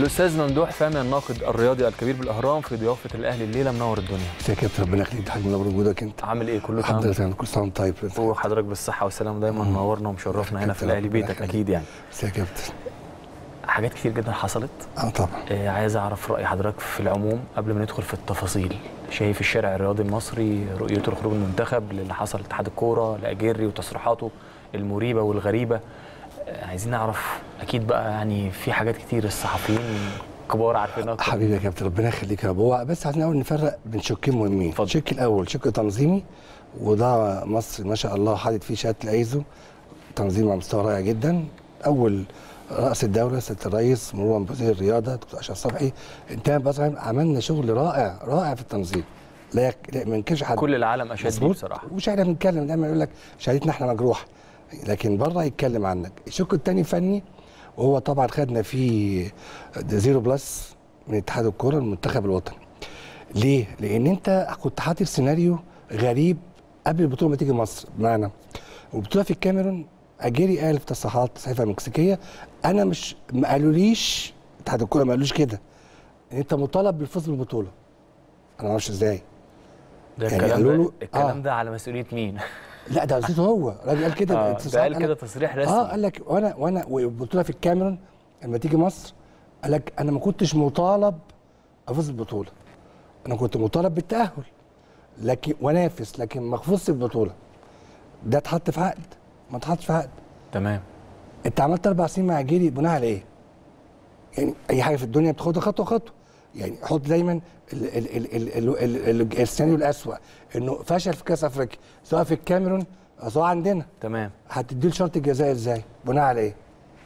الاستاذ ممدوح فهمي الناقد الرياضي الكبير بالاهرام في ضيافه الاهلي الليله منور الدنيا يا كابتن ربنا يخليك حاج منور وجودك انت عامل ايه كله الحمد تمام لله كل سنه وانت طيب وحضرتك بالصحه والسلامه دايما منورنا ومشرفنا هنا في كابتن الاهلي ربنا بيتك يخليك. اكيد يعني يا كابتن حاجات كتير جدا حصلت اه طبعا آه، عايز اعرف راي حضرتك في العموم قبل ما ندخل في التفاصيل شايف الشارع الرياضي المصري رؤيته لخروج المنتخب للي حصل اتحاد الكوره لاجيري وتصريحاته المريبه والغريبه آه، عايزين نعرف اكيد بقى يعني في حاجات كتير الصحفيين كبار عارفينها أكتر. حبيبي يا كابتن ربنا يخليك يا ابو بس عايزين الاول نفرق بين شقين مهمين اتفضل. الشق الاول شق تنظيمي وده مصر ما شاء الله حاطط فيه شهاده الايزو تنظيم على مستوى رائع جدا اول رئيس الدوله سياده الرئيس مرورا بوزير الرياضه دكتور اشرف صبحي انتهى بصراحه عملنا شغل رائع رائع في التنظيم لا يك- لا ما ينكرش حد كل العالم اشاد بيه مظبوط بصراحه مش احنا بنتكلم دايما يقول لك شهادتنا احنا مجروحه لكن بره يتكلم عنك الشق الثاني فني وهو طبعا خدنا فيه زيرو بلس من اتحاد الكوره المنتخب الوطني ليه؟ لان انت كنت حاطط سيناريو غريب قبل البطوله ما تيجي مصر بمعنى والبطوله في الكاميرون اجيري قال في تصريحات صحيفه مكسيكيه انا مش ما قالوليش اتحاد الكوره ما قالوش كده انت مطالب بالفوز بالبطوله انا ما اعرفش ازاي ده يعني الكلام قالوا ده له- الكلام آه. ده على مسؤوليه مين؟ لا ده قصته هو الراجل قال كده آه، اتصال ده قال أنا- كده تصريح رسمي اه قال لك وانا وانا والبطوله في الكاميرون لما تيجي مصر قال لك انا ما كنتش مطالب افوز بالبطوله انا كنت مطالب بالتاهل لكن وانافس لكن ما افوزش بالبطوله ده اتحط في عقد ما اتحطش في عقد تمام انت عملت اربع سنين مع جيري بناء على ايه؟ يعني اي حاجه في الدنيا بتاخدها خطوه خطوه يعني حط دايما ال- ال- ال- ال- ال- ال- السيناريو الاسوء انه فشل في كاس افريقيا سواء في الكاميرون أو سواء عندنا تمام هتدي له شرط الجزاء ازاي؟ بناء على ايه؟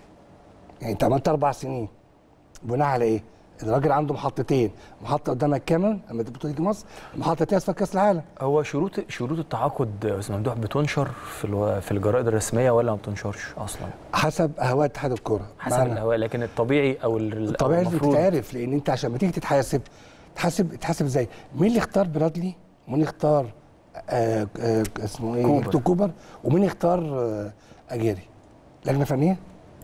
يعني انت عملت اربع سنين بناء على ايه؟ الراجل عنده محطتين محطه قدام الكاميرون لما البطوله تيجي مصر محطه تانيه اسمها كاس العالم هو شروط شروط التعاقد يا استاذ ممدوح بتنشر في الو... في الجرائد الرسميه ولا ما بتنشرش اصلا؟ حسب اهواء اتحاد الكوره حسب معنى- الاهواء لكن الطبيعي او ال- أو الطبيعي لازم المفروض تتعرف لان انت عشان ما تيجي تتحاسب تحاسب تحاسب ازاي؟ مين اللي اختار برادلي؟ ومين اللي اختار آه آه اسمه ايه؟ كوبر. هيكتور كوبر ومين اختار آه اجيري؟ لجنه فنيه؟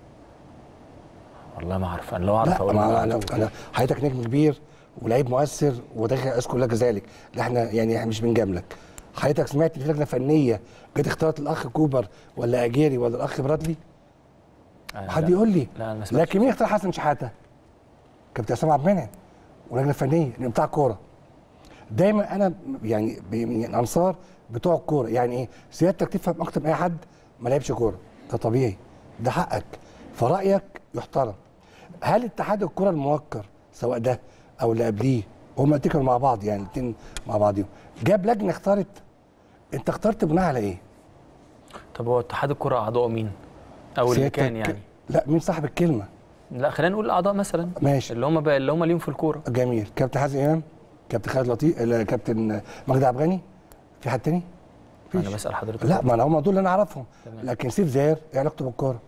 والله ما اعرف انا لو اعرف لا اقول ما لك. انا انا حضرتك نجم كبير ولعيب مؤثر وداخل اذكر لك ذلك لا احنا يعني احنا مش بنجاملك حضرتك سمعت في لجنه فنيه جت اختارت الاخ كوبر ولا اجيري ولا الاخ برادلي؟ آه، حد لا. يقول لي لا انا ما سمعتش لكن مين اختار حسن شحاته؟ كابتن اسامه عبد المنعم ولجنه فنيه لأنه بتاع كوره دايما انا يعني ب- من انصار بتوع الكوره يعني ايه سيادتك تفهم اكتر من اي حد ما لعبش كوره ده طبيعي ده حقك فرايك يحترم هل اتحاد الكوره الموقر سواء ده او اللي قبليه هما كانوا مع بعض يعني الاثنين مع بعضهم جاب لجنه اختارت انت اخترت بناء على ايه؟ طب هو اتحاد الكره اعضاء مين؟ او اللي سيادتك- كان يعني لا مين صاحب الكلمه؟ لا خلينا نقول الاعضاء مثلا ماشي اللي هم بقى اللي هم ليهم في الكوره جميل كابتن حازم امام كابتن خالد لطيف لا، كابتن مجدي عبد الغني في حد تاني؟ انا مفيش. بسال حضرتك لا ما انا هم دول اللي انا اعرفهم تمام. لكن سيف زاهر ايه علاقته بالكوره؟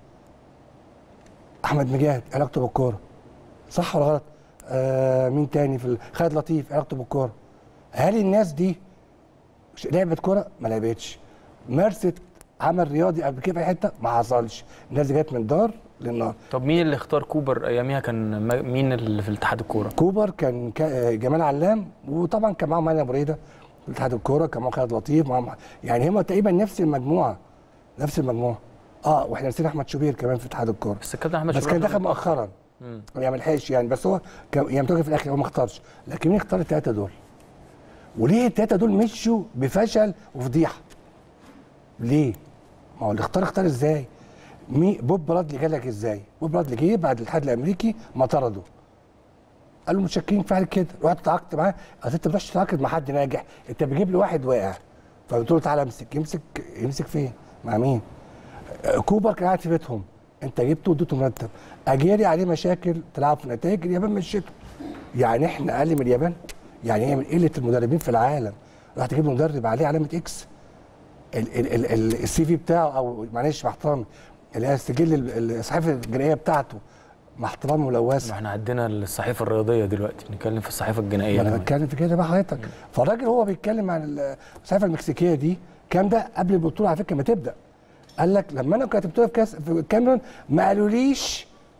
احمد مجاهد إيه علاقته بالكوره؟ صح ولا غلط؟ آه مين تاني في ال- خالد لطيف إيه علاقته بالكوره؟ هل الناس دي ش- لعبت كوره؟ ما لعبتش مارست عمل رياضي قبل كده في أي حته؟ ما حصلش الناس دي جت من دار للنار طب مين اللي اختار كوبر اياميها كان ما- مين اللي في اتحاد الكوره؟ كوبر كان كا- جمال علام وطبعا كان معاهم هاني ابو ريده في اتحاد الكوره كان معاهم خالد لطيف معاهم يعني هم تقريبا نفس المجموعه نفس المجموعه اه واحنا نسينا احمد شوبير كمان في اتحاد الكوره بس الكابتن احمد بس شوبير كان دخل مؤخرا مم. يعني ما لحقش يعني بس هو كان يعني متوقف في الاخر هو ما اختارش لكن مين اختار الثلاثه دول؟ وليه الثلاثه دول مشوا بفشل وفضيحه؟ ليه؟ ما هو اللي اختار اختار ازاي؟ مي بوب برادلي جه لك ازاي؟ بوب برادلي جه بعد الاتحاد الامريكي ما طرده قال له متشكرين فعل كده رحت تعاقدت معاه اصل انت ما بتروحش تتعاقد مع حد ناجح انت بتجيب لي واحد واقع فبتقول له تعالى امسك يمسك يمسك فين؟ مع مين؟ آه، كوبر كان قاعد في بيتهم انت جبته واديته مرتب اجيري عليه مشاكل تلعب في نتائج اليابان مشيته يعني احنا اقل من اليابان يعني هي من قله المدربين في العالم راح تجيب له مدرب عليه علامه اكس ال- ال- ال- ال- السي في بتاعه او معلش مع احترامي اللي هي السجل ال- الصحيفه الجنائيه بتاعته مع احترامي ملوثه ما احنا عندنا الصحيفه الرياضيه دلوقتي بنتكلم في الصحيفه الجنائيه ما انا كمان. بتكلم في كده بقى حضرتك فالراجل هو بيتكلم عن الصحيفه المكسيكيه دي كام ده قبل البطوله على فكره ما تبدا قال لك لما انا كنت بطوله في كاس في الكاميرون ما قالوليش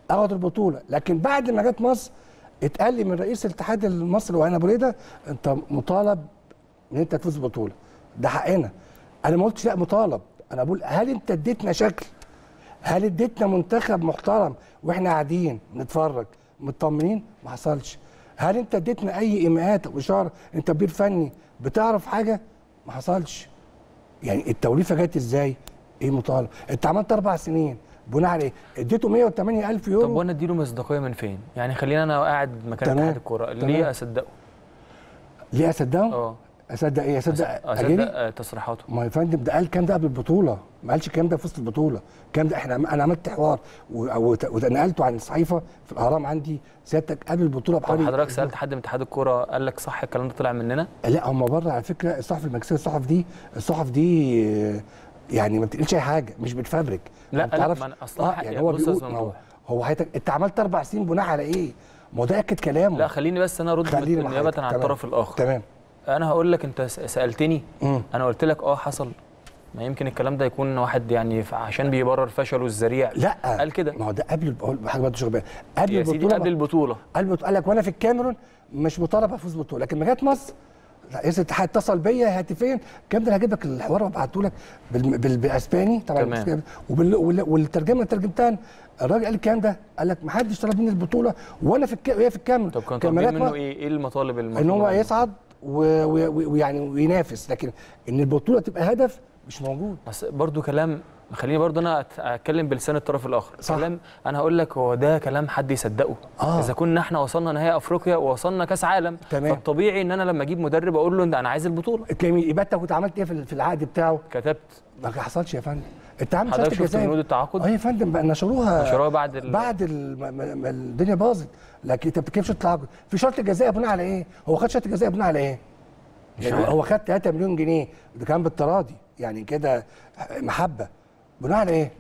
اخد البطوله لكن بعد ما جت مصر اتقال لي من رئيس الاتحاد المصري وهنا ابو ريده انت مطالب ان انت تفوز ببطوله ده حقنا انا ما قلتش لا مطالب انا بقول هل انت اديتنا شكل هل اديتنا منتخب محترم واحنا قاعدين نتفرج مطمنين ما حصلش هل انت اديتنا اي ايماءات او اشاره انت مدير فني بتعرف حاجه ما حصلش يعني التوليفه جت ازاي ايه مطالب انت عملت اربع سنين بناء على ايه اديته 108 الف يورو طب وانا اديله مصداقيه من فين؟ يعني خلينا انا قاعد مكان تمام. اتحاد الكوره تمام. ليه اصدقه؟ ليه اصدقه اه اصدق ايه اصدق اصدق اجيري آه، تصريحاته ما يا فندم ده قال الكلام ده قبل البطوله ما قالش الكلام ده في وسط البطوله الكلام ده احنا انا عملت حوار و- وت- ونقلته عن الصحيفه في الاهرام عندي سيادتك قبل البطوله طب بحوالي حضرتك سالت حد من اتحاد الكوره قال لك صح الكلام ده طلع مننا؟ لا هم بره على فكره الصحف المكسيه الصحف دي الصحف دي آه، يعني ما بتقولش اي حاجه مش بتفبرك لا، ما بتعرفش- لا، ما أنا أصلاً اه حق- يعني هو بص يا بيقول أستاذ ما هو ممدوح. هو حياتك انت عملت اربع سنين بناء على ايه؟ ما هو ده اكد كلامه لا خليني بس انا ارد خليني مع نيابه حضرتك. عن تمام. الطرف الاخر تمام انا هقول لك انت س- سالتني مم. انا قلت لك اه حصل ما يمكن الكلام ده يكون واحد يعني ف- عشان بيبرر فشله الذريع لا قال كده ما هو ده قبل بقول حاجه برضه شغل قبل يا سيدي البطوله قبل البطوله قال بت- قال لك وانا في الكاميرون مش مطالب افوز بطوله لكن ما جت مصر رئيس الاتحاد اتصل بيا هاتفيا الكلام ده أنا هجيب لك الحوار وابعته لك بال... بال... بالاسباني طبعا تمام. بالإسباني، وبال... وال... والترجمه اللي ترجمتها الراجل قال الكلام ده قال لك ما حدش طلب مني البطوله وانا في الك... وهي في الكاميرون طب كان كان طالبين مجات منه مصر ايه ايه المطالب ان المطلوبه هو منه؟ يصعد و- و- ويعني وينافس لكن ان البطوله تبقى هدف مش موجود بس برضو كلام خليني برضو انا أت- اتكلم بلسان الطرف الاخر صح. كلام انا هقول لك هو ده كلام حد يصدقه آه. اذا كنا احنا وصلنا نهائي افريقيا ووصلنا كاس عالم تمام. فالطبيعي ان انا لما اجيب مدرب اقول له ده انا عايز البطوله جميل يبقى انت كنت عملت ايه في في العقد بتاعه كتبت ما حصلش يا فندم انت عامل حضرتك شرط شفت جزائي بنود التعاقد؟ اه يا فندم بقى نشروها نشروها بعد ال- بعد ال... ما... ما... ما الدنيا باظت لكن انت بتتكلم شرط التعاقد في شرط جزائي بناء على ايه؟ هو خد شرط جزائي بناء على ايه؟ يعني عارف. هو خد 3 مليون جنيه ده كان بالتراضي يعني كده محبه بناء على ايه؟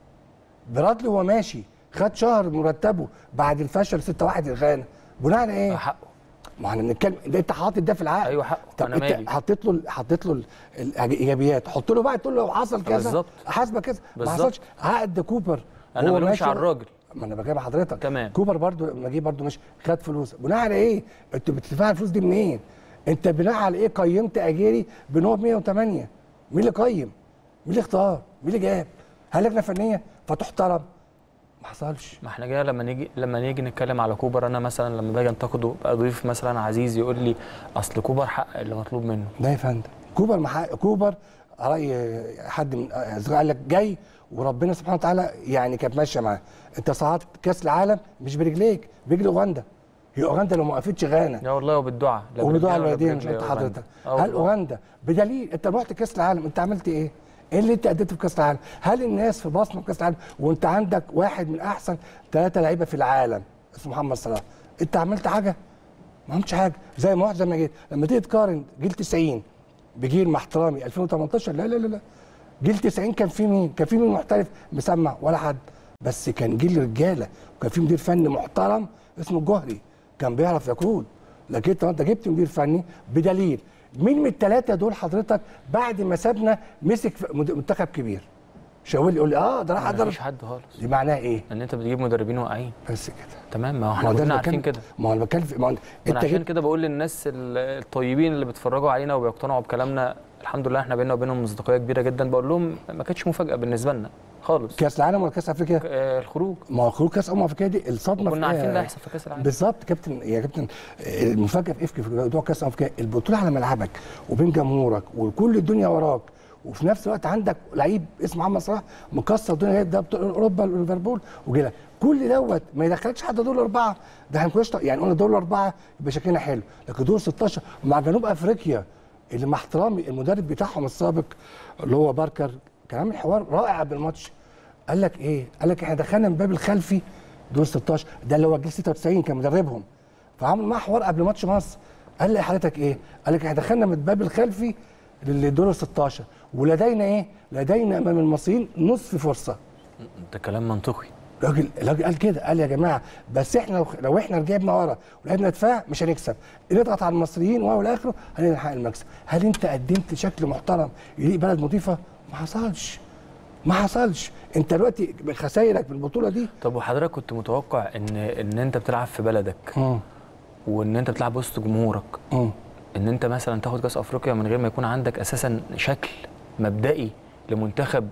برادلي وهو ماشي خد شهر مرتبه بعد الفشل 6 1 الغانا بناء على ايه؟ حقه ما احنا بنتكلم ده انت حاطط ده في العقد ايوه حقه طب انا انت مالي حطيت له حطيت له ال- الايجابيات حط له بقى تقول له لو حصل كذا بالظبط. حاسبه كذا ما بالظبط. حصلش عقد كوبر انا هو بلومش ماشي- على الراجل ما انا بجيب حضرتك تمام. كوبر برضو لما جه برضو مش خد فلوس بناء على ايه؟ انتوا بتدفعوا الفلوس دي منين؟ انت بناء على ايه قيمت اجيري بان هو ب 108 مين اللي قيم؟ مين اللي اختار؟ مين اللي جاب؟ هل لجنه فنيه فتحترم؟ ما حصلش ما احنا جاي لما نيجي لما نيجي نتكلم على كوبر انا مثلا لما باجي انتقده اضيف مثلا عزيز يقول لي اصل كوبر حقق اللي مطلوب منه لا يا فندم كوبر محقق كوبر راي حد من اصدقائي قال لك جاي وربنا سبحانه وتعالى يعني كانت ماشيه معاه انت صعدت كاس العالم مش برجليك برجل اوغندا هي اوغندا لو ما وقفتش غانا يا والله وبالدعاء لا وبدعاء برجلنا ولا الوالدين مش برجل انت أوغندا. حضرتك آه هل والله. اوغندا بدليل انت رحت كاس العالم انت عملت ايه؟ ايه اللي انت اديته في كاس العالم؟ هل الناس في بصمه في كاس العالم وانت عندك واحد من احسن ثلاثه لعيبه في العالم اسمه محمد صلاح انت عملت حاجه؟ ما عملتش حاجه زي ما واحد زي ما جيت لما تيجي تقارن جيل 90 بجيل مع احترامي 2018 لا لا لا لا جيل 90 كان في مين؟ كان في مين محترف مسمع ولا حد بس كان جيل رجاله وكان في مدير فني محترم اسمه الجوهري كان بيعرف يقود لكن انت انت جبت مدير فني بدليل مين من الثلاثه دول حضرتك بعد ما سابنا مسك في مد- منتخب كبير شاول يقول لي اه ده راح ما أدرب فيش حد خالص دي معناها ايه؟ ان انت بتجيب مدربين واقعين بس كده تمام ما هو ما احنا هو ده كنا اللي عارفين بتكلم- كده ما هو انا بتكلم في- ما هو انا انت عشان جبت كده بقول للناس ال- الطيبين اللي بيتفرجوا علينا وبيقتنعوا بكلامنا الحمد لله احنا بينا وبينهم مصداقيه كبيره جدا بقول لهم ما كانتش مفاجاه بالنسبه لنا خالص كاس العالم ولا كاس افريقيا؟ آه، الخروج ما هو خروج كاس امم افريقيا دي الصدمه كنا في إيه؟ عارفين ده هيحصل في كاس العالم بالظبط كابتن يا كابتن المفاجاه في افريقيا في موضوع كاس افريقيا البطوله على ملعبك وبين جمهورك وكل الدنيا وراك وفي نفس الوقت عندك لعيب اسمه محمد صلاح مكسر الدنيا جايب ده بطولة اوروبا ليفربول وجي لك كل دوت ما يدخلكش حد دور الاربعه ده احنا كناش يعني قلنا دور الاربعه يبقى شكلنا حلو لكن دور 16 مع جنوب افريقيا اللي مع احترامي المدرب بتاعهم السابق اللي هو باركر كان عامل حوار رائع قبل الماتش قال لك ايه؟ قال لك احنا دخلنا من باب الخلفي دور 16 ده اللي هو جيل 96 كان مدربهم فعمل معاه حوار قبل ماتش مصر قال لي حضرتك ايه؟ قال لك احنا دخلنا من الباب الخلفي للدور 16 ولدينا ايه؟ لدينا امام المصريين نصف فرصه ده كلام منطقي راجل الراجل قال كده قال يا جماعه بس احنا لو, لو احنا رجعنا ورا ولعبنا دفاع مش هنكسب نضغط على المصريين وهو الاخر هنلحق المكسب هل انت قدمت شكل محترم يليق بلد نظيفه ما حصلش ما حصلش انت دلوقتي خسايرك من البطوله دي طب وحضرتك كنت متوقع ان ان انت بتلعب في بلدك مم. وان انت بتلعب وسط جمهورك مم. ان انت مثلا تاخد كاس افريقيا من غير ما يكون عندك اساسا شكل مبدئي لمنتخب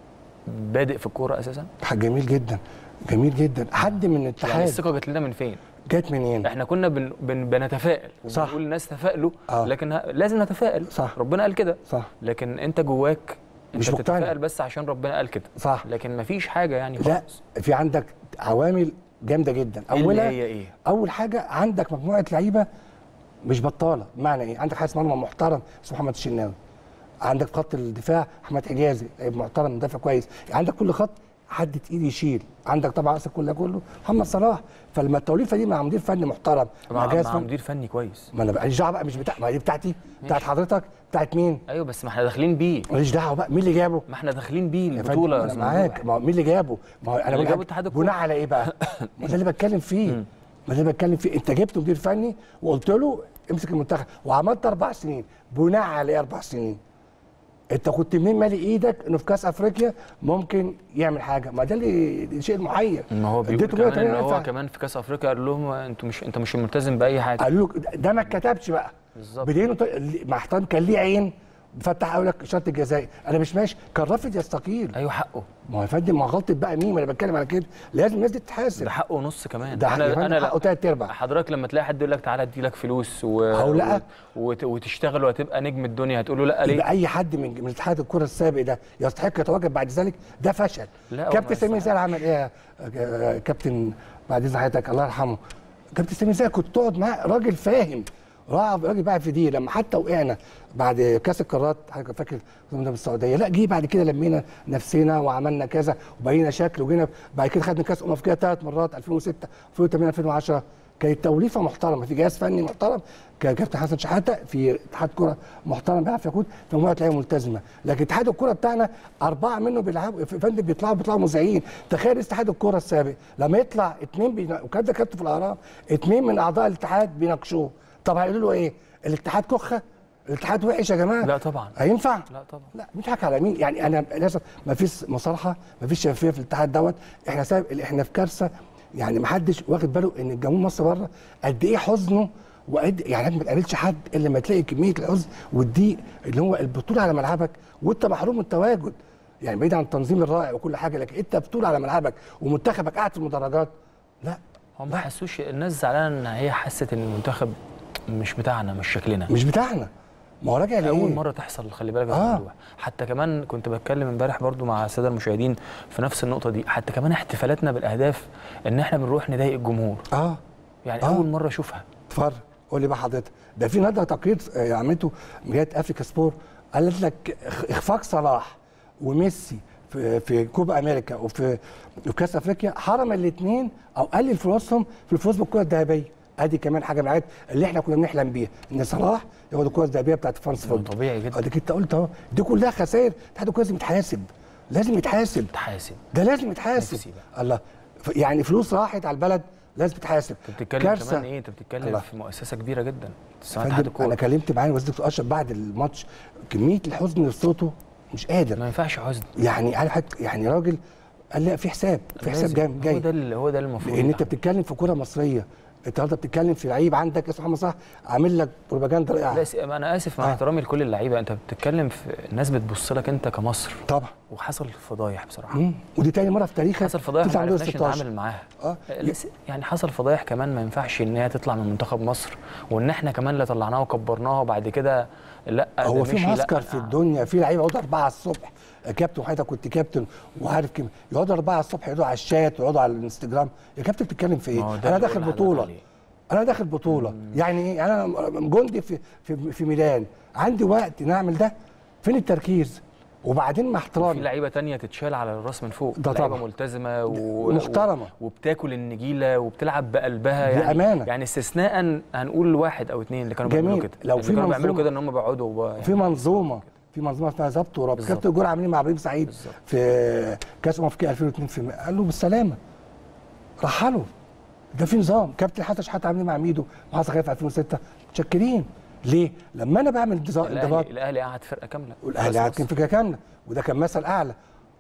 بادئ في الكوره اساسا حاجه جميل جدا جميل جدا حد من يعني الاتحاد الثقه جت لنا من فين جت منين احنا كنا بن بن بنتفائل صح. وبنقول الناس تفائلوا آه. لكن ه- لازم نتفائل صح. ربنا قال كده صح لكن انت جواك انت مش مقتنع. بتتفائل بس عشان ربنا قال كده صح لكن مفيش حاجه يعني لا خالص في عندك عوامل جامده جدا إيه اللي اولها هي ايه اول حاجه عندك مجموعه لعيبه مش بطاله بمعنى ايه عندك حارس مرمى محترم اسمه محمد الشناوي عندك في خط الدفاع احمد حجازي لعيب محترم مدافع كويس عندك كل خط حد تقيل يشيل عندك طبعا اصلا كله كله محمد صلاح فلما التوليفه دي مع مدير فني محترم مع, جهاز مع فني مدير فني كويس ما انا بقى ماليش دعوه بقى مش بتاع ما دي بتاعتي بتاعت حضرتك بتاعت مين ايوه بس ما احنا داخلين بيه ماليش دعوه بقى مين اللي جابه ما احنا داخلين بيه يا البطوله فندم، يا انا أستاذ معاك ممدوح. ما هو مين اللي جابه ما هو انا اللي بقول جابه لك اتحاد الكورة. بناء على ايه بقى ما ده اللي بتكلم فيه ما ده اللي بتكلم فيه انت جبت مدير فني وقلت له امسك المنتخب وعملت اربع سنين بناء على ايه اربع سنين انت كنت منين مالي ايدك انه في كاس افريقيا ممكن يعمل حاجه ما ده اللي ده شيء محير ما هو بيقول اديته كمان 180 ان هو ينفع. كمان في كاس افريقيا قال لهم انتوا مش انت مش ملتزم باي حاجه قالوا له ده ما اتكتبش بقى بالظبط. بدينه ط- مع احترام كان ليه عين فتح اقول لك شرط الجزائي انا مش ماشي كان رافض يستقيل ايوه حقه ما هو يا فندم ما هو غلطه بقى مين ما انا بتكلم على كده لازم الناس دي تتحاسب ده حقه نص كمان ده حق- يا فندم لا- حقه تلات أرباع. حضرتك لما تلاقي حد يقول لك تعالى ادي لك فلوس و... أو لا. وت... وتشتغل وهتبقى نجم الدنيا هتقول له لا ليه يبقى اي حد من من اتحاد الكره السابق ده يستحق يتواجد بعد ذلك ده فشل لا، هو كابتن ما سامي يستحقش. زاهر عمل ايه يا آه، كابتن بعد اذن حضرتك الله يرحمه كابتن سامي زاهر كنت تقعد معاه راجل فاهم راح راجل بقى في دي لما حتى وقعنا بعد كاس القارات حضرتك فاكر كنا في السعوديه لا جه بعد كده لمينا نفسنا وعملنا كذا وبقينا شكل وجينا بعد كده خدنا كاس امم افريقيا ثلاث مرات 2006 2008 2010 كانت توليفه محترمه في جهاز فني محترم كان كابتن حسن شحاته في اتحاد كره محترم بيعرف يقود في مجموعه لعيبه ملتزمه لكن اتحاد الكره بتاعنا اربعه منه بيلعبوا في فندم بيطلعوا بيطلعوا مذيعين تخيل اتحاد الكره السابق لما يطلع اثنين بينا... وكان ده كابتن في الاهرام اثنين من اعضاء الاتحاد بيناقشوه طب هيقولوا له ايه؟ الاتحاد كخه؟ الاتحاد وحش يا جماعه؟ لا طبعا هينفع؟ لا طبعا لا بنضحك على مين يعني انا للاسف ما فيش مصالحه ما فيش شفافيه في الاتحاد دوت احنا سبب احنا في كارثه يعني ما حدش واخد باله ان الجمهور مصر بره قد ايه حزنه وقد يعني ما تقابلش حد الا لما تلاقي كميه الحزن والضيق اللي هو البطوله على ملعبك وانت محروم من التواجد يعني بعيد عن التنظيم الرائع وكل حاجه لكن انت بطوله على ملعبك ومنتخبك قاعد في المدرجات لا هم ما حسوش الناس زعلانه ان هي حست ان المنتخب مش بتاعنا مش شكلنا مش بتاعنا ما هو راجع اول لايه؟ مره تحصل خلي بالك يا آه. أستاذ ممدوح. حتى كمان كنت بتكلم امبارح برضو مع الساده المشاهدين في نفس النقطه دي حتى كمان احتفالاتنا بالاهداف ان احنا بنروح نضايق الجمهور اه يعني آه. اول مره اشوفها اتفرج قول لي بقى حضرتك ده في النهارده تقرير آه، عملته جهه افريكا سبور قالت لك إخ- اخفاق صلاح وميسي في في كوبا امريكا وفي في كاس افريقيا حرم الاثنين او قلل فلوسهم في الفوز بالكره الذهبيه ادي كمان حاجه من الحاجات اللي احنا كنا بنحلم بيها ان صلاح ياخد الكره الذهبيه بتاعت فرانس فوتبول طبيعي جدا اديك انت قلت اهو دي كلها خسائر اتحاد الكره لازم يتحاسب لازم يتحاسب تحاسب ده لازم يتحاسب نفسي بقى. الله ف- يعني فلوس راحت على البلد لازم تتحاسب انت بتتكلم كارثة. كمان ايه انت بتتكلم الله. في مؤسسه كبيره جدا اسمها فندم، اتحاد انا الكوره كلمت معاه وزير دكتور اشرف بعد الماتش كميه الحزن اللي في صوته مش قادر ما ينفعش حزن يعني عارف حت- يعني راجل قال لا في حساب في حساب لازم. جاي هو جاي ده اللي هو ده المفروض لان انت يتعمل. بتتكلم في كوره مصريه انت النهارده بتتكلم في لعيب عندك اسمه محمد صلاح عامل لك بروباجندا رائعه لا س- انا اسف مع آه. احترامي لكل اللعيبه انت بتتكلم في الناس بتبص لك انت كمصر طبعا وحصل فضايح بصراحه مم. ودي تاني مره في تاريخك حصل فضايح ما تطلع من دور عرفناش 16 نتعامل معاها اه لس- يعني حصل فضايح كمان ما ينفعش ان هي تطلع من منتخب مصر وان احنا كمان اللي طلعناها وكبرناها وبعد كده لا ده هو في مشي، لا، معسكر أنا- في الدنيا في لعيبه يقعدوا 4 الصبح يا كابتن وحضرتك كنت كابتن وعارف كم يقعدوا 4 الصبح يقعدوا على الشات ويقعدوا على الانستجرام يا كابتن بتتكلم في ما هو ايه؟ ده انا اللي داخل بقول لحضرتك بطوله عليه. انا داخل بطوله يعني ايه؟ يعني انا جندي في في في ميلان عندي وقت نعمل ده فين التركيز؟ وبعدين مع في احترامي لعيبه تانية تتشال على الراس من فوق ده لعيبه طبعا. ملتزمه و... ومحترمة. و... وبتاكل النجيله وبتلعب بقلبها يعني بأمانة. يعني استثناء هنقول واحد او اثنين اللي كانوا بيعملوا جميل. كده لو اللي في كانوا بيعملوا منظومة- كده ان هم بيقعدوا وب... في منظومه في منظومه اسمها ظبط وربط بالظبط. كابتن الجول عاملين مع ابراهيم سعيد بالظبط. في كاس امم افريقيا 2002 في قال له بالسلامه رحلوا ده في نظام كابتن حسن شحاته عاملين مع ميدو مع حسن خليفه 2006 متشكرين ليه؟ لما انا بعمل انضباط الاهلي الاهلي قعد فرقه كامله والاهلي بس قاعد بس. كان فكره كامله وده كان مثل اعلى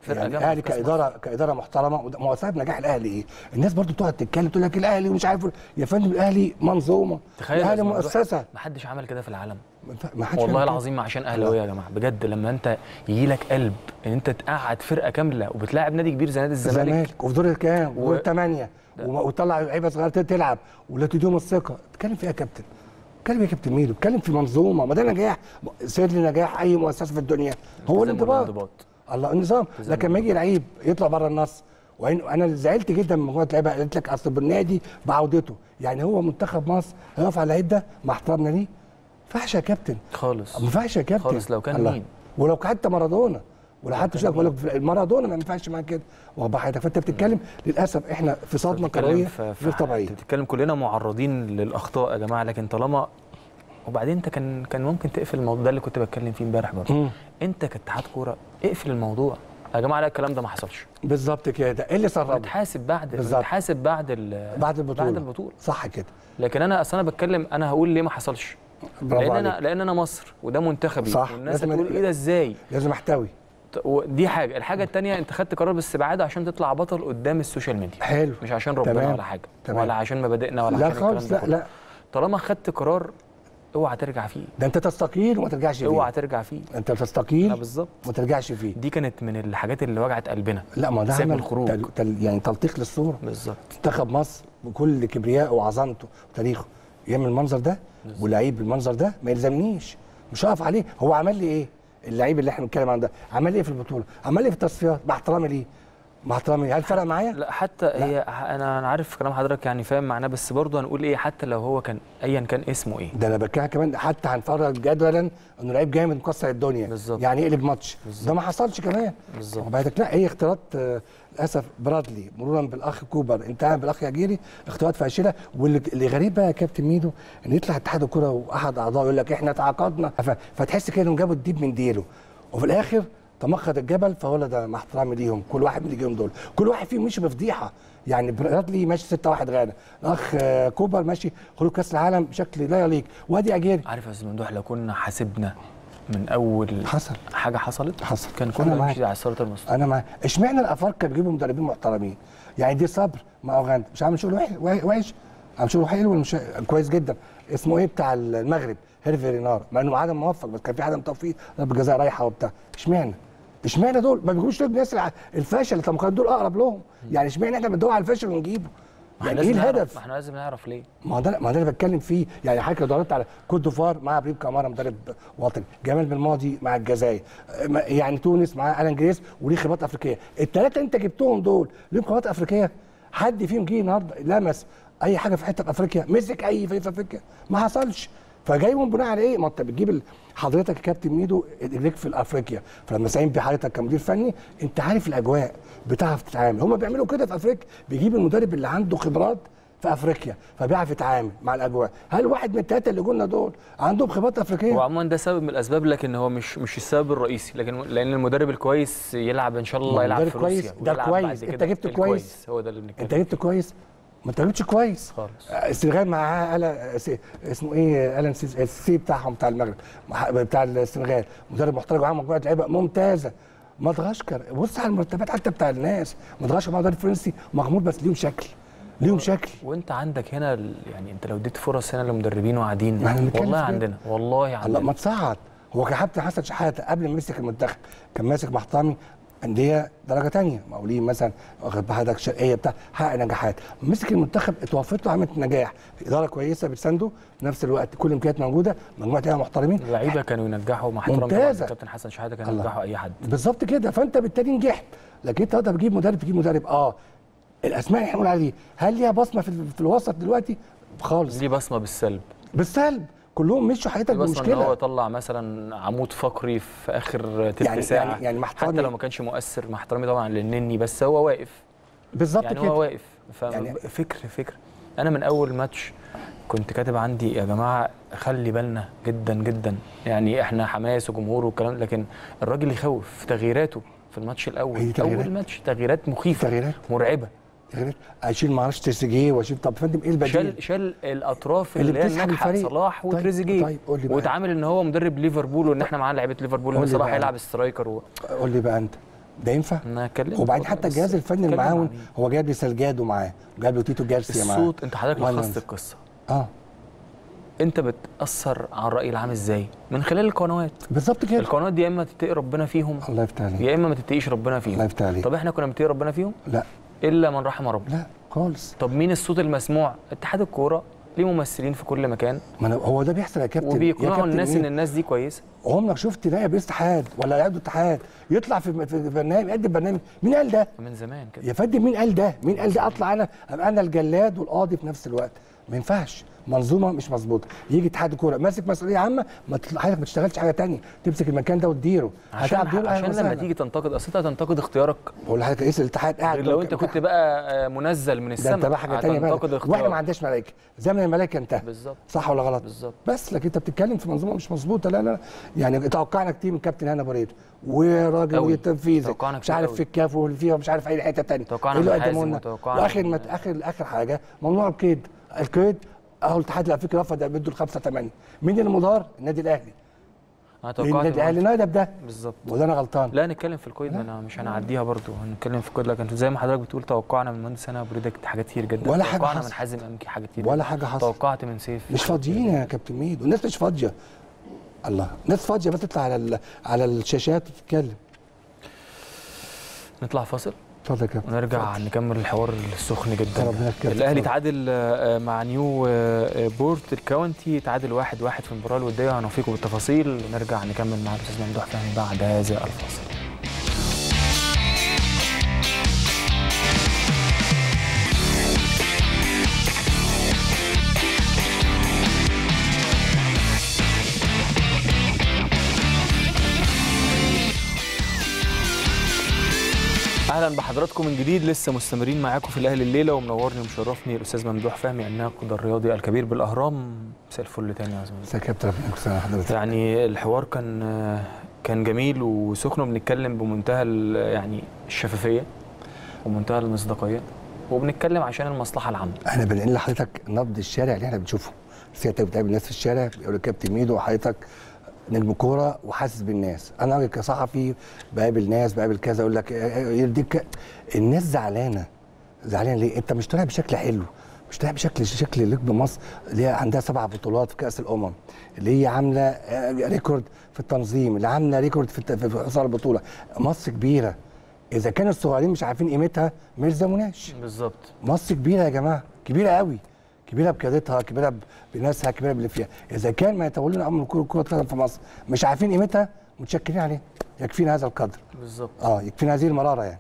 فرقه يعني جامده الاهلي في كأس كاداره كاداره محترمه وده- ما هو سبب نجاح الاهلي ايه؟ الناس برضو تقعد تتكلم تقول لك الاهلي ومش عارف يا فندم الاهلي منظومه تخيل الاهلي يا أستاذ مؤسسه ما حدش عمل كده في العالم ما حدش والله بيعمل كده. العظيم عشان اهلاويه يا جماعه بجد لما انت يجي لك قلب ان انت تقعد فرقه كامله وبتلاعب نادي كبير زي نادي الزمالك الزمالك وفي دور الكام و- ودور الثمانيه وما- وتطلع لعيبه صغيره تلعب ولا تديهم الثقه تتكلم فيها يا كابتن اتكلم يا كابتن ميدو اتكلم في منظومه ما ده نجاح سر نجاح اي مؤسسه في الدنيا هو التزام الانضباط والانضباط. الله النظام لكن لما يجي لعيب يطلع بره النص وإن انا زعلت جدا من مجموعه لعيبه قالت لك اصل بالنادي بعودته يعني هو منتخب مصر هيقف على اللعيب ده مع احترامنا ليه ما ينفعش يا كابتن خالص ما ينفعش يا كابتن خالص لو كان الله. مين؟ ولو حتى مارادونا ولو حتى شوف بقول لك مارادونا ما ينفعش معاه كده واخد حضرتك فانت بتتكلم للاسف احنا في صدمه بتتكلم كرويه في- في- غير طبيعيه انت بتتكلم كلنا معرضين للاخطاء يا جماعه لكن طالما وبعدين انت كان كان ممكن تقفل الموضوع ده اللي كنت بتكلم فيه امبارح برضه مم. انت كاتحاد كوره اقفل الموضوع يا جماعه لا الكلام ده ما حصلش بالظبط كده ايه اللي سربه نتحاسب بعد بالظبط. نتحاسب بعد ال- بعد البطوله بعد البطوله صح كده لكن انا اصل انا بتكلم انا هقول ليه ما حصلش برافو لان انا عليك. لان انا مصر وده منتخبي صح. والناس لازم هتقول ن- ايه ده ازاي لازم احتوي ط- دي حاجه الحاجه الثانيه انت خدت قرار باستبعاده عشان تطلع بطل قدام السوشيال ميديا حلو مش عشان ربنا تمام. ولا حاجه تمام. ولا عشان مبادئنا ولا لا عشان الكلام خالص ده لا كله. لا طالما خدت قرار اوعى ترجع فيه ده انت تستقيل وما ترجعش فيه اوعى ترجع فيه انت لا تستقيل بالظبط وما ترجعش فيه دي كانت من الحاجات اللي وجعت قلبنا لا ما ده سيب عمل الخروج. تل... تل... يعني تلطيق للصوره بالظبط منتخب مصر بكل كبريائه وعظمته وتاريخه يعمل المنظر ده ولعيب بالمنظر ده ما يلزمنيش مش هقف عليه هو عمل لي ايه اللعيب اللي احنا بنتكلم عنه ده عمل لي ايه في البطوله عمل لي ايه في التصفيات مع احترامي ليه مع احترامي هل فرق معايا لا حتى هي انا انا عارف كلام حضرتك يعني فاهم معناه بس برضه هنقول ايه حتى لو هو كان ايا كان اسمه ايه ده انا بتكلم كمان حتى هنفرج جدولا انه لعيب جامد مكسر الدنيا بالظبط. يعني يقلب ماتش بالظبط. ده ما حصلش كمان بالظبط. واخد بالك؟ لا هي اختيارات آه، للاسف برادلي مرورا بالاخ كوبر انتهى بالاخ ياجيري اختيارات فاشله واللي اللي غريب بقى يا كابتن ميدو ان يطلع اتحاد الكوره واحد اعضائه يقول لك احنا تعاقدنا ف- فتحس كده انهم جابوا الديب من ديله وفي الاخر تمخض الجبل فولد مع احترامي ليهم كل واحد من اللي جيهم دول كل واحد فيهم مشي بفضيحه يعني برادلي ماشي 6 1 غانا الاخ آه، كوبر ماشي خروج كاس العالم بشكل لا يليق وادي اجيري عارف يا استاذ ممدوح لو كنا حاسبنا من اول حصل حاجه حصلت حصل. كان أنا كنا معاك. نمشي على الصراط المستقيم انا مع اشمعنى الافارقه بيجيبوا مدربين محترمين يعني دي صبر مع اوغندا مش عامل شغل وحش وحش عامل شغل حلو ولا مش كويس جدا اسمه ايه بتاع المغرب هيرفي رينار مع انه عدم موفق بس كان في عدم توفيق ضربه جزاء رايحه وبتاع اشمعنى اشمعنى دول ما بيجيبوش دول الناس الع- الفاشل طب ما كان دول اقرب لهم يعني اشمعنى احنا بندور على الفاشل ونجيبه ما يعني احنا ايه لازم نعرف- الهدف ما احنا لازم نعرف ليه ما هو ده ما هو ده اللي بتكلم فيه يعني حضرتك لو دورت على كوت ديفوار مع ابراهيم كامارا مدرب وطني جمال بالماضي مع الجزائر ما- يعني تونس مع الان جريس وليه خبرات افريقيه الثلاثه انت جبتهم دول ليهم خبرات افريقيه حد فيهم جه النهارده لمس اي حاجه في حته في افريقيا مسك اي فريق في افريقيا ما حصلش فجايبهم بناء على ايه؟ ما انت بتجيب ال- حضرتك يا كابتن ميدو رجليك في افريقيا فلما سايم بحضرتك كمدير فني انت عارف الاجواء بتعرف تتعامل هم بيعملوا كده في افريقيا بيجيب المدرب اللي عنده خبرات في افريقيا فبيعرف يتعامل مع الاجواء هل واحد من الثلاثه اللي قلنا دول عندهم خبرات هو افريقيه عموما ده سبب من الاسباب لكن هو مش مش السبب الرئيسي لكن لان المدرب الكويس يلعب ان شاء ما الله هو يلعب المدرب في كويس، روسيا ده ويلعب كويس. بعد انت كده جبت الكويس. كويس. هو ده اللي بنتكلم انت جبت كويس ما انت جبتش كويس خالص آه، السنغال معاه ألا س- اسمه ايه الان سيس- السي بتاعهم بتاع المغرب مع- بتاع السنغال مدرب محترم وعامل مجموعه لعيبه ممتازه مدغشقر بص على المرتبات حتى بتاع الناس مدغشقر مع مدرب فرنسي مغمور بس ليهم شكل ليهم شكل وانت عندك هنا ال- يعني انت لو اديت فرص هنا لمدربين وقاعدين ما احنا بنتكلم والله في كده. عندنا والله الله عندنا ما تصعد هو كابتن حسن شحاته قبل ما يمسك المنتخب كان ماسك مع احترامي انديه درجه تانية مقاولين مثلا واخد بهدك شرقيه بتاع حقق نجاحات مسك المنتخب اتوفت له عملت نجاح اداره كويسه بتسانده في نفس الوقت كل الامكانيات موجوده مجموعه لعيبه محترمين اللعيبه كانوا ينجحوا مع احترامي طبعاً ممتازة. كابتن حسن شحاته كانوا الله. ينجحوا اي حد بالظبط كده فانت بالتالي نجحت لكن انت تقدر تجيب مدرب تجيب مدرب اه الاسماء اللي احنا بنقول عليها هل ليها بصمه في, في الوسط دلوقتي خالص دي بصمه بالسلب بالسلب كلهم مشوا حياتك دي بصمه ان هو بمشكله طلع مثلا عمود فقري في اخر تلت يعني- ساعه يعني- يعني مع حتى احترامي- لو ما كانش مؤثر مع احترامي طبعا للنني بس هو واقف بالظبط يعني كده هو واقف يعني- ففكر فكر انا من اول ماتش كنت كاتب عندي يا جماعه خلي بالنا جدا جدا يعني احنا حماس وجمهور والكلام لكن الراجل يخوف في تغييراته في الماتش الاول هي دي تغييرات. اول ماتش تغييرات مخيفه تغييرات. مرعبه غير اشيل ما اعرفش تريزيجيه واشيل طب يا فندم ايه البديل؟ شال شال الاطراف اللي اللي, هي بتسحب الناجحه الفريق. صلاح طيب، وتريزيجيه طيب، قول لي بقى. واتعامل ان هو مدرب ليفربول وان احنا معانا لعيبه ليفربول قول وان لي صلاح بقى. هيلعب سترايكر و... قول لي بقى انت ده ينفع انا اتكلمت وبعدين برضه، حتى بس الجهاز الفني اتكلم المعاون عن إيه؟ هو جايب لي سلجادو معاه جايب له تيتو جارسيا معاه الصوت انت حضرتك وأنا- لخصت القصه اه انت بتاثر على الراي العام ازاي من خلال القنوات بالظبط كده القنوات دي يا اما تتقي ربنا فيهم الله يفتح عليك يا اما ما تتقيش ربنا الله فيهم يفتح عليك طب احنا كنا بنتقي ربنا فيهم لا الا من رحم ربنا لا خالص طب مين الصوت المسموع اتحاد الكوره ليه ممثلين في كل مكان ما أنا- هو ده بيحصل يا كابتن يا وبيقنعوا كابتن الناس مين؟ ان الناس دي كويسه عمرك شفت نائب رئيس اتحاد ولا يعد اتحاد يطلع في في برنامج يقدم برنامج مين قال ده؟ من زمان كده يا فندم مين قال ده؟ مين قال ده اطلع انا ابقى انا الجلاد والقاضي في نفس الوقت ما ينفعش منظومه مش مظبوطه يجي اتحاد الكوره ماسك مسؤوليه عامه ما تطلع حضرتك ما تشتغلش حاجه تانية تمسك المكان ده وتديره عشان هتلعب دور أهلاً عشان لما وسهلاً. تيجي تنتقد اصل انت هتنتقد اختيارك بقول لحضرتك رئيس الاتحاد قاعد غير لو انت كنت بقى آه، منزل من ده السماء انت بقى حاجه تانية بقى هتنتقد واحنا ما اختيارك عندناش ملائكه زمن الملائكه انتهى بالظبط صح ولا غلط؟ بالظبط. بس لكن انت بتتكلم في منظومه مش مظبوطه لا لا يعني توقعنا كتير من كابتن هنا بريد وراجل أوي. التنفيذي توقعنا مش كتير عارف أوي. في الكاف واللي فيها مش عارف اي حته ثانيه توقعنا من حازم وتوقعنا واخر من- ما اخر اخر حاجه ممنوع القيد القيد اهو الاتحاد الافريقي رفض يمدوا الخمسه ثمانيه مين اللي مدار؟ النادي الاهلي انا توقعت النادي الاهلي ندب ده بالظبط ولا انا غلطان؟ لا نتكلم في القيد ما انا مش هنعديها برضو هنتكلم في القيد لكن زي ما حضرتك بتقول توقعنا من مهندس انا بريدك حاجات كتير جدا ولا حاجة توقعنا من حصل. حازم امكي حاجات كتير ولا جداً. حاجه حصلت توقعت من سيف مش فاضيين يا كابتن ميدو الناس مش فاضيه الله ناس فاضيه بس تطلع على ال- على الشاشات وتتكلم نطلع فاصل اتفضل يا كابتن ونرجع اتفضل. نكمل الحوار السخن جدا ربنا يكرمك. الاهلي اتفضل. تعادل آه، مع نيو آه، بورت الكاونتي تعادل واحد واحد في المباراه الوديه هنوفيكم بالتفاصيل ونرجع نكمل مع الاستاذ ممدوح فهمي بعد هذا الفاصل اهلا بحضراتكم من جديد لسه مستمرين معاكم في الاهلي الليله ومنورني ومشرفني الاستاذ ممدوح فهمي الناقد الرياضي الكبير بالاهرام مساء الفل تاني يا زميلي مساء يا كابتن ربنا يكون سنة حضرتك يعني الحوار كان كان جميل وسخن وبنتكلم بمنتهى ال- يعني الشفافيه ومنتهى المصداقيه وبنتكلم عشان المصلحه العامه احنا بنقل لحضرتك نبض الشارع اللي احنا بنشوفه سيادتك بتقابل الناس في الشارع بيقول لك كابتن ميدو حضرتك نجم كوره وحاسس بالناس انا راجل كصحفي بقابل ناس بقابل كذا اقول لك اه، اه، يرضيك الناس زعلانه زعلانه ليه انت مش طالع بشكل حلو مش طالع بشكل شكل ليك بمصر اللي هي عندها سبع بطولات في كاس الامم اللي هي عامله اه، ريكورد في التنظيم اللي عامله ريكورد في الت- في في حصول البطوله مصر كبيره اذا كان الصغيرين مش عارفين قيمتها ما يلزموناش بالظبط مصر كبيره يا جماعه كبيره قوي كبيره بقيادتها كبيره ب- بناسها كبيره باللي فيها اذا كان ما يتولون امر كره كره القدم في مصر مش عارفين قيمتها متشكرين عليه يكفينا هذا القدر بالظبط اه يكفينا هذه المراره يعني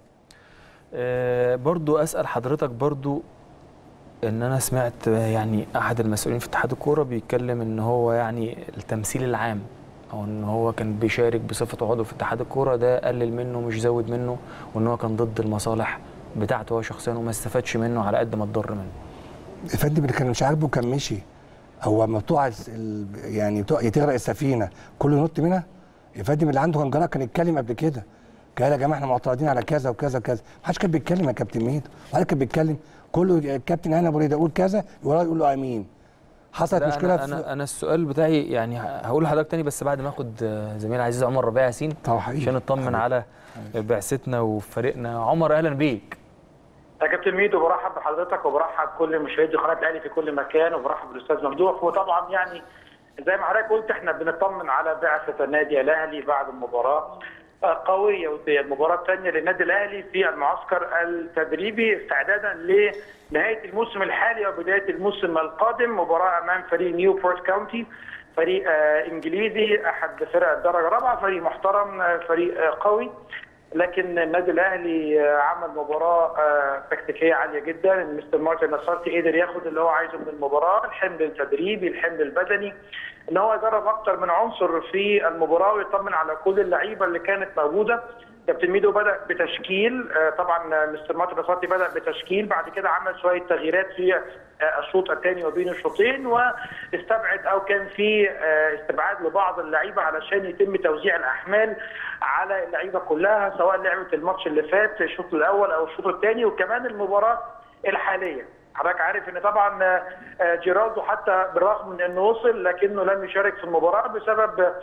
آه، برضو اسال حضرتك برضو ان انا سمعت آه، يعني احد المسؤولين في اتحاد الكوره بيتكلم ان هو يعني التمثيل العام او ان هو كان بيشارك بصفته عضو في اتحاد الكوره ده قلل منه مش زود منه وان هو كان ضد المصالح بتاعته هو شخصيا وما استفادش منه على قد ما اتضر منه يا فندم اللي كان مش عاجبه كان مشي هو ما بتوع الس- ال- يعني بتوع تغرق السفينه كله ينط منها يا فندم اللي عنده كان جرأة كان يتكلم قبل كده قال يا جماعه احنا معترضين على كذا وكذا وكذا ما حدش كان بيتكلم يا كابتن ميدو ولا كان بيتكلم كله الكابتن هنا ابو ريده يقول كذا وراه يقول له امين حصلت لا مشكله انا انا انا السؤال بتاعي يعني ه- هقول لحضرتك تاني بس بعد ما اخد آه، زميل عزيز عمر ربيع ياسين طبعا حقيقي. عشان نطمن حبيبي. على بعثتنا وفريقنا عمر اهلا بيك يا كابتن ميدو برحب بحضرتك وبرحب كل مشاهدي قناه الاهلي في كل مكان وبرحب بالاستاذ ممدوح وطبعا يعني زي ما حضرتك قلت احنا بنطمن على بعثه النادي الاهلي بعد المباراه آه، قويه وديه المباراه الثانيه للنادي الاهلي في المعسكر التدريبي استعدادا لنهايه الموسم الحالي وبدايه الموسم القادم مباراه امام فريق نيوبورت كاونتي فريق آه، انجليزي احد فرق الدرجه الرابعه فريق محترم آه، فريق آه، قوي لكن النادي الاهلي آه، عمل مباراه آه، تكتيكيه عاليه جدا مستر مارتن نصرتي قدر ياخد اللي هو عايزه من المباراه الحمل التدريبي الحمل البدني ان هو يجرب اكتر من عنصر في المباراه ويطمن على كل اللعيبه اللي كانت موجوده كابتن ميدو بدا بتشكيل آه، طبعا مستر مارتن نصرتي بدا بتشكيل بعد كده عمل شويه تغييرات في آه، الشوط الثاني وبين الشوطين واستبعد او كان في آه، استبعاد لبعض اللعيبه علشان يتم توزيع الاحمال على اللعيبه كلها سواء لعبت الماتش اللي فات الشوط الاول او الشوط الثاني وكمان المباراه الحاليه حضرتك عارف ان طبعا آه، جيراردو حتى بالرغم من انه وصل لكنه لم يشارك في المباراه بسبب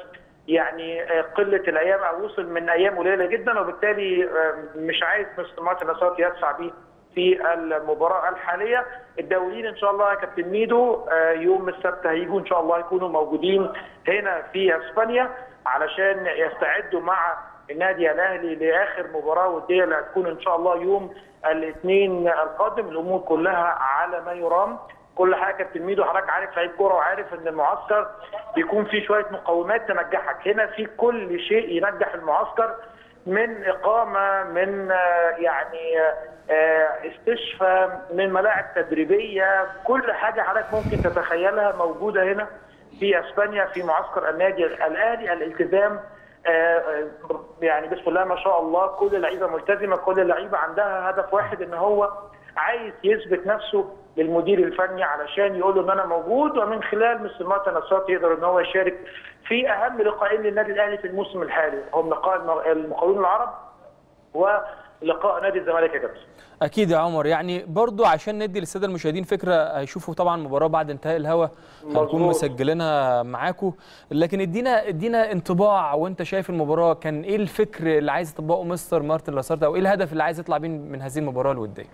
يعني آه، قله الايام او وصل من ايام قليله جدا وبالتالي آه، مش عايز مستر مارتن لاسارتي يدفع بيه في المباراه الحاليه الدوليين ان شاء الله يا كابتن ميدو آه، يوم السبت هيجوا ان شاء الله يكونوا موجودين هنا في اسبانيا علشان يستعدوا مع النادي الاهلي لاخر مباراه وديه اللي هتكون ان شاء الله يوم الاثنين القادم الامور كلها على ما يرام كل حاجه كابتن ميدو حضرتك عارف لعيب كوره وعارف ان المعسكر بيكون فيه شويه مقومات تنجحك هنا في كل شيء ينجح المعسكر من اقامه من آه، يعني آه، استشفاء من ملاعب تدريبيه كل حاجه حضرتك ممكن تتخيلها موجوده هنا في اسبانيا في معسكر النادي الاهلي الالتزام آه، آه، يعني بسم الله ما شاء الله كل اللعيبه ملتزمه كل اللعيبه عندها هدف واحد ان هو عايز يثبت نفسه للمدير الفني علشان يقول له ان انا موجود ومن خلال مستر مارتن اسات يقدر ان هو يشارك في اهم لقاءين للنادي الاهلي في الموسم الحالي هم لقاء المقاولون العرب ولقاء نادي الزمالك يا كابتن اكيد يا عمر يعني برضو عشان ندي للساده المشاهدين فكره هيشوفوا طبعا مباراه بعد انتهاء الهوا هنكون مظبوط. مسجلينها معاكم لكن ادينا ادينا انطباع وانت شايف المباراه كان ايه الفكر اللي عايز يطبقه مستر مارتن لاسارت او ايه الهدف اللي عايز يطلع بيه من هذه المباراه الوديه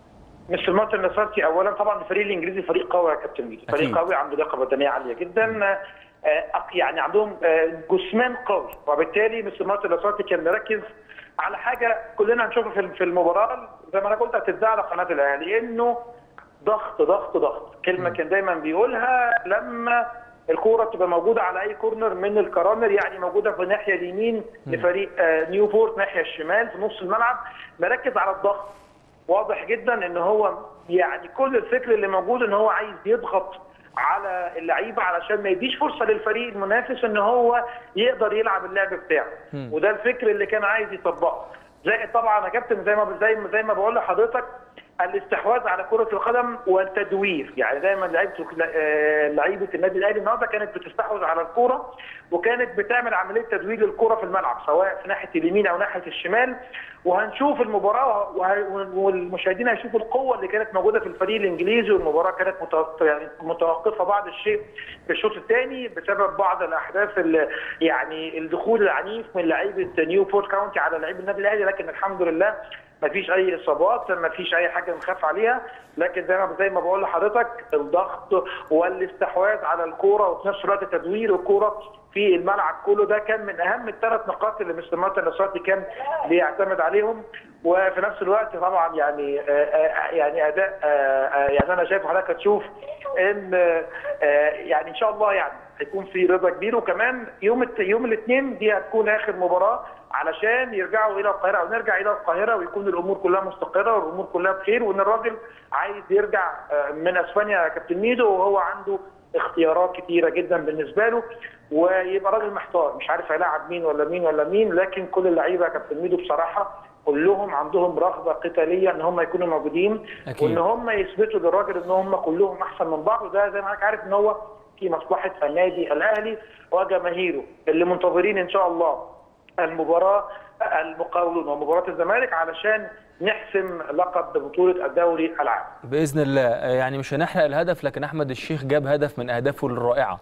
مستر مارتن لاسارتي اولا طبعا الفريق الانجليزي فريق قوي يا كابتن ميدو أكيد. فريق قوي عنده لياقه بدنيه عاليه جدا آه، أق- يعني عندهم آه، جسمان قوي وبالتالي مستر مارتن لاسارتي كان مركز على حاجه كلنا هنشوفها في في المباراه زي ما انا قلت هتتذاع على قناه الاهلي انه ضغط ضغط ضغط كلمه كان دايما بيقولها لما الكوره تبقى موجوده على اي كورنر من الكرانر يعني موجوده في الناحيه اليمين لفريق آه، نيوبورت ناحيه الشمال في نص الملعب مركز على الضغط واضح جدا ان هو يعني كل الفكر اللي موجود ان هو عايز يضغط على اللعيبه علشان ما يديش فرصه للفريق المنافس ان هو يقدر يلعب اللعب بتاعه وده الفكر اللي كان عايز يطبقه زائد طبعا يا كابتن زي ما زي ما زي ما بقول لحضرتك الاستحواذ على كره القدم والتدوير يعني دايما لعيبه آه، لعيبه النادي الاهلي النهارده كانت بتستحوذ على الكوره وكانت بتعمل عمليه تدوير للكوره في الملعب سواء في ناحيه اليمين او ناحيه الشمال وهنشوف المباراه وه- والمشاهدين هيشوفوا القوه اللي كانت موجوده في الفريق الانجليزي والمباراه كانت متوقفه يعني متوقفه بعض الشيء في الشوط الثاني بسبب بعض الاحداث اللي يعني الدخول العنيف من لعيبه نيوبورت كاونتي على لعيبه النادي الاهلي لكن الحمد لله ما فيش اي اصابات ما فيش اي حاجه نخاف عليها لكن زي ما زي ما بقول لحضرتك الضغط والاستحواذ على الكوره وفي نفس الوقت تدوير الكوره في الملعب كله ده كان من اهم الثلاث نقاط اللي مستر مارتن لاسارتي كان بيعتمد عليهم وفي نفس الوقت طبعا يعني آه، آه، يعني اداء آه، آه، يعني انا شايف حضرتك هتشوف ان آه، يعني ان شاء الله يعني هيكون في رضا كبير وكمان يوم الت- يوم الاثنين دي هتكون اخر مباراه علشان يرجعوا الى القاهره او نرجع الى القاهره ويكون الامور كلها مستقره والامور كلها بخير وان الراجل عايز يرجع آه، من اسبانيا يا كابتن ميدو وهو عنده اختيارات كتيره جدا بالنسبه له ويبقى راجل محتار مش عارف هيلاعب مين ولا مين ولا مين لكن كل اللعيبه يا كابتن ميدو بصراحه كلهم عندهم رغبه قتاليه ان هم يكونوا موجودين أكيد. وان هم يثبتوا للراجل ان هم كلهم احسن من بعض وده زي ما حضرتك عارف ان هو في مصلحه النادي الاهلي وجماهيره اللي منتظرين ان شاء الله المباراه المقاولون ومباراه الزمالك علشان نحسم لقب بطوله الدوري العام. باذن الله آه، يعني مش هنحرق الهدف لكن احمد الشيخ جاب هدف من اهدافه الرائعه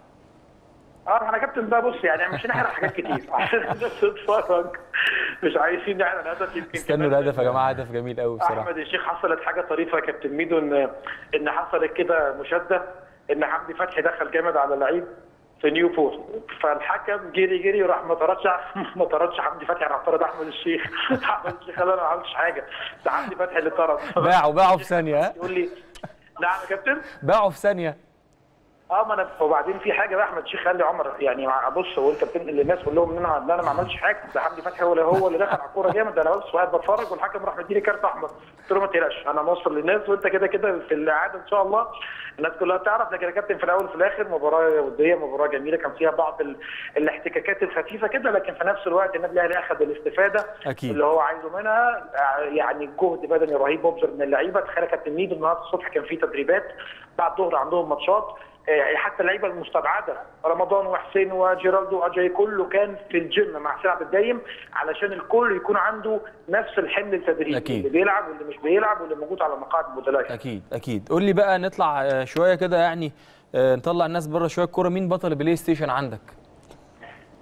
اه احنا كابتن بقى بص يعني مش هنحرق حاجات كتير عشان الناس تتفرج مش عايزين نحرق الهدف يمكن استنوا كمان الهدف يا جماعه هدف جميل قوي بصراحه احمد الشيخ حصلت حاجه طريفه يا كابتن ميدو ان ان حصلت كده مشاده ان حمدي فتحي دخل جامد على لعيب في نيوبورت فالحكم جري جري وراح ما طردش ما طردش حمدي فتحي راح طرد احمد الشيخ احمد الشيخ قال انا ما عملتش حاجه ده حمدي فتحي اللي طرد باعوا باعوا في ثانيه ها؟ يقول لي نعم يا كابتن باعوا في ثانيه اه ما انا وبعدين في حاجه بقى احمد الشيخ قال لي عمر يعني مع- بص هو انت بتنقل للناس قول لهم ان انا ان انا ما عملتش حاجه ده حمدي فتحي هو اللي هو اللي دخل على الكوره جامد ده انا بس قاعد بتفرج والحكم راح مديني كارت احمر قلت له ما تقلقش انا موصل للناس وانت كده كده في الاعاده ان شاء الله الناس كلها تعرف لكن يا كابتن في الاول وفي الاخر مباراه وديه مباراه جميله كان فيها بعض ال... الاحتكاكات الخفيفه كده لكن في نفس الوقت النادي الاهلي اخذ الاستفاده أكيد. اللي هو عايزه منها يعني جهد بدني رهيب مبذر من اللعيبه تخيل يا كابتن ميدو النهارده الصبح كان في تدريبات بعد الظهر عندهم ماتشات آه، حتى اللعيبه المستبعده رمضان وحسين وجيرالدو واجاي كله كان في الجيم مع سعد الدايم علشان الكل يكون عنده نفس الحمل التدريبي أكيد. اللي بيلعب واللي مش بيلعب واللي موجود على مقاعد البدلاء اكيد اكيد قول لي بقى نطلع آه، شويه كده يعني آه، نطلع الناس بره شويه الكوره مين بطل البلاي ستيشن عندك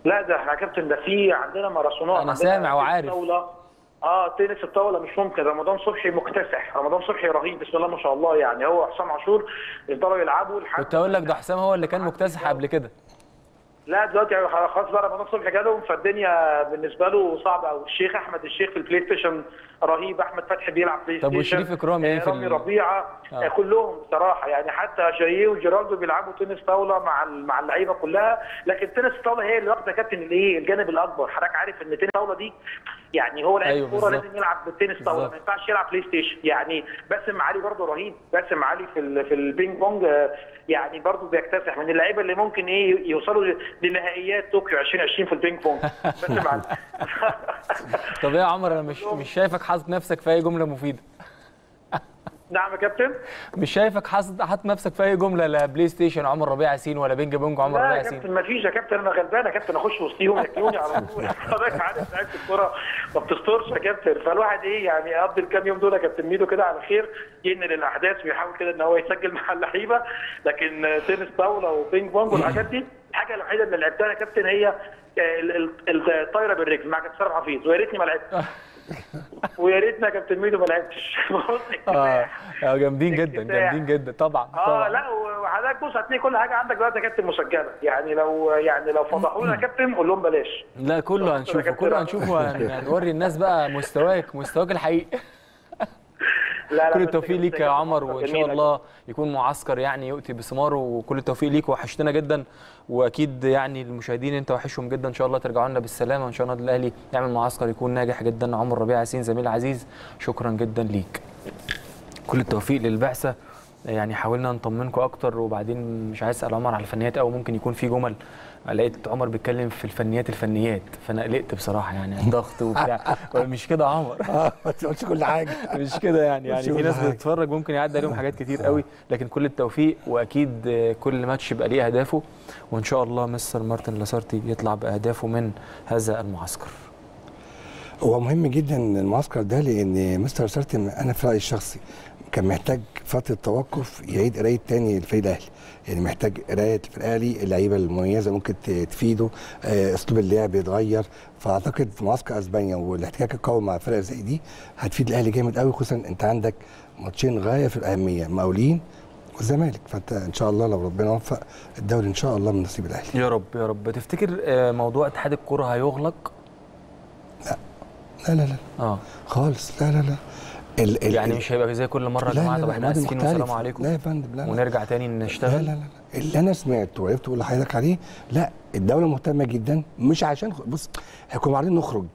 لا ده احنا يا كابتن ده في عندنا ماراثونات أنا عندنا سامع تنس وعارف. طاوله اه تنس الطاوله مش ممكن رمضان صبحي مكتسح رمضان صبحي رهيب بسم الله ما شاء الله يعني هو حسام عاشور يقدروا يلعبوا لحد كنت اقول لك ده حسام هو اللي كان مكتسح قبل كده لا دلوقتي خلاص بقى رمضان صبحي جالهم فالدنيا بالنسبه له صعبه قوي الشيخ احمد الشيخ في البلاي ستيشن رهيب احمد فتحي بيلعب بلاي طب ستيشن وشريف إكرامي إيه آه، في رامي ال- ربيعه آه. آه. كلهم بصراحه يعني حتى جاييه وجيرالدو بيلعبوا تنس طاوله مع ال- مع اللعيبه كلها لكن تنس الطاوله هي اللي واخده كابتن الايه الجانب الاكبر حضرتك عارف ان تنس الطاوله دي يعني هو لعيب أيوة الكوره بالظبط. لازم يلعب بالتنس طاوله بالظبط. ما ينفعش يلعب بلاي ستيشن يعني باسم علي برضه رهيب باسم علي في ال- في البينج بونج آه، يعني برضه بيكتسح من اللعيبه اللي ممكن ايه يوصلوا ل- لنهائيات طوكيو 2020 في البينج بونج باسم علي طب ايه يا عمر انا مش مش شايفك حاطط نفسك في اي جمله مفيده نعم يا كابتن مش شايفك حاطط حاطط نفسك في اي جمله لا بلاي ستيشن عمر ربيع ياسين ولا بينج بونج عمر لا ربيع يا ياسين كابتن ما فيش يا كابتن انا غلبان يا كابتن اخش وسطيهم ياكلوني على طول حضرتك عارف لعيبه الكوره ما بتسترش يا كابتن فالواحد ايه يعني يقضي الكام يوم دول يا كابتن ميدو كده على خير ينقل الاحداث ويحاول كده ان هو يسجل مع اللعيبه لكن تنس طاوله وبينج بونج والحاجات دي الحاجه الوحيده اللي لعبتها يا كابتن هي ال- ال- الطايره بالرجل مع كابتن سارة حفيظ ويا ريتني ما لعبت ويا ريتنا يا كابتن ميدو ما لعبتش بص اه اكتساح آه، جامدين جدا اكتساح. جامدين جدا طبعا اه طبعا لا وحضرتك بص هتلاقي كل حاجه عندك دلوقتي يا كابتن مسجله يعني لو يعني لو فضحونا يا كابتن قول لهم بلاش لا كله هنشوفه كله هنشوفه هن- هنوري الناس بقى مستواك مستواك الحقيقي لا كل بس التوفيق بس ليك يا كابتن عمر مصر وان شاء جميلة. الله يكون معسكر يعني يؤتي بثماره وكل التوفيق ليك وحشتنا جدا واكيد يعني المشاهدين انت وحشهم جدا ان شاء الله ترجعوا لنا بالسلامه وان شاء الله النادي الاهلي يعمل معسكر يكون ناجح جدا عمر ربيع ياسين زميل عزيز شكرا جدا ليك كل التوفيق للبعثه يعني حاولنا نطمنكم اكتر وبعدين مش عايز اسال عمر على الفنيات او ممكن يكون في جمل لقيت عمر بيتكلم في الفنيات الفنيات فانا قلقت بصراحه يعني الضغط وبتاع مش كده يا عمر اه ما تقولش كل حاجه مش كده يعني يعني مش في كل ناس حاجة. بتتفرج ممكن يعدي عليهم حاجات كتير قوي لكن كل التوفيق واكيد آه، كل ماتش يبقى ليه اهدافه وان شاء الله مستر مارتن لاسارتي يطلع باهدافه من هذا المعسكر هو مهم جدا المعسكر ده لان مستر سارتي انا في رايي الشخصي كان محتاج فتره توقف يعيد قرايه تاني الفريق الاهلي يعني محتاج قرايه في الاهلي اللعيبه المميزه ممكن ت- تفيده آه، اسلوب اللعب يتغير فاعتقد في معسكر اسبانيا والاحتكاك القوي مع فرق زي دي هتفيد الاهلي جامد قوي خصوصا انت عندك ماتشين غايه في الاهميه مقاولين والزمالك فانت ان شاء الله لو ربنا وفق الدوري ان شاء الله من نصيب الاهلي يا رب يا رب تفتكر آه، موضوع اتحاد الكره هيغلق لا لا لا اه خالص لا لا لا ال ال يعني ال- مش هيبقى زي كل مره يا لا جماعه لا طب لا احنا المواد اسفين مختلفة. والسلام عليكم لا يا فندم لا لا ونرجع تاني لا نشتغل لا لا اللي انا سمعته وعرفت اقول لحضرتك عليه لا الدوله مهتمه جدا مش عشان بص هيكونوا عارفين نخرج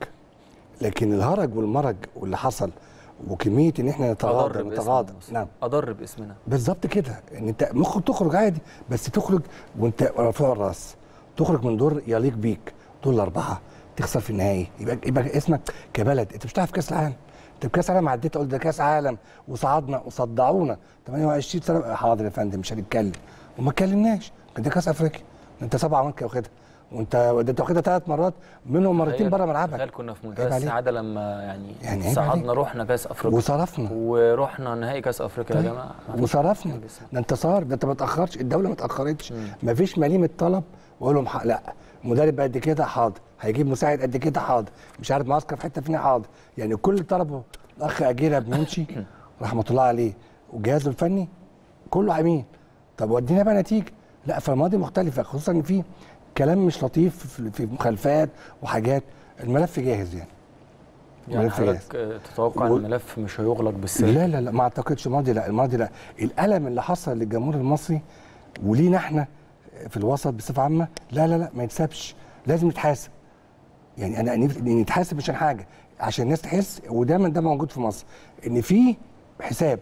لكن الهرج والمرج واللي حصل وكميه ان احنا نتغاضى اضر باسمنا نتغاضى مصر. نعم اضر باسمنا بالظبط كده ان انت ممكن تخرج عادي بس تخرج وانت رافع الراس تخرج من دور يليق بيك دور الاربعه تخسر في النهائي يبقى يبقى اسمك كبلد انت مش هتلعب في كاس العالم انت في كاس العالم عديت قلت ده كاس عالم وصعدنا وصدعونا 28 سنه حاضر يا فندم مش هنتكلم وما اتكلمناش كان ده كاس افريقيا ده انت سبعه ماركه واخدها وانت ده انت واخدها ثلاث مرات منهم مرتين تخيل- بره ملعبك تخيل كنا في عيب منتهى عليك. السعاده لما يعني, يعني عيب صعدنا عليك. رحنا كاس افريقيا وصرفنا ورحنا نهائي كاس افريقيا يا طيب. جماعه ما فيش وصرفنا حاجة باسمها. ده انتصار ده انت ما تاخرش الدوله ما تاخرتش ما فيش مليمه طلب واقول لهم ح- لا مدرب قد كده حاضر هيجيب مساعد قد كده حاضر مش عارف معسكر في حته فينا حاضر يعني كل اللي طلبه الاخ اجيره بنمشي رحمه الله عليه وجهازه الفني كله امين طب ودينا بقى نتيجه لا فالماضي مختلفه خصوصا ان في كلام مش لطيف في- في مخالفات وحاجات الملف جاهز يعني يعني ملف جاهز. حضرتك آه، تتوقع ان و- الملف مش هيغلق بالسر لا لا لا ما اعتقدش الماضي لا الماضي لا الالم اللي حصل للجمهور المصري ولينا احنا في الوسط بصفه عامه لا لا لا ما يتسابش لازم نتحاسب يعني انا نف- نتحاسب عشان حاجه عشان الناس تحس ودايما ده موجود في مصر ان في حساب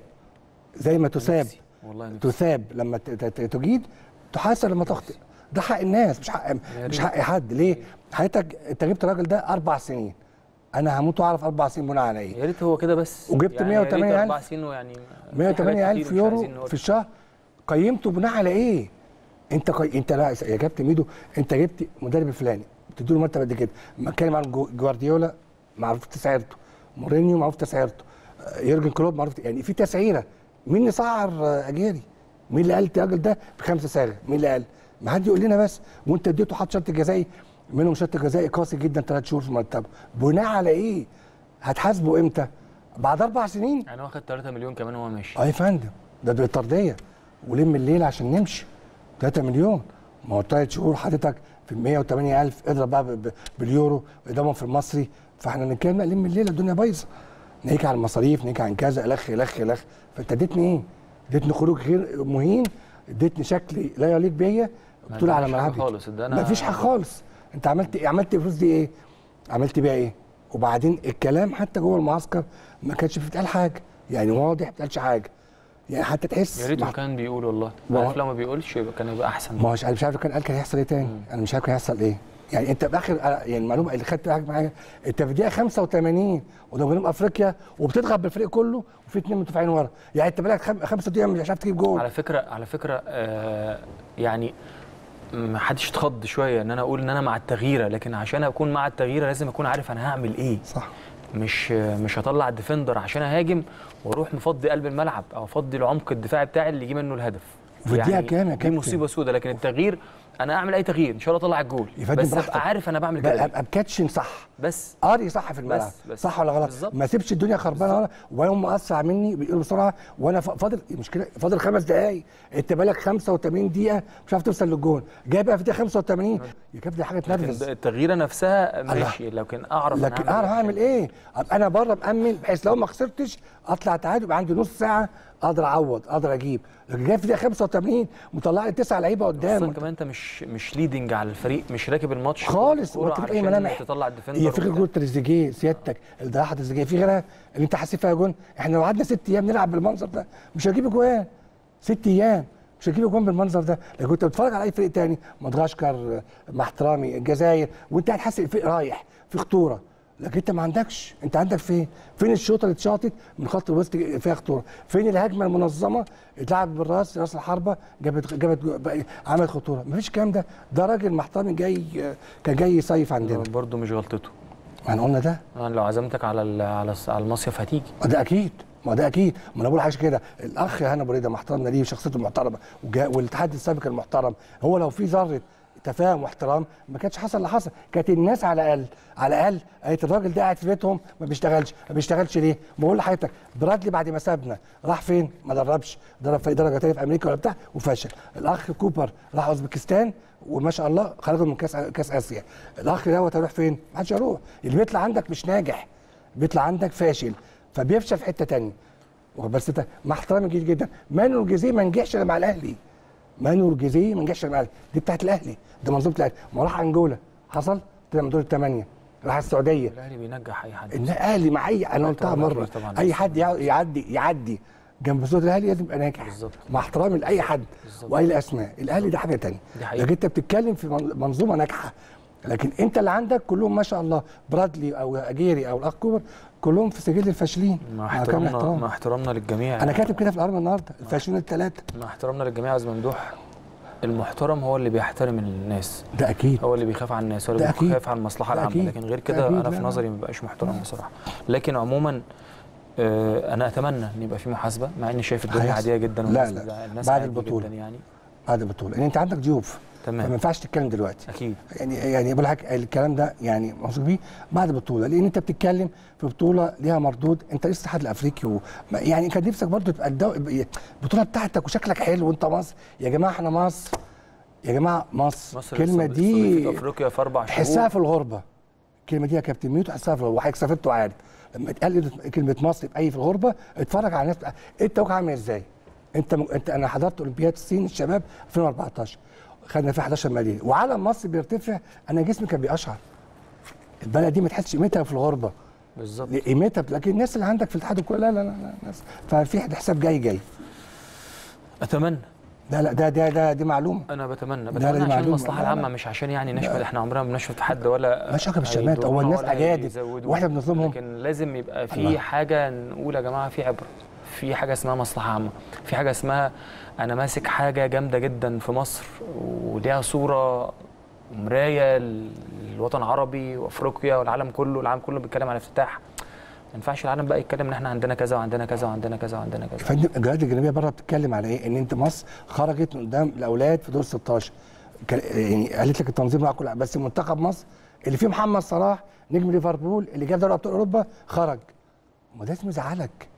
زي ما تساب نفسي. والله نفسي. تثاب لما ت- ت- تجيد تحاسب لما تخطئ ده حق الناس مش حق مش حق حد ليه حضرتك انت جبت الراجل ده اربع سنين انا هموت واعرف اربع سنين بناء على ايه يا ريت هو كده بس وجبت يعني يا ريت 108 اربع ألف. سنين ويعني في 108 حاجات ألف كتير مش يورو عايزين نقول. في الشهر قيمته بناء على ايه؟ انت قي... انت لا يا كابتن ميدو انت جبت مدرب الفلاني بتديله مرتب قد كده ما اتكلم عن جو- جوارديولا معروف تسعيرته مورينيو معروف تسعيرته آه، يورجن كلوب معروف يعني في تسعيره مين اللي سعر آه، اجيري؟ مين اللي قال الراجل ده بخمسه ساغ؟ مين اللي قال؟ ما حد يقول لنا بس وانت اديته حط شرط جزائي منهم شرط جزائي قاسي جدا ثلاث شهور في مرتبه بناء على ايه هتحاسبه امتى بعد اربع سنين يعني واخد 3 مليون كمان وهو ماشي اه يا فندم ده ده طرديه ولم الليل عشان نمشي 3 مليون ما هو ثلاث شهور حضرتك في 108000 اضرب بقى ب- ب- باليورو اضافه في المصري فاحنا بنتكلم لا لم الليل الدنيا بايظه ناهيك عن المصاريف ناهيك عن كذا الخ الخ الخ فانت اديتني ايه؟ اديتني خروج غير مهين اديتني شكل لا يليق بيا بطوله على ادانيش حاجة ملعبي خالص، ادانا- ما فيش حاجه خالص انت عملت إيه؟ عملت الفلوس دي ايه؟ عملت بيها ايه؟ وبعدين الكلام حتى جوه المعسكر ما كانش بيتقال حاجه يعني واضح ما بيتقالش حاجه يعني حتى تحس يا ريته مع- كان بيقول والله ما هو- عارف لو ما بيقولش يبقى كان يبقى احسن ما هوش انا مش عارف كان قال كان هيحصل ايه تاني انا مش عارف كان هيحصل ايه يعني انت باخر يعني المعلومه اللي خدت معاك معايا انت في دقيقه 85 وده جنوب افريقيا وبتضغط بالفريق كله وفي اثنين مدافعين ورا يعني انت بقالك خم... خمسه دقيقه مش عارف تجيب جول على فكره على فكره آه يعني ما حدش اتخض شويه ان انا اقول ان انا مع التغييره لكن عشان اكون مع التغييره لازم اكون عارف انا هعمل ايه صح مش مش هطلع الديفندر عشان اهاجم واروح مفضي قلب الملعب او افضي العمق الدفاعي بتاعي اللي يجي منه الهدف وفي الدقيقة كام يا دي كابتن؟ مصيبه سوداء لكن التغيير انا اعمل اي تغيير ان شاء الله اطلع الجول يا فندم بس براحتك. ابقى عارف انا بعمل بقى كده ابقى بكاتشن صح بس قاري صح في الملعب بس- بس. صح ولا غلط بالظبط. ما سيبش الدنيا خربانه ولا ويوم اسرع مني بيقول بسرعه وانا ف- فاضل مشكله فاضل خمس دقائق انت بالك 85 دقيقه مش عارف توصل للجون جاي بقى في دقيقه 85 يا كابتن دي حاجه تنرفز لكن التغييره نفسها ماشي لكن اعرف أنا لكن هعمل اعرف إيه. اعمل ايه أبقى انا بره مامن بحيث لو ما خسرتش اطلع تعادل يبقى عندي نص ساعه اقدر اعوض اقدر اجيب لكن جاي في دقيقه 85 مطلع لي تسع لعيبه خصوصا قدام كمان انت مش مش ليدنج على الفريق مش راكب الماتش خالص كورة وانت في اي علشان ملامح تطلع الديفندر هي فكره وبتاع. جول تريزيجيه سيادتك اللي ضيعها تريزيجيه في غيرها اللي انت حاسس فيها جون احنا لو قعدنا ست ايام نلعب بالمنظر ده مش هجيب اجوان ست ايام مش هجيب اجوان بالمنظر ده لو كنت بتتفرج على اي فريق تاني مدغشقر مع احترامي الجزائر وانت هتحس الفريق رايح في خطوره لكن انت ما عندكش انت عندك فين فين الشوطه اللي اتشاطت من خط الوسط فيها خطوره فين الهجمه المنظمه اتلعبت بالراس راس الحربه جابت جابت جو- عملت خطوره مفيش الكلام ده ده راجل محترم جاي كان جاي يصيف عندنا برضه مش غلطته ما احنا قلنا ده انا لو عزمتك على ال- على الس- على المصيف هتيجي ما ده اكيد ما ده اكيد ما انا بقول حاجه كده الاخ هنا بريده محترمنا ليه وشخصيته محترمه وجا- والاتحاد السابق المحترم هو لو في ذره تفاهم واحترام ما كانش حصل اللي حصل كانت الناس على الاقل على الاقل قالت الراجل ده قاعد في بيتهم ما بيشتغلش ما بيشتغلش ليه؟ بقول لحضرتك برادلي بعد ما سابنا راح فين؟ ما دربش درب في درجه تانيه في امريكا ولا بتاع وفشل الاخ كوبر راح اوزبكستان وما شاء الله خرجوا من كاس كاس اسيا الاخ دوت هيروح فين؟ ما حدش هيروح اللي بيطلع عندك مش ناجح بيطلع عندك فاشل فبيفشل في حته تانية واخد بس انت مع احترامي جدا جدا مانو الجزيري ما نجحش الا مع الاهلي مانو الجزيري ما نجحش الا مع الاهلي دي بتاعت الاهلي دي منظومه الاهلي ما هو راح انجولا حصل طلع من دور الثمانيه راح السعوديه الاهلي بينجح اي حد الاهلي مع اي انا قلتها طبعاً مره أكيد طبعاً. اي حد يع- يعدي يعدي جنب صوت الاهلي لازم يبقى ناجح بالظبط. مع احترامي لاي حد بالظبط. واي الاسماء الاهلي ده حاجه تانية دي حقيقة. لكن انت بتتكلم في من- منظومه ناجحه لكن انت اللي عندك كلهم ما شاء الله برادلي او اجيري او الاخ كوبر كلهم في سجل الفاشلين مع كامل احترامنا احترام. مع احترامنا للجميع انا كاتب كده في الارض النهارده الفاشلين الثلاثه مع احترامنا للجميع يا استاذ ممدوح المحترم هو اللي بيحترم الناس ده اكيد هو اللي بيخاف على الناس هو اللي ده أكيد. بيخاف على المصلحه ده العامه أكيد. لكن غير ده كده أكيد. انا لا، في لا. نظري ما بقاش محترم بصراحه لكن عموما آه، انا اتمنى ان يبقى في محاسبه مع اني شايف الدنيا هيحصل. عاديه جدا لا، والناس لا. الناس بعد عادي البطولة. جدا يعني بعد البطوله لان انت عندك ضيوف تمام. فما ينفعش تتكلم دلوقتي اكيد يعني يعني بقول لك الكلام ده يعني موثوق بيه بعد البطوله لان انت بتتكلم في بطوله ليها مردود انت لسه الاتحاد الافريقي و... ما- يعني كان نفسك برضه تبقى الدو... البطوله بتاعتك وشكلك حلو وانت مصر يا جماعه احنا مصر يا جماعه مصر مصر الكلمه لسه دي استضيفت افريقيا في اربع تحسها شهور في الغربه الكلمه دي يا كابتن ميوت تحسها في الغربه وحضرتك سافرت وعارف لما اتقال كلمه مصر في اي في الغربه اتفرج على الناس انت واقع عامل ازاي انت م... انت انا حضرت اولمبياد الصين الشباب 2014 خدنا فيها 11 ميداليه وعلم مصر بيرتفع انا جسمي كان بيقشعر البلد دي ما تحسش قيمتها في الغربه بالظبط قيمتها لكن الناس اللي عندك في الاتحاد الكوري لا لا لا, لا ناس ففي حساب جاي جاي اتمنى لا لا ده ده ده دي معلومه انا بتمنى لا، بتمنى دي عشان معلومة. المصلحه لا، لا. العامه مش عشان يعني نشمت احنا عمرنا ما بنشمت حد ولا مالهاش علاقة بالشمات، هو هيضرونا الناس ولا أجادب، هيزودونا. وإحنا بنظلمهم. لكن لازم يبقى في الله. حاجه نقول يا جماعه في عبره في حاجه اسمها مصلحه عامه في حاجه اسمها انا ماسك حاجه جامده جدا في مصر وليها صوره ومرايه للوطن العربي وافريقيا والعالم كله العالم كله بيتكلم على افتتاح ما ينفعش العالم بقى يتكلم ان احنا عندنا كذا وعندنا كذا وعندنا كذا وعندنا كذا فندم الجهات الجانبيه بره بتتكلم على ايه؟ ان انت مصر خرجت من قدام الاولاد في دور 16 كان- يعني قالت لك التنظيم راح كل بس منتخب مصر اللي فيه محمد صلاح نجم ليفربول اللي جاب دوري ابطال اوروبا خرج ما ده لازم يزعلك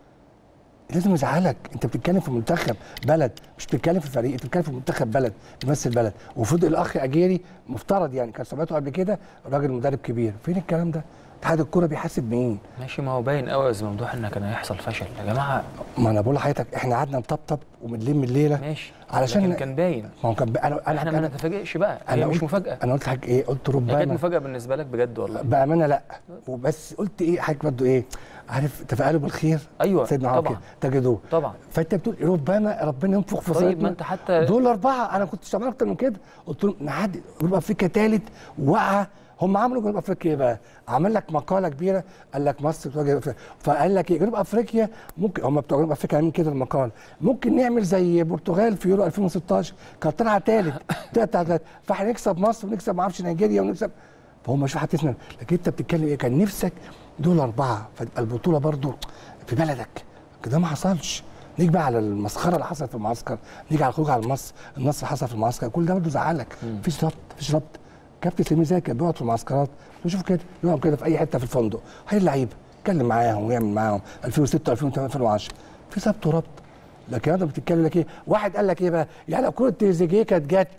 لازم يزعلك انت بتتكلم في منتخب بلد مش بتتكلم في فريق انت بتتكلم في منتخب بلد بيمثل بلد وفضل الاخ اجيري مفترض يعني كان سمعته قبل كده راجل مدرب كبير فين الكلام ده اتحاد الكوره بيحاسب مين ماشي ما هو باين قوي يا استاذ ممدوح ان كان هيحصل فشل يا جماعه ما انا بقول لحضرتك احنا قعدنا نطبطب ومنلم الليله ماشي علشان لكن كان باين ما هو كان بقى انا انا احنا ما انا, نتفاجئش بقى أنا هي مش قلت- مفاجاه انا قلت لحضرتك ايه قلت هي كانت ربما مفاجاه بالنسبه لك بجد والله بامانه لا وبس قلت ايه حضرتك برضه ايه عارف تفاءلوا بالخير أيوة، سيدنا عمر طبعا. كده تجدوه طبعا فانت بتقول ربما ربنا ينفخ في طيب صيدنا ما انت حتى دول اربعه انا كنت شغال اكتر من كده قلت لهم نعدي جنوب افريقيا ثالث وقعه هم عملوا جنوب افريقيا ايه بقى؟ عمل لك مقاله كبيره قال لك مصر بتواجه جنوب أفريقيا. فقال لك ايه جنوب افريقيا ممكن هم بتوع جنوب افريقيا عاملين كده المقال ممكن نعمل زي البرتغال في يورو 2016 كانت طالعه ثالث طلعت ثالث فاحنا نكسب مصر ونكسب ما اعرفش نيجيريا ونكسب فهم مش حاطين لكن انت بتتكلم ايه كان نفسك دول اربعه فتبقى البطوله برضو في بلدك كده ما حصلش نيجي بقى على المسخره اللي حصلت في المعسكر نيجي على الخروج على النصر النصر اللي حصل في المعسكر كل ده برضه زعلك مفيش ربط مفيش ربط كابتن سليم زاهي كان بيقعد في المعسكرات وشوف كده يقعد كده في اي حته في الفندق هاي اللعيبه يتكلم معاهم ويعمل معاهم 2006 2008 2010 في ثبت وربط لكن انت بتتكلم لك ايه واحد قال لك ايه بقى يعني لو كره تريزيجيه كانت جت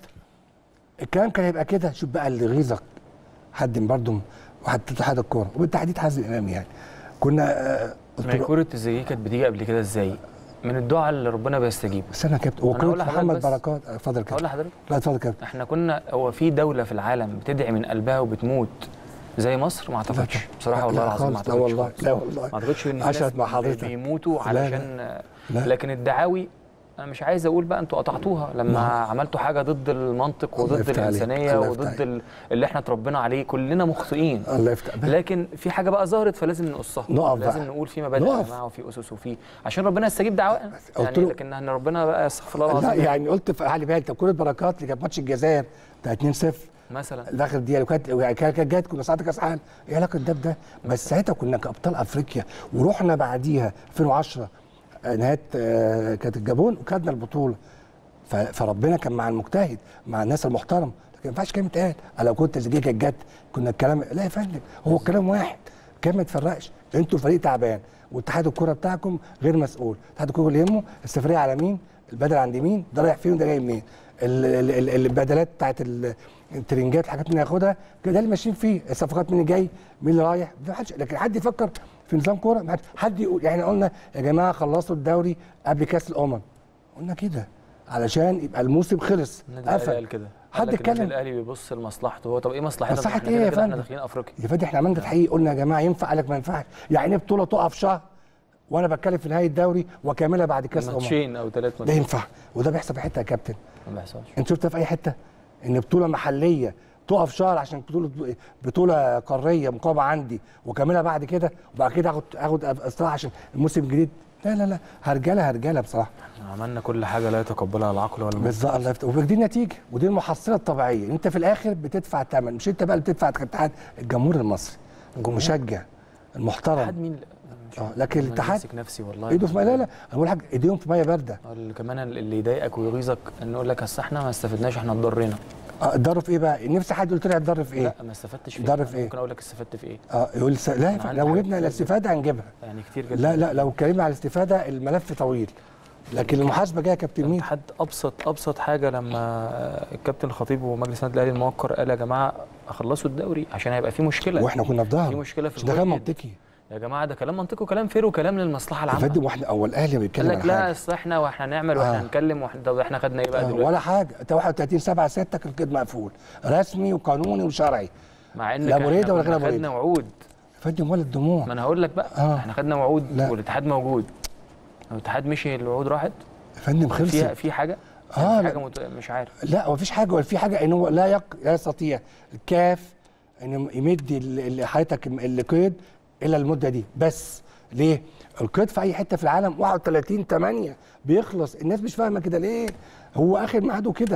الكلام كان هيبقى كده شوف بقى اللي غيظك حد من برضه واحد اتحاد الكوره وبالتحديد حازم امام يعني كنا آه، قلت ما هي له كوره الزجاجه كانت بتيجي قبل كده ازاي؟ من الدعاء اللي ربنا بيستجيب استنى يا كابتن هو أنا هقول كره لحضرتك محمد بس. بركات آه، اتفضل يا هقول كابتن لحضرتك لا اتفضل يا كابتن احنا كنا هو في دوله في العالم بتدعي من قلبها وبتموت زي مصر ما اعتقدش بصراحه لا والله العظيم ما خالص، لا اعتقدش والله خالص. لا والله ما اعتقدش ان في عشرة ناس مع حضرتك. بيموتوا لا، لا. علشان لا. لكن الدعاوي انا مش عايز اقول بقى انتوا قطعتوها لما عملتوا حاجه ضد المنطق الله وضد يفتح عليك، الانسانيه الله يفتح وضد ال- اللي احنا اتربينا عليه كلنا مخطئين الله يفتح بس لكن في حاجه بقى ظهرت فلازم نقصها نقف لازم بقى. نقول في مبادئ يا نقف. جماعه وفي اسس وفي عشان ربنا يستجيب دعوائنا قلت يعني له- لكن ان ربنا بقى استغفر الله لا العظيم يعني قلت في علي بالك طب كره بركات اللي كانت ماتش الجزائر بتاع 2-0 مثلا الاخر دقيقه وكانت كانت كانت جت كنا ساعتها كاس عالم ايه علاقه ده بده بس ساعتها كنا كابطال افريقيا ورحنا بعديها 2010 آه، نهايه آه، كانت الجابون وخدنا البطوله ف- فربنا كان مع المجتهد مع الناس المحترم لكن ما ينفعش كلمه تقال أنا لو كنت زجاجه كانت جت كنا الكلام لا يا فندم هو الكلام واحد كلام ما يتفرقش انتوا فريق تعبان واتحاد الكوره بتاعكم غير مسؤول اتحاد الكوره اللي يهمه السفريه على مين البدل عند مين ده رايح فين وده جاي منين ال- ال- ال- البدلات بتاعت ال- الترنجات الحاجات مين ياخدها كده ده اللي ماشيين فيه الصفقات مين اللي جاي مين اللي رايح ما حدش لكن حد يفكر في نظام كوره ما حدش- حد يقول يعني قلنا يا جماعه خلصوا الدوري قبل كاس الامم قلنا كده علشان يبقى الموسم خلص النادي الاهلي قفل قال كده حد قال لك النادي اتكلم الاهلي بيبص لمصلحته هو طب ايه مصلحتنا مصلحة إحنا إيه كده يا كده احنا فندم؟ داخلين افريقيا يا فندم احنا عملنا تحقيق قلنا يا جماعه ينفع قال لك ما ينفعش يعني ايه بطوله تقف شهر وانا بتكلم في نهايه الدوري واكملها بعد كاس الامم ماتشين او ثلاث ده ماتشين ينفع وده بيحصل في حته يا كابتن ما بيحصلش انت شفتها في اي حته ان بطوله محليه تقف شهر عشان بطوله بطوله قاريه مقامه عندي واكملها بعد كده وبعد كده اخد اخد استراحه عشان الموسم الجديد لا لا لا هرجله هرجله بصراحه عملنا كل حاجه لا يتقبلها العقل ولا المنطق بالظبط الله يفتح ودي النتيجه ودي المحصله الطبيعيه انت في الاخر بتدفع ثمن مش انت بقى اللي بتدفع كاتحاد الجمهور المصري المشجع المحترم الاتحاد مين مش اه عارف. لكن أنا الاتحاد ماسك نفسي والله ايده في ميه لا لا انا بقول حاجه ايديهم في ميه بارده اللي كمان اللي يضايقك ويغيظك انه يقول لك اصل احنا ما استفدناش احنا اتضرينا اه اتضرر في ايه بقى؟ نفسي حد يقول لي هتضر في ايه؟ لا ما استفدتش في ضر في إيه؟ ممكن اقول لك استفدت في ايه اه يقول س... لا أنا عندي لو حاجات جبنا كتير الاستفاده هنجيبها يعني كتير جدا لا لا لو اتكلمنا على الاستفاده الملف طويل لكن المحاسبه جايه يا كابتن مين؟ الاتحاد ابسط ابسط حاجه لما الكابتن الخطيب ومجلس النادي الاهلي الموقر قال يا جماعه خلصوا الدوري عشان هيبقى في مشكله واحنا كنا في في ظهره مشكله في مش ده كلام الجول. منطقي يا جماعه ده كلام منطقي وكلام فير وكلام للمصلحه يا العامه فندم واحنا هو الاهلي قال بيتكلم لك على لا حاجه اصل احنا واحنا نعمل واحنا آه. نتكلم واحنا طب احنا خدنا ايه بقى آه، دلوقتي ولا حاجه انت 31 7 6 كان كده مقفول رسمي وقانوني وشرعي مع ان لا كان- أبو ريدة إحنا ولا غير كنا أبو خدنا ريدة. وعود يا فندم ولا الدموع ما انا هقول لك بقى آه. احنا خدنا وعود لا. والاتحاد موجود الاتحاد مشي الوعود راحت يا فندم خلص فيها في حاجه آه، يعني في لا. حاجه مت... مش عارف لا هو مفيش حاجه ولا في حاجه ان هو لا يق... لا يستطيع الكاف ان يمد ال- ال- حضرتك القيد الا المده دي بس ليه؟ القيد في اي حته في العالم 31 8 بيخلص الناس مش فاهمه كده ليه؟ هو اخر ميعاده كده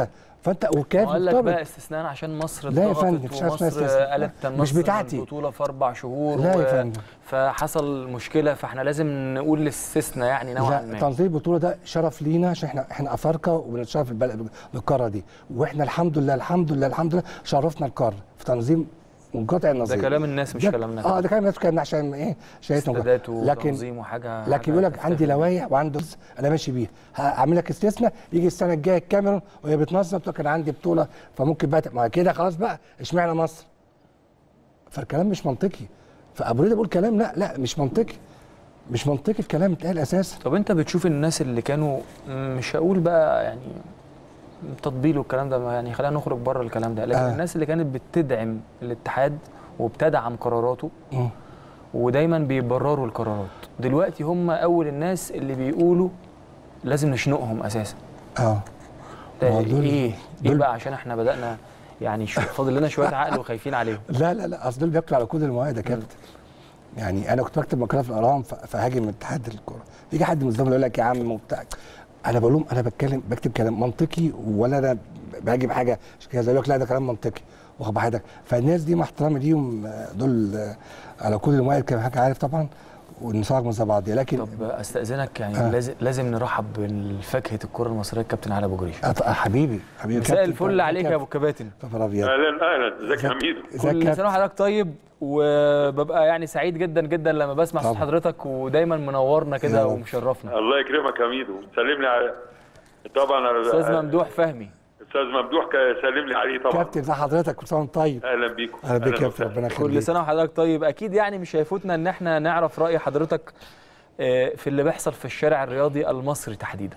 فانت وكان قال لك مرتبط. بقى استثناء عشان مصر لا يا اتضغطت فندم، مفيش حاجة اسمها ومصر استثناء. قالت مش النصر بتاعتي. البطوله في اربع شهور لا يا و- فندم. فحصل مشكله فاحنا لازم نقول الاستثناء يعني نوعا لا ما تنظيم البطوله ده شرف لينا عشان احنا احنا افارقه وبنتشرف البلد بالقاره دي واحنا الحمد لله الحمد لله الحمد لله شرفنا القاره في تنظيم منقطع النظير كلام الناس مش ده- كلامنا. اه ده كلام الناس كلامنا عشان ايه شايفنا استادات لكن وتنظيم وحاجه لكن يقول لك عندي لوائح وعنده انا ماشي بيها هعمل لك استثناء يجي السنه الجايه الكاميرون وهي بتنظم تقول لك انا عندي بطوله فممكن بقى ما كده خلاص بقى اشمعنى مصر فالكلام مش منطقي فابو ريده بيقول كلام لا لا مش منطقي مش منطقي الكلام اتقال اساسا طب انت بتشوف الناس اللي كانوا مش هقول بقى يعني تطبيل والكلام ده ما يعني خلينا نخرج بره الكلام ده لكن آه. آه. الناس اللي كانت بتدعم الاتحاد وبتدعم قراراته مم. ودايما بيبرروا القرارات دلوقتي هم اول الناس اللي بيقولوا لازم نشنقهم اساسا اه ده ما هو دول- ايه ايه دول- بقى عشان احنا بدانا يعني شو فاضل لنا شويه عقل وخايفين عليهم لا لا لا اصل دول بياكلوا على كل المواد يا كابتن يعني انا كنت بكتب مقاله في الاهرام ف- فهاجم اتحاد الكوره يجي حد من الزملاء يقول لك يا عم وبتاع انا بقول لهم انا بتكلم بكتب كلام منطقي ولا انا بهاجم حاجه كذا يقول لك لا ده كلام منطقي واخد بحضرتك فالناس دي مع احترامي ليهم آه، دول آه، على كل المواد كما حضرتك عارف طبعا ونصارع من زي بعض لكن طب استاذنك يعني آه. لازم لازم نرحب بالفاكهه الكره المصريه الكابتن علي ابو جريش أط- حبيبي حبيبي مساء كابتن، الفل عليك يا ابو كباتن كفر ابيض اهلا اهلا ازيك يا حميد ازيك كل كابتن؟ سنه وحضرتك طيب وببقى يعني سعيد جدا جدا لما بسمع صوت طبعا. حضرتك ودايما منورنا يا كده رب. ومشرفنا الله يكرمك يا حميد سلم لي على طبعا أنا- استاذ ممدوح فهمي استاذ ممدوح ك- سلم لي عليه طبعا كابتن ازي حضرتك كل سنه وانت طيب اهلا بيكم اهلا بيك يا كابتن وسهلا. ربنا يخليك كل سنه وحضرتك طيب اكيد يعني مش هيفوتنا ان احنا نعرف راي حضرتك آه، في اللي بيحصل في الشارع الرياضي المصري تحديدا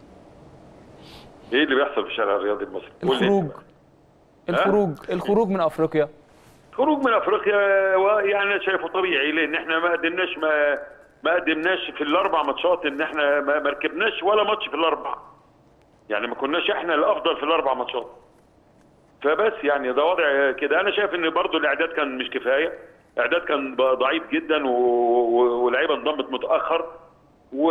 ايه اللي بيحصل في الشارع الرياضي المصري قول لي الخروج أنت بقى. الخروج الخروج من افريقيا خروج من افريقيا يعني انا شايفه طبيعي لان احنا ما قدمناش ما ما قدمناش في الاربع ماتشات ان احنا ما ما ركبناش ولا ماتش في الاربع يعني ما كناش احنا الافضل في الاربع ماتشات فبس يعني ده وضع كده انا شايف ان برضو الاعداد كان مش كفايه اعداد كان ب- ضعيف جدا و- و- واللعيبه انضمت متاخر و...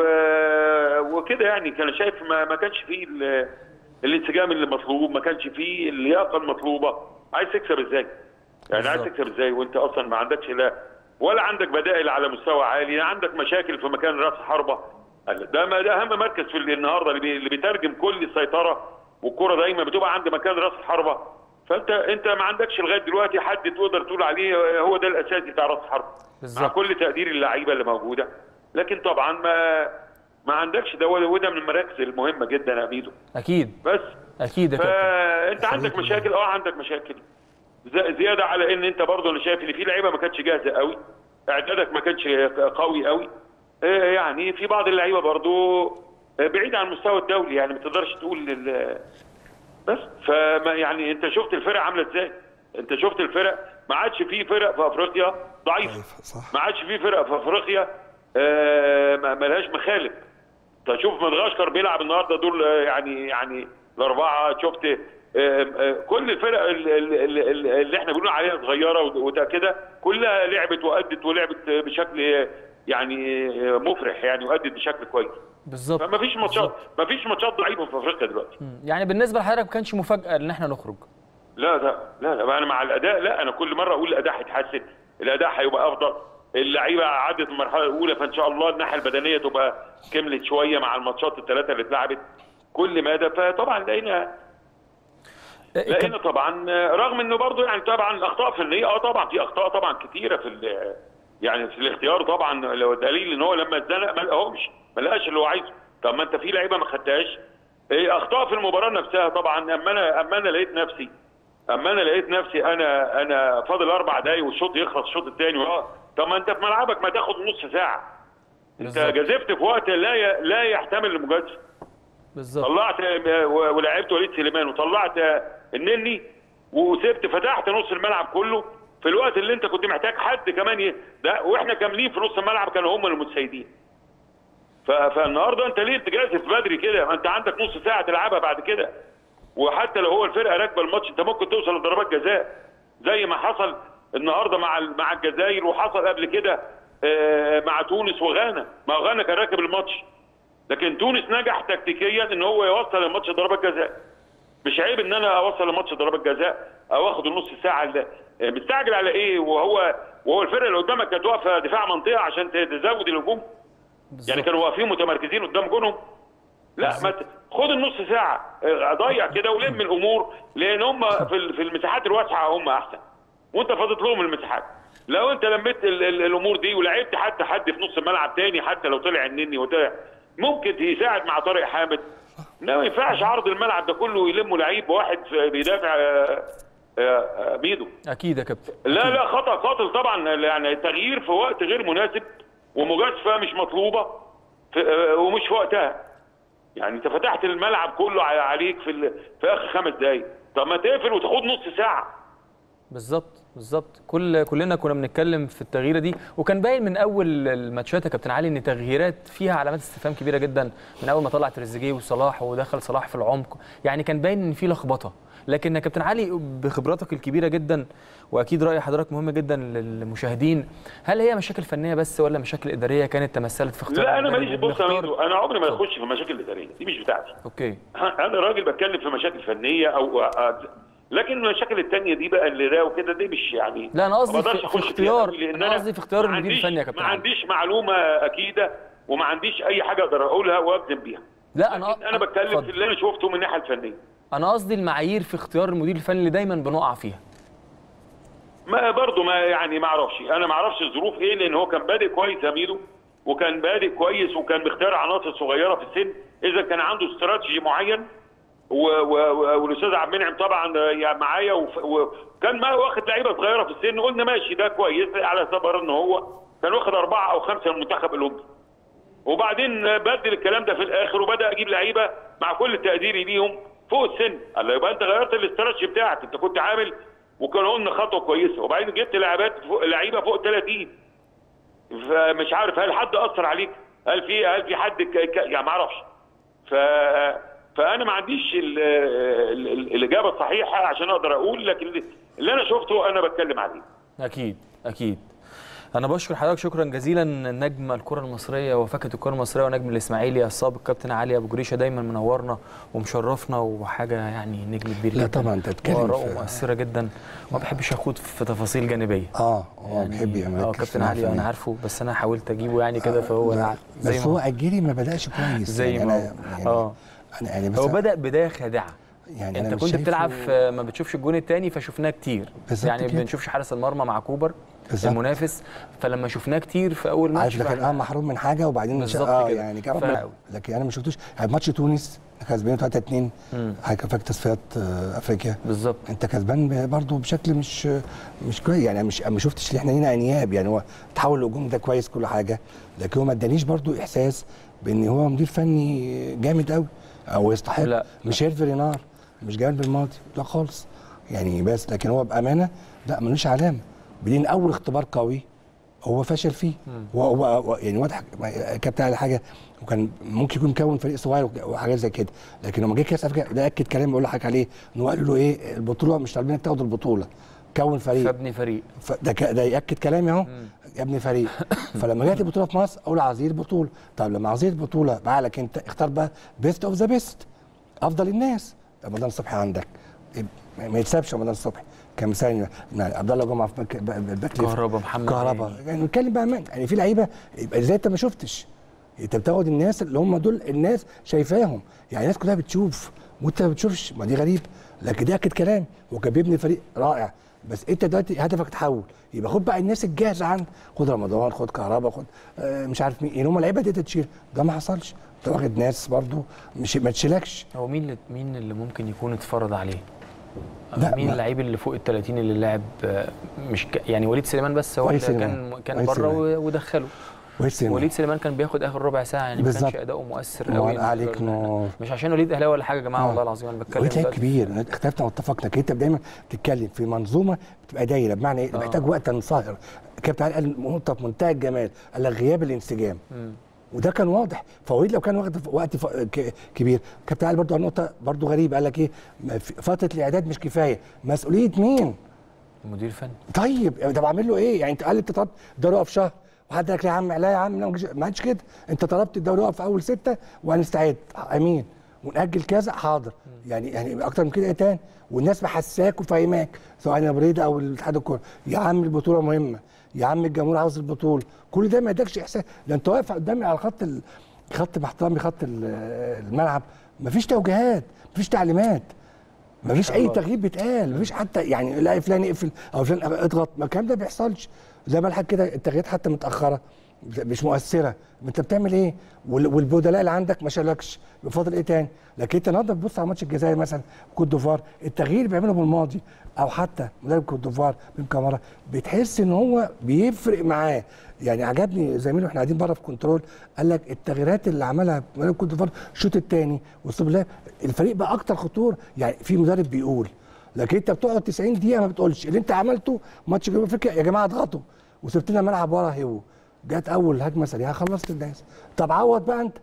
وكده يعني كان شايف ما, ما كانش فيه ال... الانسجام اللي مطلوب ما كانش فيه اللياقه المطلوبه عايز تكسب ازاي يعني عايز بالظبط. تكسب ازاي وانت اصلا ما عندكش لا ولا عندك بدائل على مستوى عالي عندك مشاكل في مكان راس حربه ده ما ده اهم مركز في النهارده اللي, بي... اللي بيترجم كل السيطره والكره دايما بتبقى عند مكان راس الحربه فانت انت ما عندكش لغايه دلوقتي حد تقدر تقول عليه هو ده الاساسي بتاع راس الحربه مع بالظبط. كل تقدير اللعيبه اللي موجوده لكن طبعا ما ما عندكش ده وده من المراكز المهمه جدا يا ميدو اكيد بس اكيد يا كابتن فانت عندك مشاكل اه عندك مشاكل ز- زياده على ان انت برضه انا شايف ان في لعيبه ما كانتش جاهزه قوي اعدادك ما كانش قوي قوي آه، يعني في بعض اللعيبه برضه آه، بعيد عن المستوى الدولي يعني ما تقدرش تقول ال- بس فما يعني انت شفت الفرق عامله ازاي انت شفت الفرق ما عادش في فرق في افريقيا ضعيفه صح ما عادش في فرق في افريقيا آه، ما ما لهاش مخالف تشوف مدغشقر بيلعب النهارده دول آه، يعني يعني الاربعه شفت آه، آه، كل الفرق ال- ال- ال- ال- اللي احنا بنقول عليها صغيره وده كده كلها لعبت وادت ولعبت بشكل آه، يعني آه، مفرح يعني وادت بشكل كويس بالظبط فما فيش ماتشات ما فيش ماتشات ضعيفه في افريقيا دلوقتي يعني بالنسبه لحضرتك ما كانش مفاجاه ان احنا نخرج لا لا لا لا انا مع الاداء لا انا كل مره اقول الاداء هيتحسن الاداء هيبقى افضل اللعيبه عدت المرحله الاولى فان شاء الله الناحيه البدنيه تبقى كملت شويه مع الماتشات الثلاثه اللي اتلعبت كل مدى فطبعا لقينا لقينا طبعا رغم انه برضه يعني طبعا اخطاء فنيه اه طبعا في اخطاء طبعا كتيره في ال- يعني في الاختيار طبعا لو دليل ان هو لما اتزنق ما لقاهمش ما لقاش اللي هو عايزه طب ما انت في لعيبه ما خدتهاش إيه اخطاء في المباراه نفسها طبعا اما انا اما انا لقيت نفسي اما انا لقيت نفسي انا انا فاضل اربع دقايق والشوط يخلص الشوط الثاني اه طب ما انت في ملعبك ما تاخد نص ساعه انت بالظبط. جازفت في وقت لا ي... لا يحتمل المجازفه بالظبط طلعت آه، و- ولعبت وليد سليمان وطلعت آه، النني وسبت فتحت نص الملعب كله في الوقت اللي انت كنت محتاج حد كمان ي... ده واحنا كاملين في نص الملعب كانوا هم المتسيدين ف... فالنهارده انت ليه بتجازف بدري كده ما انت عندك نص ساعه تلعبها بعد كده وحتى لو هو الفرقه راكبه الماتش انت ممكن توصل لضربات جزاء زي ما حصل النهارده مع ال- مع الجزائر وحصل قبل كده آه، مع تونس وغانا ما غانا كان راكب الماتش لكن تونس نجح تكتيكيا ان هو يوصل الماتش ضربات جزاء مش عيب ان انا اوصل لماتش ضربات جزاء او اخد النص ساعه اللي مستعجل على ايه وهو وهو الفرقه اللي قدامك كانت واقفه دفاع منطقه عشان تزود الهجوم يعني كانوا واقفين متمركزين قدام جونهم لا ما ت- خد النص ساعه اه، ضيع كده ولم الامور لان هم في ال- في المساحات الواسعه هم احسن وانت فاضت لهم المساحات لو انت لميت ال ال الامور دي ولعبت حتى حد في نص الملعب تاني حتى لو طلع النني وطلع ممكن يساعد مع طارق حامد لا ما ينفعش عرض الملعب ده كله يلمه لعيب واحد في- بيدافع اه، اه، اه، بيده اكيد يا كابتن لا لا خطا قاتل طبعا يعني التغيير في وقت غير مناسب ومجازفه مش مطلوبه في آه، ومش في وقتها يعني انت فتحت الملعب كله ع- عليك في ال- في اخر خمس دقايق طب ما تقفل وتاخد نص ساعه بالظبط بالظبط كل كلنا كنا بنتكلم في التغييره دي وكان باين من اول الماتشات يا كابتن علي ان تغييرات فيها علامات استفهام كبيره جدا من اول ما طلع تريزيجيه وصلاح ودخل صلاح في العمق يعني كان باين ان في لخبطه لكن يا كابتن علي بخبراتك الكبيره جدا واكيد راي حضرتك مهم جدا للمشاهدين هل هي مشاكل فنيه بس ولا مشاكل اداريه كانت تمثلت في اختيار لا انا المدرب ماليش بص يا وبنختار- ميدو انا عمري ما اخش في مشاكل اداريه دي مش بتاعتي اوكي انا راجل بتكلم في مشاكل فنيه او آه، لكن المشاكل التانية دي بقى اللي ده وكده دي مش يعني لا، أنا قصدي ما بقدرش في- في أخش فيها اختيار- أوي، لأن أنا قصدي في اختيار ما المدير عنديش- الفني يا كابتن ما علي. عنديش معلومه اكيده وما عنديش اي حاجه اقدر اقولها واجزم بيها لا انا لكن انا بتكلم اتفضل. في اللي انا شفته من الناحيه الفنيه انا قصدي المعايير في اختيار المدير الفني اللي دايما بنقع فيها ما برضه ما يعني ما اعرفش انا ما اعرفش الظروف ايه لان هو كان بادئ كويس يا ميدو وكان بادئ كويس وكان بيختار عناصر صغيره في السن اذا كان عنده استراتيجي معين و- و- و- والاستاذ عبد المنعم طبعا يعني معايا وف- وكان ما واخد لعيبه صغيره في السن قلنا ماشي ده كويس على اعتبار ان هو كان واخد اربعه او خمسه من المنتخب الاولمبي وبعدين بدل الكلام ده في الاخر وبدا اجيب لعيبه مع كل تقديري ليهم فوق السن قال له يبقى انت غيرت الاستراتيجي بتاعك انت كنت عامل وكانوا قلنا خطوه كويسه وبعدين جبت لعيبات فوق لعيبه فوق 30 فمش عارف هل حد اثر عليك هل في هل في حد ك... ك... يعني ما اعرفش ف فانا ما عنديش ال... ال... ال... الاجابه الصحيحه عشان اقدر اقول لكن اللي انا شفته انا بتكلم عليه اكيد اكيد انا بشكر حضرتك شكرا جزيلا نجم الكره المصريه وفاكهه الكره المصريه ونجم الاسماعيلي السابق كابتن علي ابو جريشه دايما منورنا ومشرفنا وحاجه يعني نجم كبير لا جدا طبعا انت بتتكلم وآراءه في- مؤثره جدا وما بحبش اخوض في تفاصيل جانبيه اه هو بيحب يبقى اه مركز في كابتن علي الفني. انا عارفه بس انا حاولت اجيبه يعني كده فهو لا، زي بس ما هو اجيري ما بداش كويس زي يعني ما انا هو. يعني اه انا يعني بس هو بدا بدايه خادعه يعني انت أنا مش كنت شايفه- بتلعب في ما بتشوفش الجون الثاني فشفناه كتير بالظبط يعني كده. بنشوفش حارس المرمى مع كوبر بالظبط. المنافس فلما شفناه كتير في اول ماتش عارف لكن اه محروم من حاجه وبعدين بالظبط اه كده. يعني كان ف- ربنا- لكن انا ما شفتوش يعني ماتش تونس كسبان 3 2 هيكفاك تصفيات آه، افريقيا بالظبط انت كسبان برضه بشكل مش مش كويس يعني مش ما شفتش ان احنا لينا انياب يعني هو تحول الهجوم ده كويس كل حاجه لكن هو ما ادانيش برضه احساس بان هو مدير فني جامد قوي او يستحق لا. مش هيرفي رينار مش جامد بالماضي لا خالص يعني بس لكن هو بامانه لا ملوش علامه بدين اول اختبار قوي هو فشل فيه هو هو هو- يعني واضح كابتن على حاجه وكان ممكن يكون مكون فريق صغير وحاجات زي كده لكن لما جه كاس افريقيا ده اكد كلام بقول لحضرتك عليه ان هو قال له ايه البطوله مش طالبينك تاخد البطوله كون فريق فابني فريق ف- ده ك- ده ياكد كلامي اهو يا ابني فريق فلما جت البطوله في مصر اقول عايزين البطوله طب لما عايزين البطوله بعقلك انت اختار بقى بيست اوف ذا بيست افضل الناس رمضان صبحي عندك ما ما يتسابش رمضان صبحي كمثال يعني عبد الله جمعه في باك باك باك ليفت. كهربا، محمد كهربا هاني. يعني نتكلم بامان يعني في لعيبه يبقى ازاي انت ما شفتش انت بتاخد الناس اللي هم دول الناس شايفاهم يعني الناس كلها بتشوف وانت ما بتشوفش ما دي غريب لكن ده اكد كلام وكان بيبني فريق رائع بس انت دلوقتي هدفك تحول يبقى خد بقى الناس الجاهزه عندك خد رمضان خد كهربا خد آه مش عارف مين يعني هم اللعيبه دي تشيل ده ما حصلش انت واخد ناس برضو مش ما تشيلكش هو مين اللي مين اللي ممكن يكون اتفرض عليه؟ لا، مين ما- اللعيب اللي فوق ال 30 اللي لعب آه، مش ك... يعني وليد سليمان بس هو وليد اللي سليمان. كان كان وليد بره سليمان. و- ودخله ويسن وليد سليمان كان بياخد اخر ربع ساعه يعني ما كانش بالظبط. اداؤه مؤثر نور قوي عليك نور. مش عشان وليد اهلاوي ولا حاجه يا جماعه آه. والله العظيم انا بتكلم وليد لعيب دلوقتي. كبير اختلفنا واتفقنا لكن انت دايما بتتكلم في منظومه بتبقى دايره بمعنى ايه؟ آه. محتاج وقت تنصهر كابتن علي قال نقطه في منتهى الجمال قال لك غياب الانسجام وده كان واضح فوليد لو كان واخد وقت ف- ك- كبير كابتن علي برضو قال نقطه برضو غريبه قال لك ايه ما في- فتره الاعداد مش كفايه مسؤوليه مين؟ مدير فني طيب طب اعمل له ايه؟ يعني انت قال انت طلبت الدوري يقف شهر وحد قال لك لا يا عم لا يا عم لا ما تجيش- ما عادش كده انت طلبت الدوري يقف في اول سته وهنستعد امين ونأجل كذا حاضر يعني يعني اكتر من كده ايه تاني والناس محساك وفاهماك سواء انا بريده او الاتحاد الكوره يا عم البطوله مهمه يا عم الجمهور عاوز البطوله كل ده ما يدكش احساس ده انت واقف قدامي على خط ال... خط باحترامي خط ال- الملعب مفيش توجيهات مفيش تعليمات مفيش اي إشارات. تغيير بيتقال مفيش حتى يعني لا فلان اقفل او فلان اضغط ما الكلام ده ما بيحصلش زي ما الحاج كده التغييرات حتى متاخره مش مؤثره انت بتعمل ايه وال- والبدلاء اللي عندك ما شالكش بفضل ايه تاني لكن انت النهارده بتبص على ماتش الجزائر مثلا كوت ديفوار التغيير اللي بيعمله بالماضي او حتى مدرب كوت ديفوار بيم كامارا بتحس ان هو بيفرق معاه يعني عجبني زميلي واحنا قاعدين بره في كنترول قال لك التغييرات اللي عملها مدرب كوت ديفوار الشوط الثاني واسلوب اللعب الفريق بقى اكتر خطوره يعني في مدرب بيقول لكن انت بتقعد 90 دقيقه ما بتقولش اللي انت عملته ماتش جنوب افريقيا يا جماعه اضغطوا وسبت لنا ملعب ورا هو جت اول هجمه سريعه خلصت الناس طب عوض بقى انت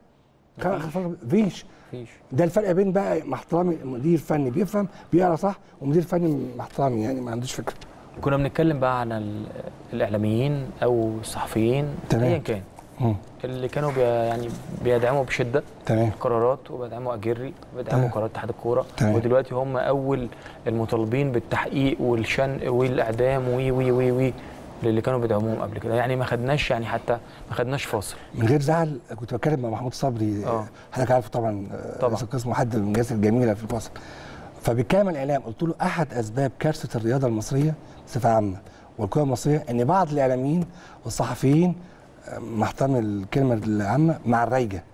خ- مفيش مفيش ده الفرق بين بقى مع احترامي مدير فني بيفهم بيقرا صح ومدير فني مع احترامي يعني ما عندوش فكره كنا بنتكلم بقى عن ال- الاعلاميين او الصحفيين تمام. ايا كان مم. اللي كانوا بي يعني بيدعموا بشده تمام قرارات وبيدعموا اجري وبيدعموا تمام. قرارات اتحاد الكوره تمام. ودلوقتي هم اول المطالبين بالتحقيق والشن والاعدام وي وي وي وي اللي كانوا بيدعموهم قبل كده يعني ما خدناش يعني حتى ما خدناش فاصل من غير زعل كنت بتكلم مع محمود صبري آه. حضرتك عارفه طبعا آه، طبعا. رئيس القسم وحد من الناس الجميله في الفصل فبيتكلم عن الاعلام قلت له احد اسباب كارثه الرياضه المصريه بصفه عامه والكره المصريه ان بعض الاعلاميين والصحفيين آه، مع احترام الكلمه العامه مع الريجه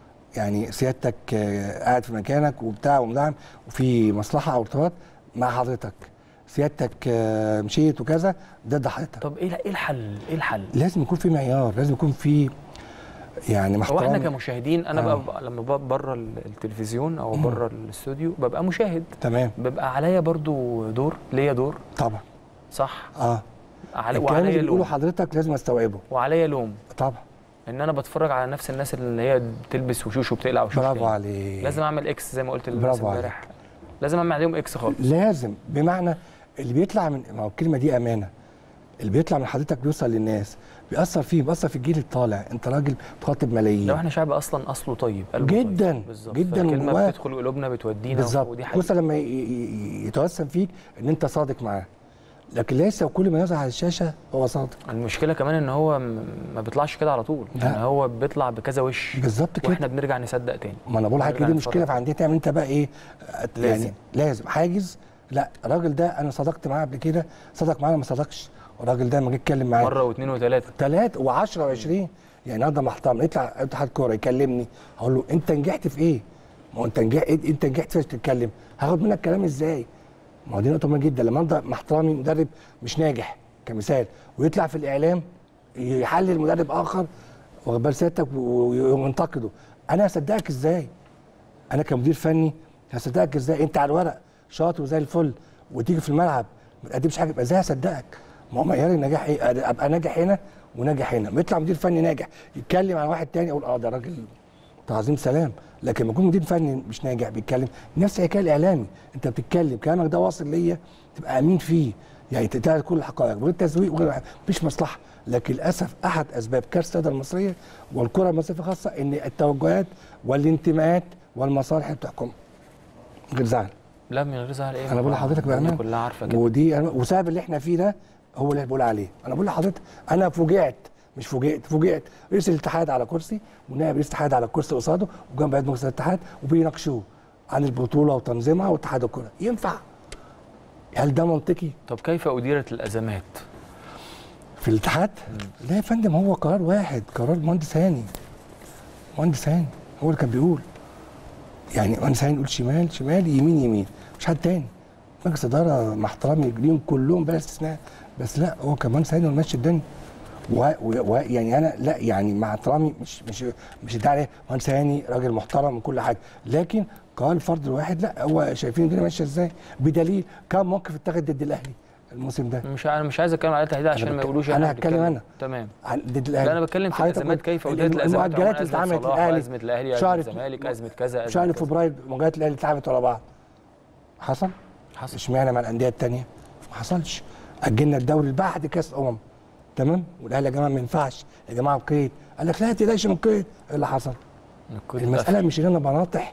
يعني سيادتك آه، قاعد في مكانك وبتاع ومدعم وفي مصلحه او ارتباط مع حضرتك سيادتك آه، مشيت وكذا ضد حضرتك طب ايه ايه الحل ايه الحل لازم يكون في معيار لازم يكون في يعني مع هو احنا احترامي- كمشاهدين انا آه. بقى لما ببقى بره التلفزيون او بره الاستوديو ببقى مشاهد تمام بيبقى عليا برضو دور ليا دور طبعا صح اه علي الكلام اللي وعليا بيقوله لوم حضرتك لازم استوعبه وعليا لوم طبعا ان انا بتفرج على نفس الناس اللي هي بتلبس وشوش وبتقلع وشوش برافو تاني. عليك لازم اعمل اكس زي ما قلت للناس برافو عليك. امبارح لازم اعمل عليهم اكس خالص لازم بمعنى اللي بيطلع من ما هو الكلمه دي امانه اللي بيطلع من حضرتك بيوصل للناس بيأثر فيه بيأثر في الجيل الطالع انت راجل بتخاطب ملايين لو احنا شعب اصلا اصله طيب قلبه جدا، طيب. بالظبط. جدا فالكلمه وجواه- بتدخل قلوبنا بتودينا بالظبط ودي خصوصا حقيقه لما ي- ي- يتوسم فيك ان انت صادق معاه لكن ليس كل ما يظهر على الشاشه هو صادق المشكله كمان ان هو م- ما بيطلعش كده على طول لا. يعني هو بيطلع بكذا وش بالظبط كده واحنا بنرجع نصدق تاني ما انا بقول لحضرتك نرجع دي مشكله نتفرج. في عندنا تعمل انت بقى ايه يعني لازم. لازم حاجز لا الراجل ده انا صدقت معاه قبل كده صدق معايا ما صدقش الراجل ده لما جه اتكلم معايا مره واثنين وثلاثه ثلاث و10 و20 يعني النهارده محترم يطلع اتحاد كوره يكلمني هقول له انت نجحت في ايه؟ ما هو انت نجحت انت نجحت في تتكلم هاخد منك كلام ازاي؟ ما هو دي نقطه مهمه جدا لما انت مع احترامي مدرب مش ناجح كمثال ويطلع في الاعلام يحلل مدرب اخر واخد بال سيادتك و- وينتقده انا هصدقك ازاي؟ انا كمدير فني هصدقك ازاي؟ انت على الورق شاطر وزي الفل وتيجي في الملعب ما تقدمش حاجه يبقى ازاي هصدقك؟ ما هو معيار النجاح ايه؟ ابقى ناجح هنا وناجح هنا، ما يطلع مدير فني ناجح يتكلم عن واحد تاني اقول اه ده راجل تعظيم سلام، لكن لما يكون مدير فني مش ناجح بيتكلم نفس الحكايه الاعلامي، انت بتتكلم كلامك ده واصل ليا تبقى امين فيه، يعني تتعرض كل الحقائق من غير تزويق وغير مفيش مصلحه، لكن للاسف احد اسباب كارثه الرياضه المصريه والكره المصريه خاصه ان التوجهات والانتماءات والمصالح اللي بتحكمها. غير زعل. لا من غير زعل ايه انا بقول لحضرتك الدنيا بامانه كلها عارفه كده ودي أنا- وسبب اللي احنا فيه ده هو اللي بقول عليه انا بقول لحضرتك انا فوجئت مش فوجئت فوجئت رئيس الاتحاد على كرسي ونائب رئيس الاتحاد على كرسي قصاده وجنب رئيس مجلس الاتحاد وبيناقشوه عن البطوله وتنظيمها واتحاد الكره ينفع هل ده منطقي طب كيف اديرت الازمات في الاتحاد لا يا فندم هو قرار واحد قرار مهندس هاني مهندس هاني هو اللي كان بيقول يعني مهندس هاني يقول شمال شمال يمين يمين مش حد تاني مجلس اداره مع احترامي ليهم كلهم بلا استثناء بس لا هو كان مهندس هاني اللي ماشي الدنيا و- و- ويعني انا لا يعني مع احترامي مش مش مش ادعي عليه مهندس هاني راجل محترم وكل حاجه لكن قال الفرد الواحد لا هو شايفين الدنيا ماشيه ازاي بدليل كم موقف اتخذ ضد الاهلي الموسم ده مش انا مش عايز اتكلم على التحديد عشان ما بتك- يقولوش أنا إحنا هتكلم بنتكلم. أنا. تمام عن- ضد الاهلي لا انا بتكلم في حضرتك الازمات قلت كيف ال- اديرت الازمات المؤجلات عموماً، اللي اتعملت أزمة صلاح الاهلي وازمه الاهلي ازمه شهر الزمالك ازمه كذا أزمة شهر كذا. فبراير مواجهات الاهلي اتلعبت ورا بعض حصل؟ حصل اشمعنى مع الانديه الثانيه؟ ما حصلش اجلنا الدوري بعد كاس امم تمام؟ والاهلي يا جماعه ما ينفعش يا جماعه القيد قال لك لا ما تقلقش من القيد ايه اللي حصل؟ الكود المساله اتقفل. مش ان انا بناطح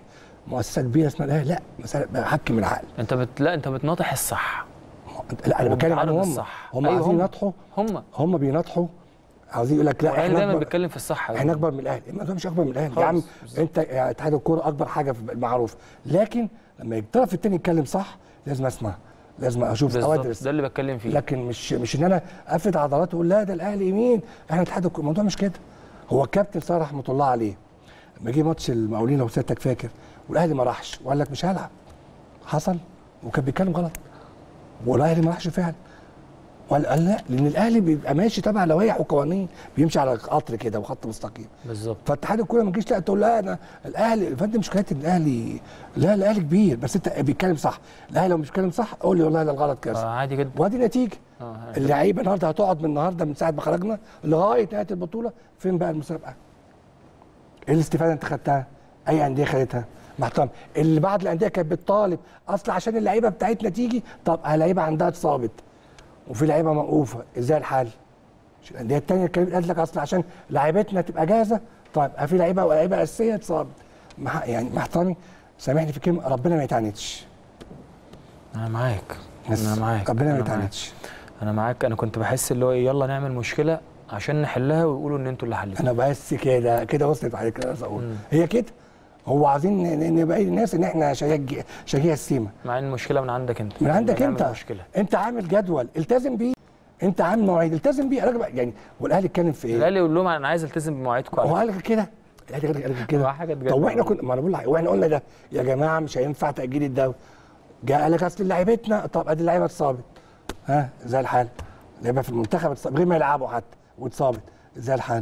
مؤسسه كبيره اسمها الاهلي لا مساله بحكم العقل انت بت... لا انت بتناطح الصح لا انا بتكلم وبتعرض عنهم هم الصح. هم أيوة عايزين هم. يناطحوا هم هم بيناطحوا عاوزين يقول لك لا الاهلي احنا دايما أكبر- بيتكلم في الصح احنا اكبر من الاهلي ما ده مش اكبر من الاهلي يا عم خالص، بالظبط. انت يا اتحاد الكوره اكبر حاجه في المعروف لكن لما الطرف الثاني يتكلم صح لازم اسمع لازم اشوف او بالظبط ادرس ده اللي بتكلم فيه لكن مش مش ان انا افرد عضلات واقول لا ده الاهلي يمين احنا اتحاد الكوره الموضوع مش كده هو الكابتن صالح رحمه الله عليه لما جه ماتش المقاولين لو سيادتك فاكر والاهلي ما راحش وقال لك مش هلعب حصل وكان بيتكلم غلط والاهلي ما راحش فعلا وقال قال لا لان الاهلي بيبقى ماشي تبع لوائح وقوانين بيمشي على قطر كده وخط مستقيم بالظبط فاتحاد الكوره ما تجيش لا تقول لا انا الاهلي فانت مش حكايه الاهلي لا الاهلي كبير بس انت بيتكلم صح الاهلي لو مش بيتكلم صح قول لي والله ده الغلط كذا آه عادي جدا وادي نتيجه اه اللعيبه النهارده هتقعد من النهارده من ساعه ما خرجنا لغايه نهايه البطوله فين بقى المسابقه؟ ايه الاستفاده انت خدتها؟ اي انديه خدتها؟ محترم اللي بعض الانديه كانت بتطالب اصل عشان اللعيبه بتاعتنا تيجي طب اللعيبه عندها اتصابت وفي لعيبه موقوفه ازاي الحل؟ مش الانديه الثانيه كانت قالت لك اصل عشان لعيبتنا تبقى جاهزه طيب في لعيبه لعيبه اساسيه اتصابت مع يعني مع احترامي سامحني في كلمه ربنا ما يتعاندش انا معاك بس انا معاك ربنا ما أنا معاك. يتعاندش انا معاك انا كنت بحس اللي هو إيه، يلا نعمل مشكله عشان نحلها ويقولوا ان انتوا اللي حليتوا انا بس كده كده وصلت عليك اللي انا اقول مم. هي كده هو عايزين ن- ن- نبقى الناس ان احنا شجيع شجيع السيما مع ان المشكله من عندك انت من عندك نعمل انت مشكله انت عامل جدول التزم بيه انت عامل مواعيد التزم بيه الراجل بقى- يعني والاهلي اتكلم في ايه؟ الاهلي يقول لهم انا عايز التزم بمواعيدكم هو على قال لك كده الاهلي قال لك كده هو حاجة تجنن طب واحنا والله. كنا ما انا بقول لك واحنا قلنا ده يا جماعه مش هينفع تاجيل الدوري جاء قال لك اصل لعيبتنا طب ادي اللعيبه اتصابت ها زي الحال لعيبه في المنتخب اتصابت غير ما يلعبوا حتى واتصابت زي الحال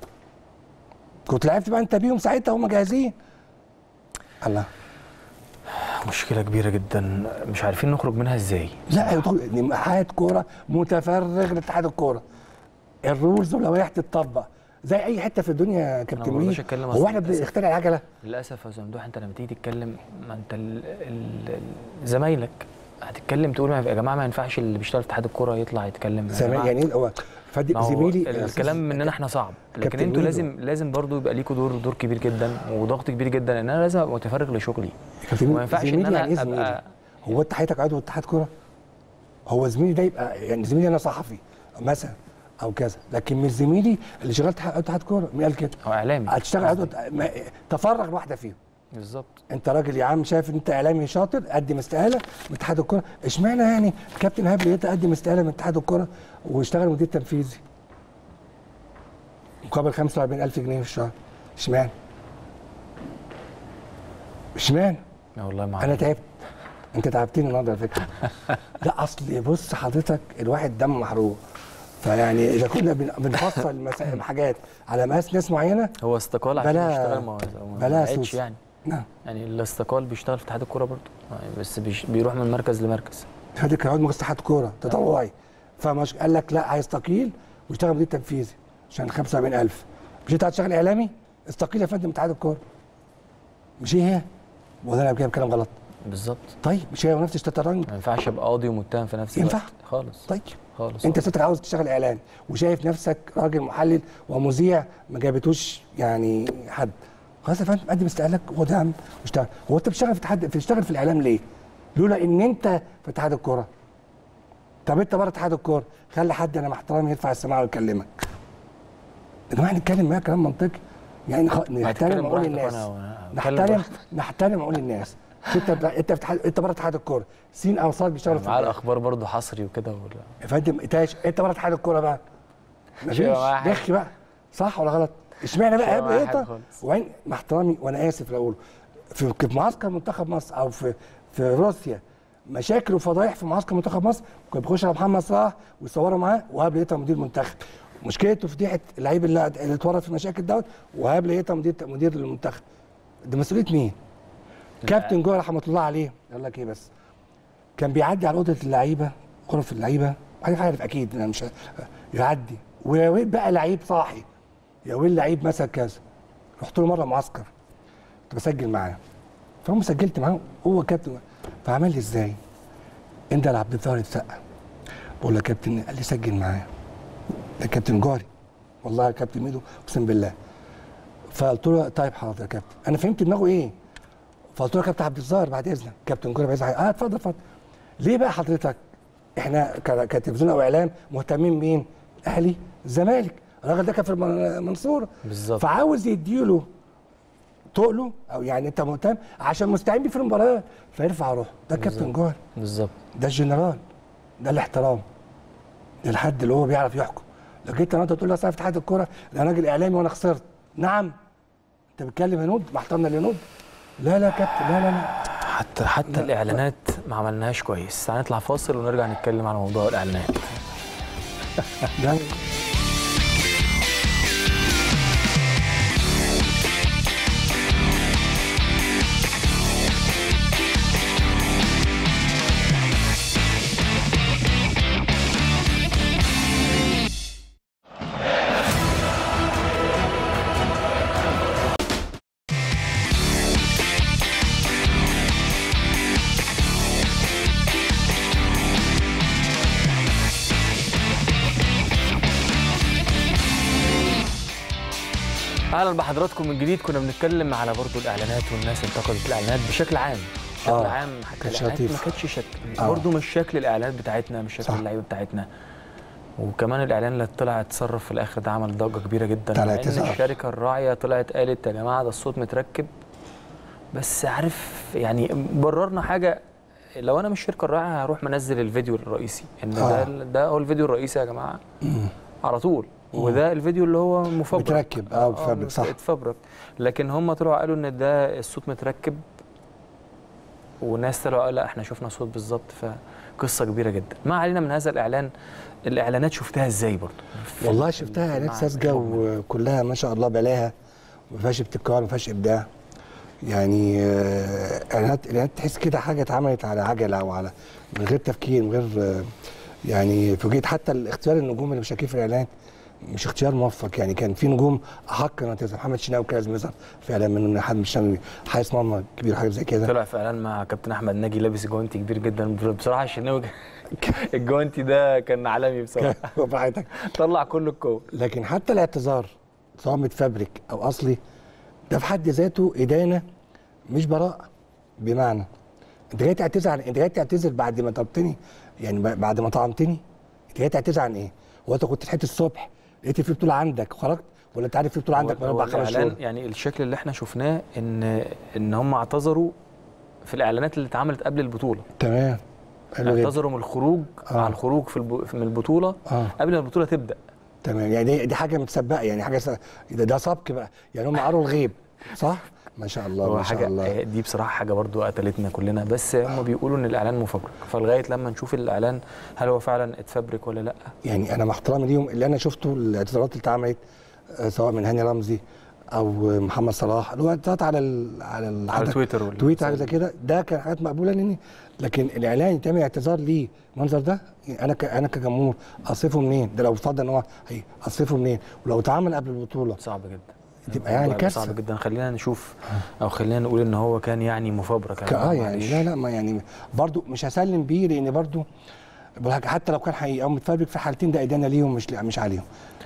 كنت لعبت بقى انت بيهم ساعتها هم جاهزين الله مشكله كبيره جدا مش عارفين نخرج منها ازاي لا يا دكتور، إن اتحاد كوره متفرغ لاتحاد الكوره الرولز واللوائح تتطبق زي اي حته في الدنيا يا كابتن ما مين برضاش أتكلم هو أصل احنا للأسف. بنخترع العجله للاسف يا أستاذ ممدوح انت لما تيجي تتكلم ما انت ال- ال- ال- زمايلك هتتكلم تقول ما يا جماعه ما ينفعش اللي بيشتغل في اتحاد الكوره يطلع يتكلم يا زمان جماعة. يعني إيه؟ هو فادي ما هو زميلي الكلام مننا احنا صعب لكن كابتن انتوا ميدو. لازم لازم برضو يبقى ليكوا دور دور كبير جدا وضغط كبير جدا ان انا لازم ابقى متفرغ لشغلي كابتن وما ينفعش ان زميلي انا يعني ايه زميلي؟ ابقى هو انت حياتك عضو اتحاد كوره هو زميلي ده يبقى يعني زميلي انا صحفي مثلا او كذا لكن مش زميلي اللي شغال اتحاد اتحاد كوره مين قال كده؟ هو اعلامي هتشتغل عضو ما- تفرغ واحده فيهم بالظبط انت راجل يا عم شايف ان انت اعلامي شاطر قدم استقاله من اتحاد الكوره اشمعنى يعني كابتن ايهاب لقيته قدم استقاله من اتحاد الكوره واشتغل مدير تنفيذي مقابل 45000 جنيه في الشهر اشمعنى اشمعنى لا والله ما انا عارف. تعبت انت تعبتني النهارده على فكره لا اصل بص حضرتك الواحد دم محروق فيعني اذا كنا بن- بنفصل مسا- حاجات على مقاس ناس معينه هو استقال عشان بلا- يشتغل ما ما بلا بعدش سوس. يعني نعم يعني اللي استقال بيشتغل في اتحاد الكوره برضه يعني بس بيش بيروح من مركز لمركز هذا كان عضو مجلس اتحاد كوره تطوعي فمش قال لك لا هيستقيل ويشتغل مدير تنفيذي عشان 75000 مش انت هتشتغل اعلامي استقيل يا فندم اتحاد الكوره مش هي هي ولا انا كده بكلام غلط بالظبط طيب مش هي نفس الشطرنج ما ينفعش ابقى قاضي ومتهم في نفس ينفع؟ الوقت خالص طيب خالص انت ستك عاوز تشتغل اعلان وشايف نفسك راجل محلل ومذيع ما جابتوش يعني حد خلاص يا فندم قدم استقالك وده يا عم واشتغل هو انت بتشتغل في اتحاد بتشتغل في الاعلام ليه؟ لولا ان انت في اتحاد الكوره طب انت بره اتحاد الكوره خلي حد انا مع احترامي يرفع السماعه ويكلمك يا جماعه نتكلم معايا كلام منطقي يعني خ... نحترم هتتكلم عقول براحتك الناس وأنا- وأنا هتكلم نحترم براحتك. نحترم عقول الناس انت انت في اتحاد انت بره اتحاد الكوره سين او صاد بيشتغلوا في مع البلد. الاخبار برضه حصري وكده ولا يا فندم تاش انت بره اتحاد الكوره بقى مفيش هيبقى معايا حاجة. دخ بقى صح ولا غلط اشمعنى مش بقى هيبقى قبل معايا ايه حاجة طب خالص. وين مع احترامي وانا اسف لو اقول في في معسكر منتخب مصر او في في روسيا مشاكل وفضايح في معسكر منتخب مصر كان بيخش على محمد صلاح ويصوروا معاه وهاب لقيتها مدير منتخب مشكلته فضيحه اللعيب اللي اللي اتورط في المشاكل دوت وهاب لقيتها مدير مدير المنتخب ده مسؤوليه مين؟ كابتن جوه رحمه الله عليه يقول لك ايه بس كان بيعدي على اوضه اللعيبه غرف اللعيبه عارف عارف اكيد انا مش ه- يعدي ويا ويل بقى لعيب صاحي يا ويل لعيب مثلا كذا رحت له مره معسكر كنت بسجل معاه فهم سجلت معاه هو كابتن فعمل لي ازاي؟ انت يا عبد الظاهر السقا بقول له يا كابتن قال لي سجل معاه ده كابتن جاري والله يا كابتن ميدو اقسم بالله فقلت له طيب حاضر يا كابتن انا فهمت دماغه ايه فقلت له يا كابتن عبد الظاهر بعد اذنك كابتن كوره عايز اه اتفضل اتفضل ليه بقى حضرتك احنا ك- كتلفزيون او اعلام مهتمين مين اهلي الزمالك الراجل ده كان في المنصوره بالظبط. فعاوز يديله تقله او يعني انت مهتم عشان مستعين بيه في المباراه فيرفع روحه ده كابتن جوهر بالظبط ده الجنرال ده الاحترام ده الحد اللي هو بيعرف يحكم لو جيت النهارده تقول لي اصل أنا في اتحاد الكوره ده انا راجل اعلامي وانا خسرت نعم انت بتتكلم هنود مع احترامنا لهنود لا لا يا كابتن لا لا لا حتى حتى الاعلانات ما عملناهاش كويس هنطلع فاصل ونرجع نتكلم على موضوع الاعلانات ده اهلا بحضراتكم من جديد كنا بنتكلم على برضو الاعلانات والناس انتقدت الاعلانات بشكل عام بشكل آه، عام حتى كانتش الاعلانات لطيفة. ما كانتش شكل آه. برضو مش شكل الاعلانات بتاعتنا مش شكل صح. اللعيبه بتاعتنا وكمان الاعلان اللي طلع اتصرف في الاخر ده عمل ضجه كبيره جدا بتاع مع ان الاعتذار. الشركه الراعيه طلعت قالت يا جماعه ده الصوت متركب بس عارف يعني بررنا حاجه لو انا مش الشركه الراعيه هروح منزل الفيديو الرئيسي ان آه. ده ده هو الفيديو الرئيسي يا جماعه على طول وده الفيديو اللي هو مفبرك متركب، آه، مفبرك، صح. اتفبرك لكن هم طلعوا قالوا ان ده الصوت متركب وناس طلعوا قالوا لا احنا شفنا صوت بالظبط فقصه كبيره جدا ما علينا من هذا الاعلان الاعلانات شفتها ازاي برضه في- والله في- شفتها في اعلانات المعنى ساذجه المجمل. وكلها ما شاء الله بلاها ما فيهاش ابتكار ما فيهاش ابداع يعني آه، اعلانات اعلانات تحس كده حاجه اتعملت على عجله او على من غير تفكير من غير آه، يعني فوجئت حتى الاختيار النجوم اللي مشاركين في الاعلانات مش اختيار موفق يعني كان في نجوم احق انها تظهر محمد شناوي كان لازم يظهر في اعلان من حد مش شناوي حارس مرمى كبير حاجه زي كده طلع في اعلان مع كابتن احمد ناجي لابس جوانتي كبير جدا بصراحه الشناوي الجوانتي ده كان عالمي بصراحه براحتك طلع كل القوه لكن حتى الاعتذار سواء متفبرك او اصلي ده في حد ذاته ادانه مش براءه بمعنى انت جاي تعتذر عن انت جاي تعتذر بعد ما طلبتني يعني ب- بعد ما طعمتني انت جاي تعتذر عن ايه؟ هو انت كنت لحقت الصبح لقيت في بطوله عندك خرجت ولا انت عارف في بطوله عندك من هو اربع خمس الإعلان شهور؟ يعني الشكل اللي احنا شفناه ان ان هم اعتذروا في الاعلانات اللي اتعملت قبل البطوله تمام حلو جدا اعتذروا من الخروج آه. عن الخروج في الب... من البطوله اه قبل ما البطوله تبدا تمام يعني دي, دي حاجه متسبقه يعني حاجه س... ده, ده سبق بقى يعني هم قروا الغيب صح؟ ما شاء الله هو ما شاء حاجه الله دي بصراحه حاجه برضو قتلتنا كلنا بس هم بيقولوا ان الاعلان مفبرك فلغايه لما نشوف الاعلان هل هو فعلا اتفبرك ولا لا يعني انا مع احترامي ليهم اللي انا شفته الاعتذارات اللي اتعملت آه، سواء من هاني رمزي او محمد صلاح اللي هو اعتذارات على ال على ال على تويتر ولا- تويتر حاجه زي كده ده كان حاجات مقبوله مني لكن الاعلان يتعمل اعتذار ليه المنظر ده يعني انا ك... انا كجمهور اصرفه منين؟ ده لو اتفضل ان هو هي اصرفه منين؟ ولو اتعمل قبل البطوله صعب جدا تبقى يعني الموضوع كارثة. صعب جدا خلينا نشوف او خلينا نقول ان هو كان يعني مفبرك ك- اه معلش. يعني لا لا ما يعني برضو مش هسلم بيه لان برضو بالحاجة- حتى لو كان حقيقي او متفبرك في حالتين ده ادانه ليهم مش مش عليهم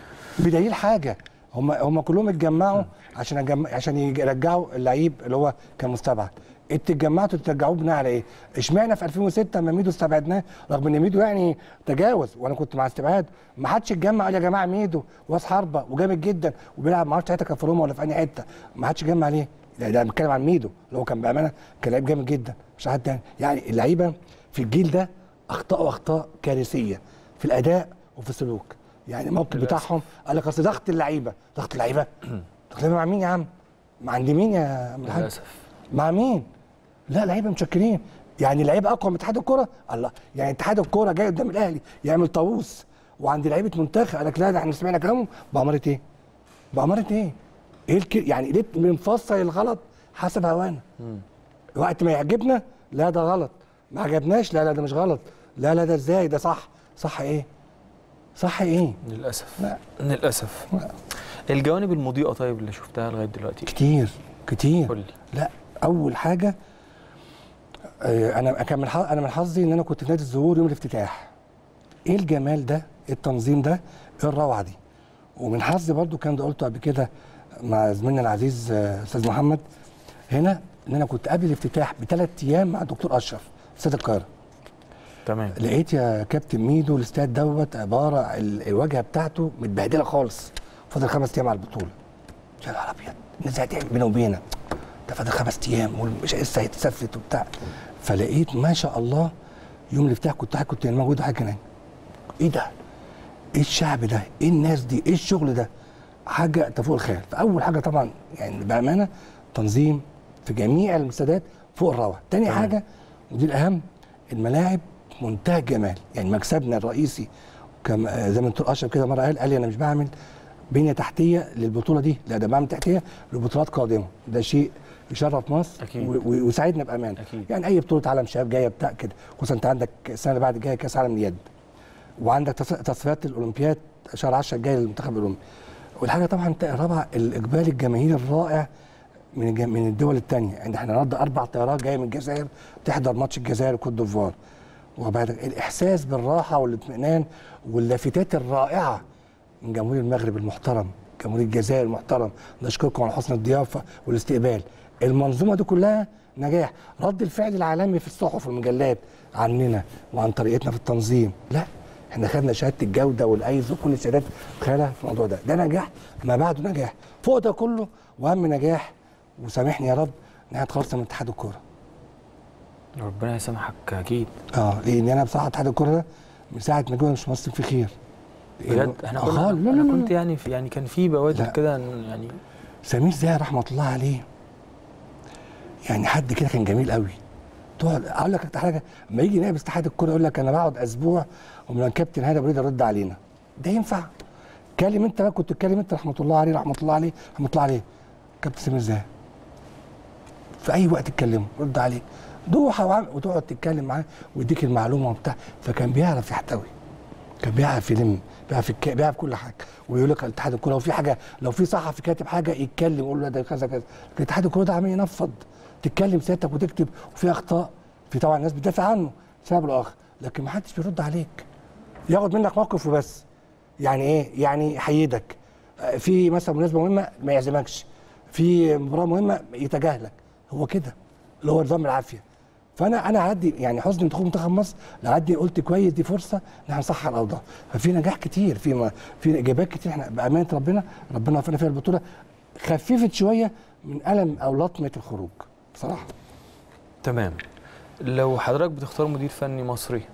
بدليل حاجه هم هم كلهم اتجمعوا عشان أجمع عشان يرجعوا اللعيب اللي هو كان مستبعد انتوا اتجمعتوا ترجعوه بناء على ايه؟ اشمعنى في 2006 لما ميدو استبعدناه رغم ان ميدو يعني تجاوز وانا كنت مع استبعاد ما حدش اتجمع قال يا جماعه ميدو واس حربه وجامد جدا وبيلعب ما اعرفش ساعتها كان في روما ولا في اي حته ما حدش اتجمع ليه؟ ده ده بتكلم عن ميدو اللي هو كان بامانه كان لعيب جامد جدا مش حد تاني يعني اللعيبه في الجيل ده اخطاوا اخطاء كارثيه في الاداء وفي السلوك يعني الموقف بتاعهم قال لك اصل ضغط اللعيبه ضغط اللعيبه ضغط اللعيبه مع مين يا عم؟ مع عند مين يا عم الحاج؟ للاسف مع مين؟ لا لعيبه متشكرين يعني لعيبه اقوى من اتحاد الكوره الله يعني اتحاد الكوره جاي قدام الاهلي يعمل طاووس وعند لعيبه منتخب قال لك لا ده احنا سمعنا كلامهم بأمارة ايه؟ بأمارة ايه؟ ايه الك... يعني ليه بنفصل الغلط حسب هوانا؟ وقت ما يعجبنا لا ده غلط ما عجبناش لا لا ده مش غلط لا لا ده ازاي ده صح صح ايه؟ صح ايه؟ للاسف لا. للاسف لا. الجوانب المضيئه طيب اللي شفتها لغايه دلوقتي كتير كتير قول لي لا اول حاجه آه، انا كان من حظ- انا من حظي ان انا كنت في نادي الزهور يوم الافتتاح ايه الجمال ده إيه التنظيم ده ايه الروعه دي ومن حظي برضو كان ده قلته قبل كده مع زميلنا العزيز آه، استاذ محمد هنا ان انا كنت قبل الافتتاح بثلاث ايام مع الدكتور اشرف في استاد القاهره تمام لقيت يا كابتن ميدو الاستاد دوت عباره ال- الواجهه بتاعته متبهدله خالص فاضل خمس ايام على البطوله يا نهار ابيض الناس هتعمل بينا وبينك ده فاضل خمس ايام ومش لسه هيتسفلت وبتاع فلقيت ما شاء الله يوم الافتتاح كنت قاعد كنت موجود حاجه كمان ايه ده؟ ايه الشعب ده؟ ايه الناس دي؟ ايه الشغل ده؟ حاجه تفوق الخيال فاول حاجه طبعا يعني بامانه تنظيم في جميع المستادات فوق الروعه تاني تمام. حاجه ودي الاهم الملاعب منتهى الجمال يعني مكسبنا الرئيسي كما زي ما الدكتور اشرف كده مره قال قال لي انا مش بعمل بنيه تحتيه للبطوله دي لا ده بعمل تحتيه لبطولات قادمه ده شيء يشرف مصر أكيد. و- و- ويساعدنا بامان أكيد. يعني اي بطوله عالم شباب جايه بتاع كده خصوصا انت عندك السنه اللي بعد جايه كاس عالم اليد وعندك تص- تصفيات الاولمبياد شهر 10 الجاي للمنتخب الاولمبي والحاجه طبعا الت- الرابعه الاقبال الجماهيري الرائع من الج- من الدول الثانيه يعني احنا النهارده اربع طيارات جايه من الجزائر تحضر ماتش الجزائر وكوت ديفوار وبعد الاحساس بالراحه والاطمئنان واللافتات الرائعه من جمهور المغرب المحترم جمهور الجزائر المحترم نشكركم على حسن الضيافه والاستقبال المنظومه دي كلها نجاح رد الفعل العالمي في الصحف والمجلات عننا وعن طريقتنا في التنظيم لا احنا خدنا شهاده الجوده والايز وكل الشهادات خيالها في الموضوع ده ده نجاح ما بعده نجاح فوق ده كله واهم نجاح وسامحني يا رب ان احنا اتخلصنا من اتحاد الكوره ربنا يسامحك اكيد اه لان انا بصراحه اتحاد الكوره ده من ساعه ما جوه مش مصر في خير بجد احنا آه كنا خالص. لا انا لا كنت لا يعني في يعني كان في بوادر لا. كده إن يعني سمير زاهر رحمه الله عليه يعني حد كده كان جميل قوي تقعد اقول لك حاجه لما يجي نائب اتحاد الكوره يقول لك انا بقعد اسبوع ومن الكابتن هذا بريد يرد علينا ده ينفع كلم انت بقى كنت تتكلم انت رحمه الله عليه رحمه الله عليه رحمه الله عليه كابتن سمير زاهر في اي وقت تكلمه رد عليه دوحه وعم- وتقعد تتكلم معاه ويديك المعلومه وبتاع فكان بيعرف يحتوي كان بيعرف يلم بيعرف يك... بيعرف كل حاجه ويقول لك اتحاد الكوره لو في حاجه لو في صحفي كاتب حاجه يتكلم يقول له ده كذا كذا لكن اتحاد الكوره ده عمال ينفض تتكلم سيادتك وتكتب وفي اخطاء في طبعا ناس بتدافع عنه سبب الاخر لكن ما حدش بيرد عليك ياخد منك موقف وبس يعني ايه يعني يحيدك آه، في مثلا مناسبه مهمه ما يعزمكش في مباراه مهمه يتجاهلك هو كده اللي هو نظام العافيه فانا انا عدي يعني حسن انتخاب منتخب مصر لعدي قلت كويس دي فرصه ان احنا نصحح الاوضاع ففي نجاح كتير في ما في اجابات كتير احنا بامانه ربنا ربنا وفقنا فيها البطوله خففت شويه من الم او لطمه الخروج بصراحه تمام لو حضرتك بتختار مدير فني مصري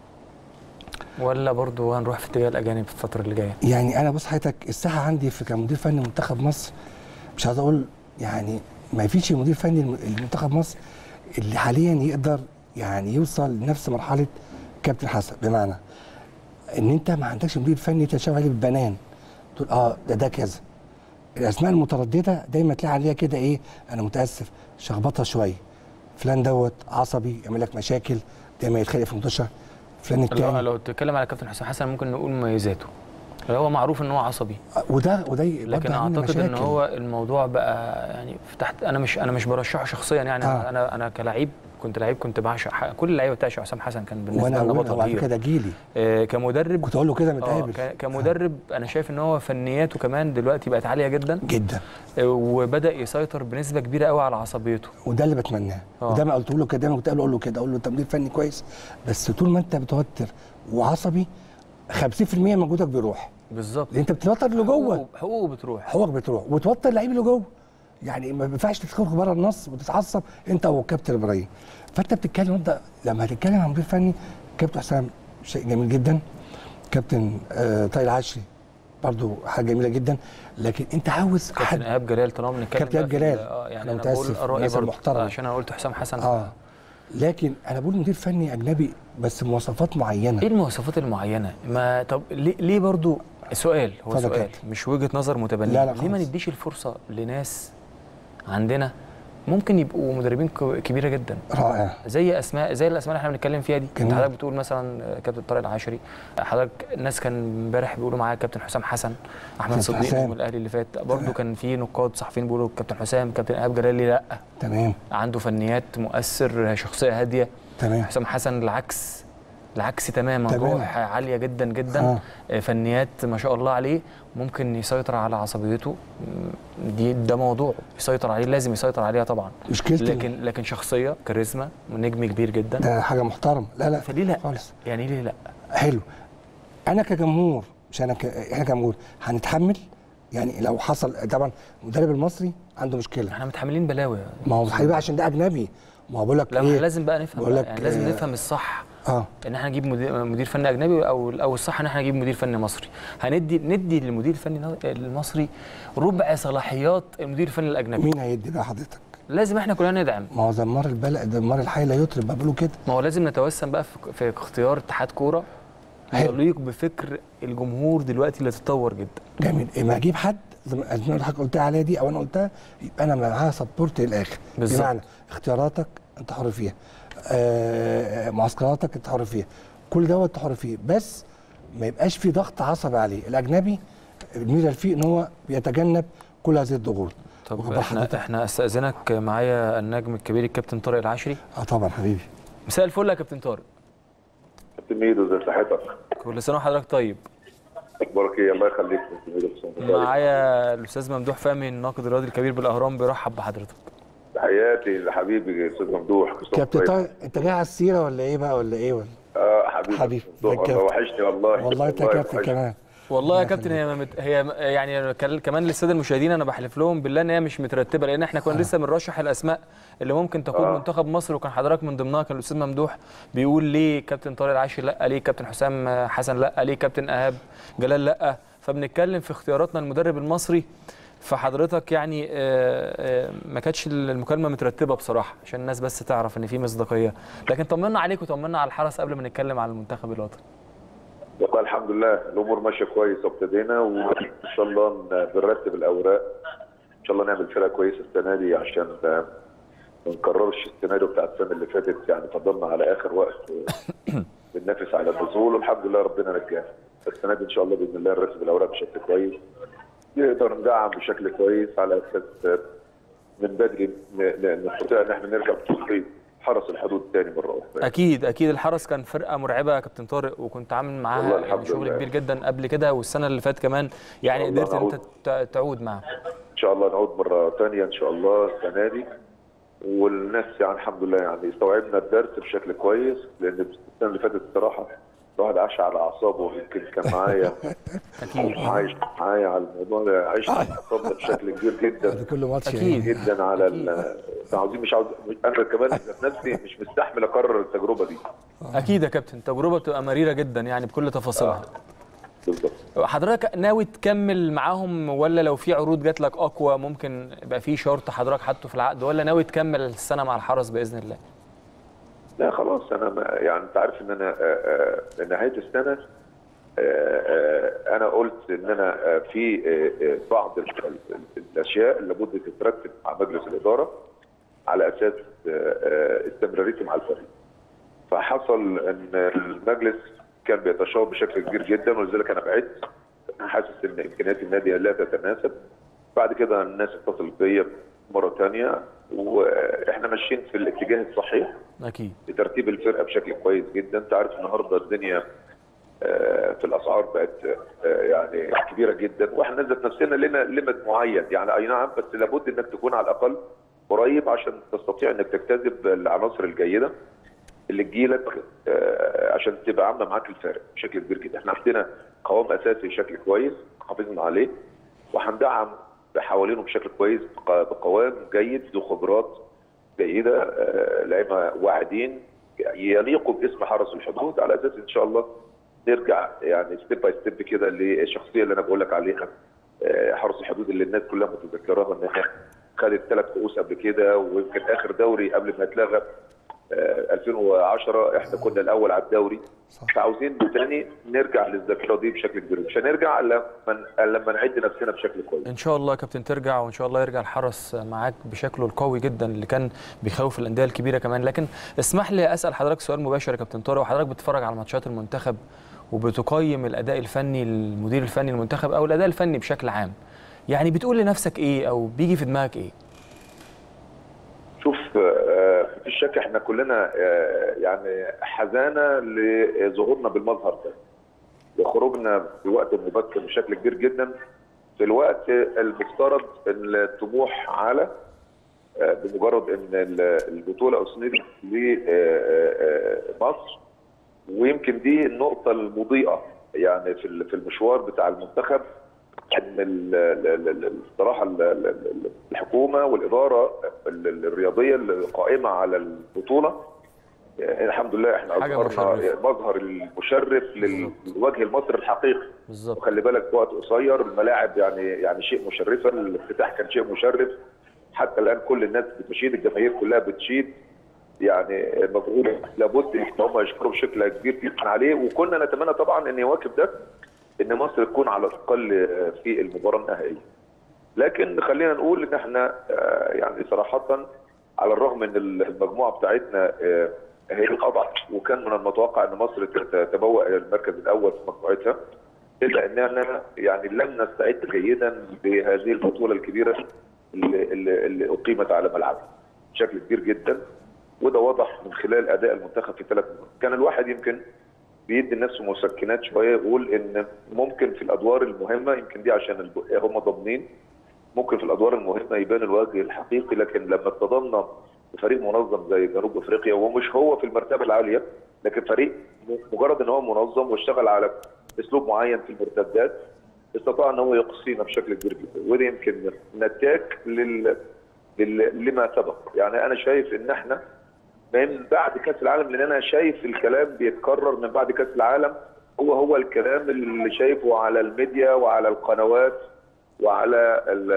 ولا برضو هنروح في اتجاه الاجانب في الفتره اللي جايه يعني انا بص حضرتك الساحه عندي في كمدير فني منتخب مصر مش عايز اقول يعني ما فيش مدير فني لم- لمنتخب مصر اللي حاليا يقدر يعني يوصل لنفس مرحله كابتن حسن بمعنى ان انت ما عندكش مدير فني تشاور عليه بالبنان تقول اه ده ده كذا الاسماء المتردده دايما تلاقي عليها كده ايه انا متاسف شخبطها شويه فلان دوت عصبي يعمل لك مشاكل دايما يتخانق في المنتشر فلان لو, التاني لو تتكلم على كابتن حسام حسن ممكن نقول مميزاته لو هو معروف ان هو عصبي وده وده لكن برضه عامل اعتقد ان مشاكل. هو الموضوع بقى يعني في تحت انا مش انا مش برشحه شخصيا يعني آه. آه. انا انا كلاعب كنت لعيب كنت بعشق ح- كل اللعيبه بتعشق حسام حسن كان بالنسبه وانا لنا أقول بطل هو على كبير فكره ده جيلي آه كمدرب كنت اقول له كده آه متقابل ك- كمدرب انا شايف ان هو فنياته كمان دلوقتي بقت عاليه جدا جدا آه، وبدا يسيطر بنسبه كبيره قوي على عصبيته وده اللي بتمناه آه. وده ما قلت له كده دايما كنت اقول له كده اقول له تمرير فني كويس بس طول ما انت متوتر وعصبي 50% من مجهودك بيروح بالظبط لان انت بتتوتر اللي جوه حقوقه- حقوقه بتروح حقوقك بتروح وتوتر اللعيب اللي جوه يعني ما ينفعش تخرج بره النص وتتعصب انت والكابتن ابراهيم فانت بتتكلم انت لما هتتكلم عن مدير فني كابتن حسام شيء جميل جدا كابتن آه طارق العشري برضو حاجه جميله جدا لكن انت عاوز كابتن حد ايهاب جلال طالما بنتكلم كابتن بقى في جلال. ال- اه أنا يعني انا بقول متأسف، رايي الناس برضه المحترمة. عشان انا قلت حسام حسن اه لكن انا بقول مدير فني اجنبي بس مواصفات معينه ايه المواصفات المعينه ما طب ليه, ليه برضو سؤال هو اتفضل يا سؤال كابتن. مش وجهه نظر متبنيه لا، لا ليه ما خالص. نديش الفرصه لناس عندنا ممكن يبقوا مدربين ك- كبيره جدا رائع زي اسماء زي الاسماء اللي احنا بنتكلم فيها دي انت جميل. حضرتك بتقول مثلا كابتن طارق العاشري حضرتك الناس كان امبارح بيقولوا معايا كابتن حسام حسن احمد كابتن صديق حسام. من الاهلي اللي فات برضه تمام. كان في نقاد صحفيين بيقولوا كابتن حسام كابتن ايهاب جلالي لا تمام عنده فنيات مؤثر شخصيه هاديه تمام حسام حسن العكس العكس تماما تماما. روح عاليه جدا جدا آه. آه. فنيات ما شاء الله عليه ممكن يسيطر على عصبيته م، دي ده موضوع يسيطر عليه لازم يسيطر عليها طبعا مشكلتي لكن لكن شخصيه كاريزما نجم كبير جدا ده حاجه محترمه لا لا فليه لا خالص يعني ليه لا حلو انا كجمهور مش انا ك... احنا كجمهور هنتحمل يعني لو حصل طبعا المدرب المصري عنده مشكله احنا متحملين بلاوي ما هو حبيبي عشان ده اجنبي ما هو بقول لك لا ما ايه احنا لازم بقى نفهم بقول بقى لك يعني لازم آه، نفهم الصح اه ان احنا نجيب مدير, مدير فني اجنبي او او الصح ان احنا نجيب مدير فني مصري هندي ندي للمدير الفني المصري ربع صلاحيات المدير الفني الاجنبي مين هيدي بقى حضرتك لازم احنا كلنا ندعم ما هو زمار البلد زمار الحي لا يطرب ما بيقولوا كده ما هو لازم نتوسم بقى في, في اختيار اتحاد كوره حلو. يليق بفكر الجمهور دلوقتي اللي تتطور جدا جميل إيه ما اجيب حد زي ما زي ما حضرتك قلتها عليها دي او انا قلتها يبقى انا معاها سبورت للاخر بالظبط. بمعنى اختياراتك انت حر فيها آه معسكراتك انت حر فيها كل دوت انت حر فيه بس ما يبقاش في ضغط عصبي عليه الاجنبي الميزه اللي فيه ان هو بيتجنب كل هذه الضغوط طب واخد احنا حضرتك؟ احنا استاذنك معايا النجم الكبير الكابتن طارق العشري اه طبعا حبيبي مساء الفل يا كابتن طارق كابتن ميدو ازي صحتك؟ كل سنه وحضرتك طيب اخبارك ايه؟ الله يخليك كابتن ميدو بس أنت طيب. معايا الاستاذ ممدوح فهمي الناقد الرياضي الكبير بالاهرام بيرحب بحضرتك تحياتي لحبيبي استاذ ممدوح كل سنة كابتن وأنت طيب. طارق انت جاي على السيره ولا ايه بقى ولا ايه ولا اه حبيبي حبيبي. ممدوح ده والله كابتن. وحشني والله والله انت كابتن وحشني. كمان والله يا الله كابتن هي مت... هي م- يعني كل- كمان للساده المشاهدين انا بحلف لهم بالله ان هي مش مترتبه لان احنا كنا لسه بنرشح الاسماء اللي ممكن تقود آه. منتخب مصر وكان حضرتك من ضمنها كان الاستاذ ممدوح بيقول ليه كابتن طارق العاشر لا ليه كابتن حسام حسن لا ليه كابتن ايهاب جلال لا فبنتكلم في اختياراتنا المدرب المصري فحضرتك يعني آه، آه، ما كانتش المكالمه مترتبه بصراحه عشان الناس بس تعرف ان في مصداقيه لكن طمنا عليك وطمنا على الحرس قبل ما نتكلم على المنتخب الوطني والله الحمد لله الامور ماشيه كويس وابتدينا وان شاء الله ن- بنرتب الاوراق ان شاء الله نعمل فرقه كويسه السنه دي عشان آه، ما نكررش السيناريو بتاع السنه اللي فاتت يعني فضلنا على اخر وقت آه، بننافس على النزول والحمد لله ربنا نجانا السنه دي ان شاء الله باذن الله نرتب الاوراق بشكل كويس نقدر ندعم بشكل كويس على اساس آه، من بدري ن- ن- نستطيع ان احنا نرجع بتصفيق حرس الحدود تاني مره اخرى اكيد اكيد الحرس كان فرقه مرعبه يا كابتن طارق وكنت عامل والله معاها يعني الحمد شغل لله. كبير جدا قبل كده والسنه اللي فاتت كمان يعني والله قدرت ان انت نعود. تع- تعود معاها ان شاء الله نعود مره ثانيه ان شاء الله السنه دي والناس يعني الحمد لله يعني استوعبنا الدرس بشكل كويس لان السنه اللي فاتت الصراحه الواحد عاش على اعصابه يمكن كان معايا اكيد عايش معايا على الموضوع ده عشت على اعصابنا بشكل كبير جدا ده كل ماتش أكيد. يعني. جدا على ال- عاوزين مش عاوز انا كمان ذات نفسي مش مستحمل اكرر التجربه دي اكيد يا كابتن تجربه بتبقى مريره جدا يعني بكل تفاصيلها بالظبط حضرتك ناوي تكمل معاهم ولا لو في عروض جات لك اقوى ممكن يبقى في شرط حضرتك حاطه في العقد ولا ناوي تكمل السنه مع الحرس باذن الله لا خلاص انا ما يعني انت عارف ان انا آه، آه، نهايه السنه آه، آه، انا قلت ان انا آه، في آه، آه، بعض ال- ال- الاشياء اللي لابد تترتب مع مجلس الاداره على اساس آه، آه، استمراريتي مع الفريق. فحصل ان المجلس كان بيتشاور بشكل كبير جدا ولذلك انا بعدت حاسس ان امكانيات النادي لا تتناسب بعد كده الناس اتصلت بيا مره ثانيه واحنا ماشيين في الاتجاه الصحيح اكيد لترتيب الفرقه بشكل كويس جدا انت عارف النهارده الدنيا آه، في الاسعار بقت آه، يعني كبيره جدا واحنا ذات نفسنا لنا ليميت معين يعني اي نعم بس لابد انك تكون على الاقل قريب عشان تستطيع انك تجتذب العناصر الجيده اللي تجيلك آه، عشان تبقى عامله معاك الفارق بشكل كبير جدا احنا عندنا قوام اساسي بشكل كويس حافظنا عليه وهندعم حوالينه بشكل كويس بق- بقوام جيد ذو خبرات جيده آه، لعيبه واعدين يليقوا باسم حرس الحدود على اساس ان شاء الله نرجع يعني ستيب باي ستيب كده للشخصيه اللي انا بقول لك عليها آه، حرس الحدود اللي الناس كلها متذكراها ان هي خدت ثلاث كؤوس قبل كده ويمكن اخر دوري قبل ما اتلغى آه، 2010 احنا كنا الاول على الدوري صح. فعاوزين تاني نرجع للذاكره دي بشكل كبير مش هنرجع الا لما لما نعد نفسنا بشكل كويس ان شاء الله يا كابتن ترجع وان شاء الله يرجع الحرس معاك بشكله القوي جدا اللي كان بيخوف الانديه الكبيره كمان لكن اسمح لي اسال حضرتك سؤال مباشر يا كابتن طارق وحضرتك بتتفرج على ماتشات المنتخب وبتقيم الاداء الفني للمدير الفني للمنتخب او الاداء الفني بشكل عام يعني بتقول لنفسك ايه او بيجي في دماغك ايه شوف آه، مفيش شك احنا كلنا آه، يعني حزانه لظهورنا بالمظهر ده لخروجنا في وقت مبكر بشكل كبير جدا في الوقت المفترض ان الطموح على آه، بمجرد ان ال- البطوله اسندت لمصر ويمكن دي النقطه المضيئه يعني في ال- في المشوار بتاع المنتخب ان ال- ال- ال- الصراحه ال- ال- ال- الحكومه والاداره ال- ال- الرياضيه القائمه على البطوله آه، الحمد لله احنا حاجة اظهرنا مشرفة. مظهر المشرف لل- للوجه المصري الحقيقي بالظبط وخلي بالك في وقت قصير الملاعب يعني يعني شيء مشرفه الافتتاح كان شيء مشرف حتى الان كل الناس بتشيد الجماهير كلها بتشيد يعني مفعول لابد ان هم يشكروا بشكل كبير جدا عليه وكنا نتمنى طبعا ان يواكب ده ان مصر تكون على الاقل في المباراه النهائيه. لكن خلينا نقول ان احنا آه، يعني صراحه على الرغم ان المجموعه بتاعتنا آه، هي الاضعف وكان من المتوقع ان مصر تتبوأ الى المركز الاول في مجموعتها الا اننا يعني لم نستعد جيدا لهذه البطوله الكبيره اللي, اللي, اللي اقيمت على ملعبها بشكل كبير جدا وده واضح من خلال اداء المنتخب في ثلاث مباريات كان الواحد يمكن بيدي لنفسه مسكنات شويه يقول ان ممكن في الادوار المهمه يمكن دي عشان الب- هم ضامنين ممكن في الادوار المهمه يبان الوجه الحقيقي لكن لما اتصدمنا بفريق منظم زي جنوب افريقيا ومش هو في المرتبه العاليه لكن فريق م- مجرد ان هو منظم واشتغل على اسلوب معين في المرتدات استطاع ان هو يقصينا بشكل كبير جدا وده يمكن نتاج لل... لل... لما سبق يعني انا شايف ان احنا من بعد كاس العالم لان انا شايف الكلام بيتكرر من بعد كاس العالم هو هو الكلام اللي شايفه على الميديا وعلى القنوات وعلى ال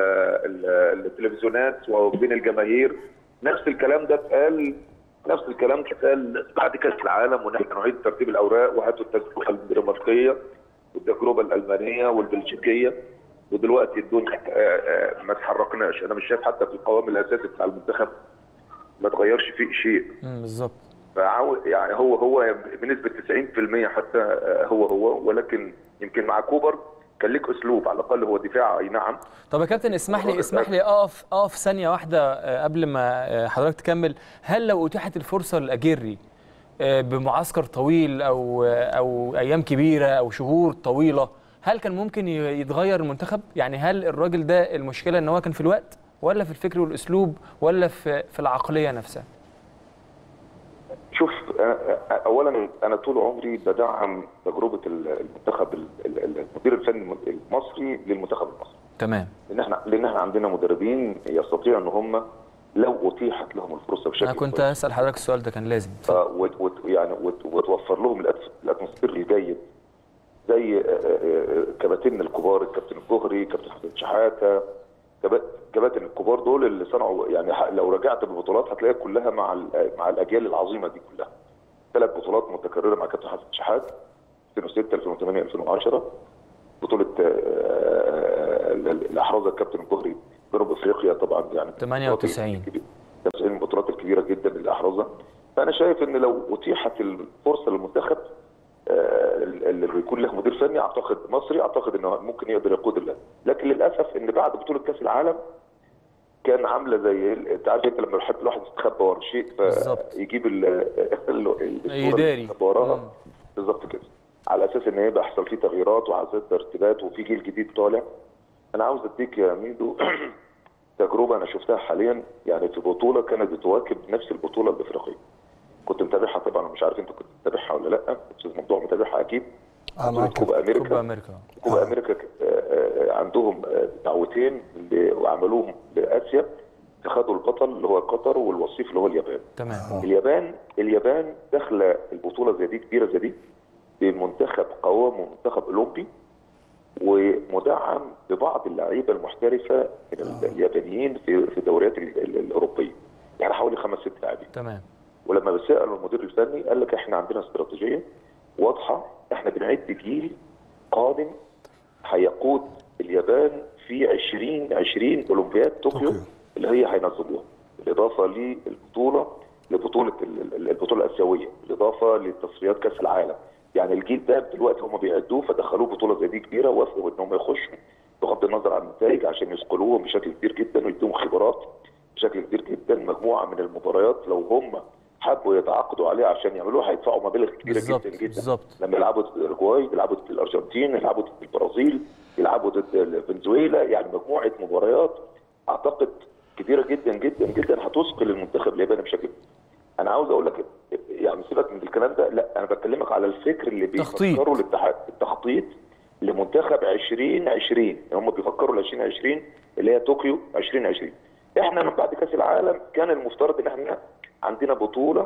ال التلفزيونات وبين الجماهير نفس الكلام ده اتقال نفس الكلام ده اتقال بعد كاس العالم ونحن نعيد ترتيب الاوراق وهاتوا التجربه الدنماركيه والتجربه الالمانيه والبلجيكيه ودلوقتي الدنيا آه، آه، ما تحركناش انا مش شايف حتى في القوام الاساسي بتاع المنتخب ما تغيرش فيه شيء مم، بالظبط فعاو يعني هو هو بنسبه 90% حتى آه، هو هو ولكن يمكن مع كوبر كان ليك اسلوب على الاقل هو دفاع اي نعم طب يا كابتن اسمح لي اسمح لي اقف اقف ثانيه واحده آه، قبل ما آه، حضرتك تكمل هل لو اتيحت الفرصه لاجري آه، بمعسكر طويل او آه، او ايام كبيره او شهور طويله هل كان ممكن ي- يتغير المنتخب يعني هل الراجل ده المشكله ان هو كان في الوقت ولا في الفكر والاسلوب ولا في في العقليه نفسها شوف آه، آه، اولا انا طول عمري بدعم تجربه المنتخب ال- ال- المدير الفني المصري للمنتخب المصري تمام لان احنا لان احنا عندنا مدربين يستطيعوا ان هم لو اتيحت لهم الفرصه بشكل انا كنت كويس، اسال حضرتك السؤال ده كان لازم آه، وت- وت- يعني وت- وتوفر لهم الأت- الاتموسفير الجيد زي آه، آه، آه، كباتن الكبار الكابتن الجوهري كابتن حسن شحاته كبا- كباتن الكبار دول اللي صنعوا يعني ح- لو رجعت بالبطولات هتلاقيها كلها مع ال- مع الاجيال العظيمه دي كلها ثلاث بطولات متكرره مع كابتن حسن شحات 2006 2008 2010 بطوله آه، آه، اللي احرزها الكابتن الجوهري جنوب افريقيا طبعا يعني 98. 90 من البطولات الكبيره جدا اللي احرزها فانا شايف ان لو اتيحت الفرصه للمنتخب آه، اللي يكون له مدير فني اعتقد مصري اعتقد انه ممكن يقدر يقود الله لكن للاسف ان بعد بطوله كاس العالم كان عامله زي ال- انت عارف انت لما يحب الواحد يستخبى ورا شيء بالظبط. فيجيب ال- ال- الصورة اللي يداري. يستخبى وراها مم. بالظبط كده على اساس ان يبقى يحصل فيه تغييرات وعلى اساس ترتيبات وفي جيل جديد طالع انا عاوز اديك يا ميدو تجربه انا شفتها حاليا يعني في بطوله كانت بتواكب نفس البطوله الافريقيه كنت متابعها طبعا مش عارف انت كنت متابعها ولا لا استاذ ممدوح متابعها اكيد اه معاك كوبا امريكا كوبا امريكا كوبا امريكا آه، آه، عندهم آه، دعوتين ل- وعملوهم لاسيا فخدوا البطل اللي هو قطر والوصيف اللي هو اليابان تمام اليابان اليابان داخله البطوله زي دي كبيره زي دي بمنتخب قوام منتخب اولمبي ومدعم ببعض اللعيبه المحترفه من ال- اليابانيين في في الدوريات ال- ال- الاوروبيه يعني حوالي خمس ست لاعبين تمام ولما بسالوا المدير الفني قال لك احنا عندنا استراتيجيه واضحه احنا بنعد جيل قادم هيقود اليابان في 2020 اولمبياد طوكيو طوكيو. اللي هي هينظموها بالاضافه للبطوله لبطوله ال- ال- البطوله الاسيويه بالاضافه لتصفيات كاس العالم يعني الجيل ده دلوقتي هم بيعدوه فدخلوه بطوله زي دي كبيره وافقوا ان هم يخشوا بغض النظر عن النتائج عشان يثقلوهم بشكل كبير جدا ويدوهم خبرات بشكل كبير جدا مجموعه من المباريات لو هم حبوا يتعاقدوا عليها عشان يعملوها هيدفعوا مبالغ كبيره بالظبط، جدا جدا بالظبط. لما يلعبوا ضد الاورجواي يلعبوا ضد الارجنتين يلعبوا ضد البرازيل يلعبوا ضد فنزويلا يعني مجموعه مباريات اعتقد كبيره جدا جدا جدا هتثقل المنتخب الياباني بشكل كبير. انا عاوز اقول لك يعني سيبك من الكلام ده لا انا بكلمك على الفكر اللي تخطيط. بيفكروا الاتحاد التخطيط لمنتخب 2020 يعني هم بيفكروا ل 2020 اللي هي طوكيو 2020 احنا من بعد كاس العالم كان المفترض ان احنا عندنا بطوله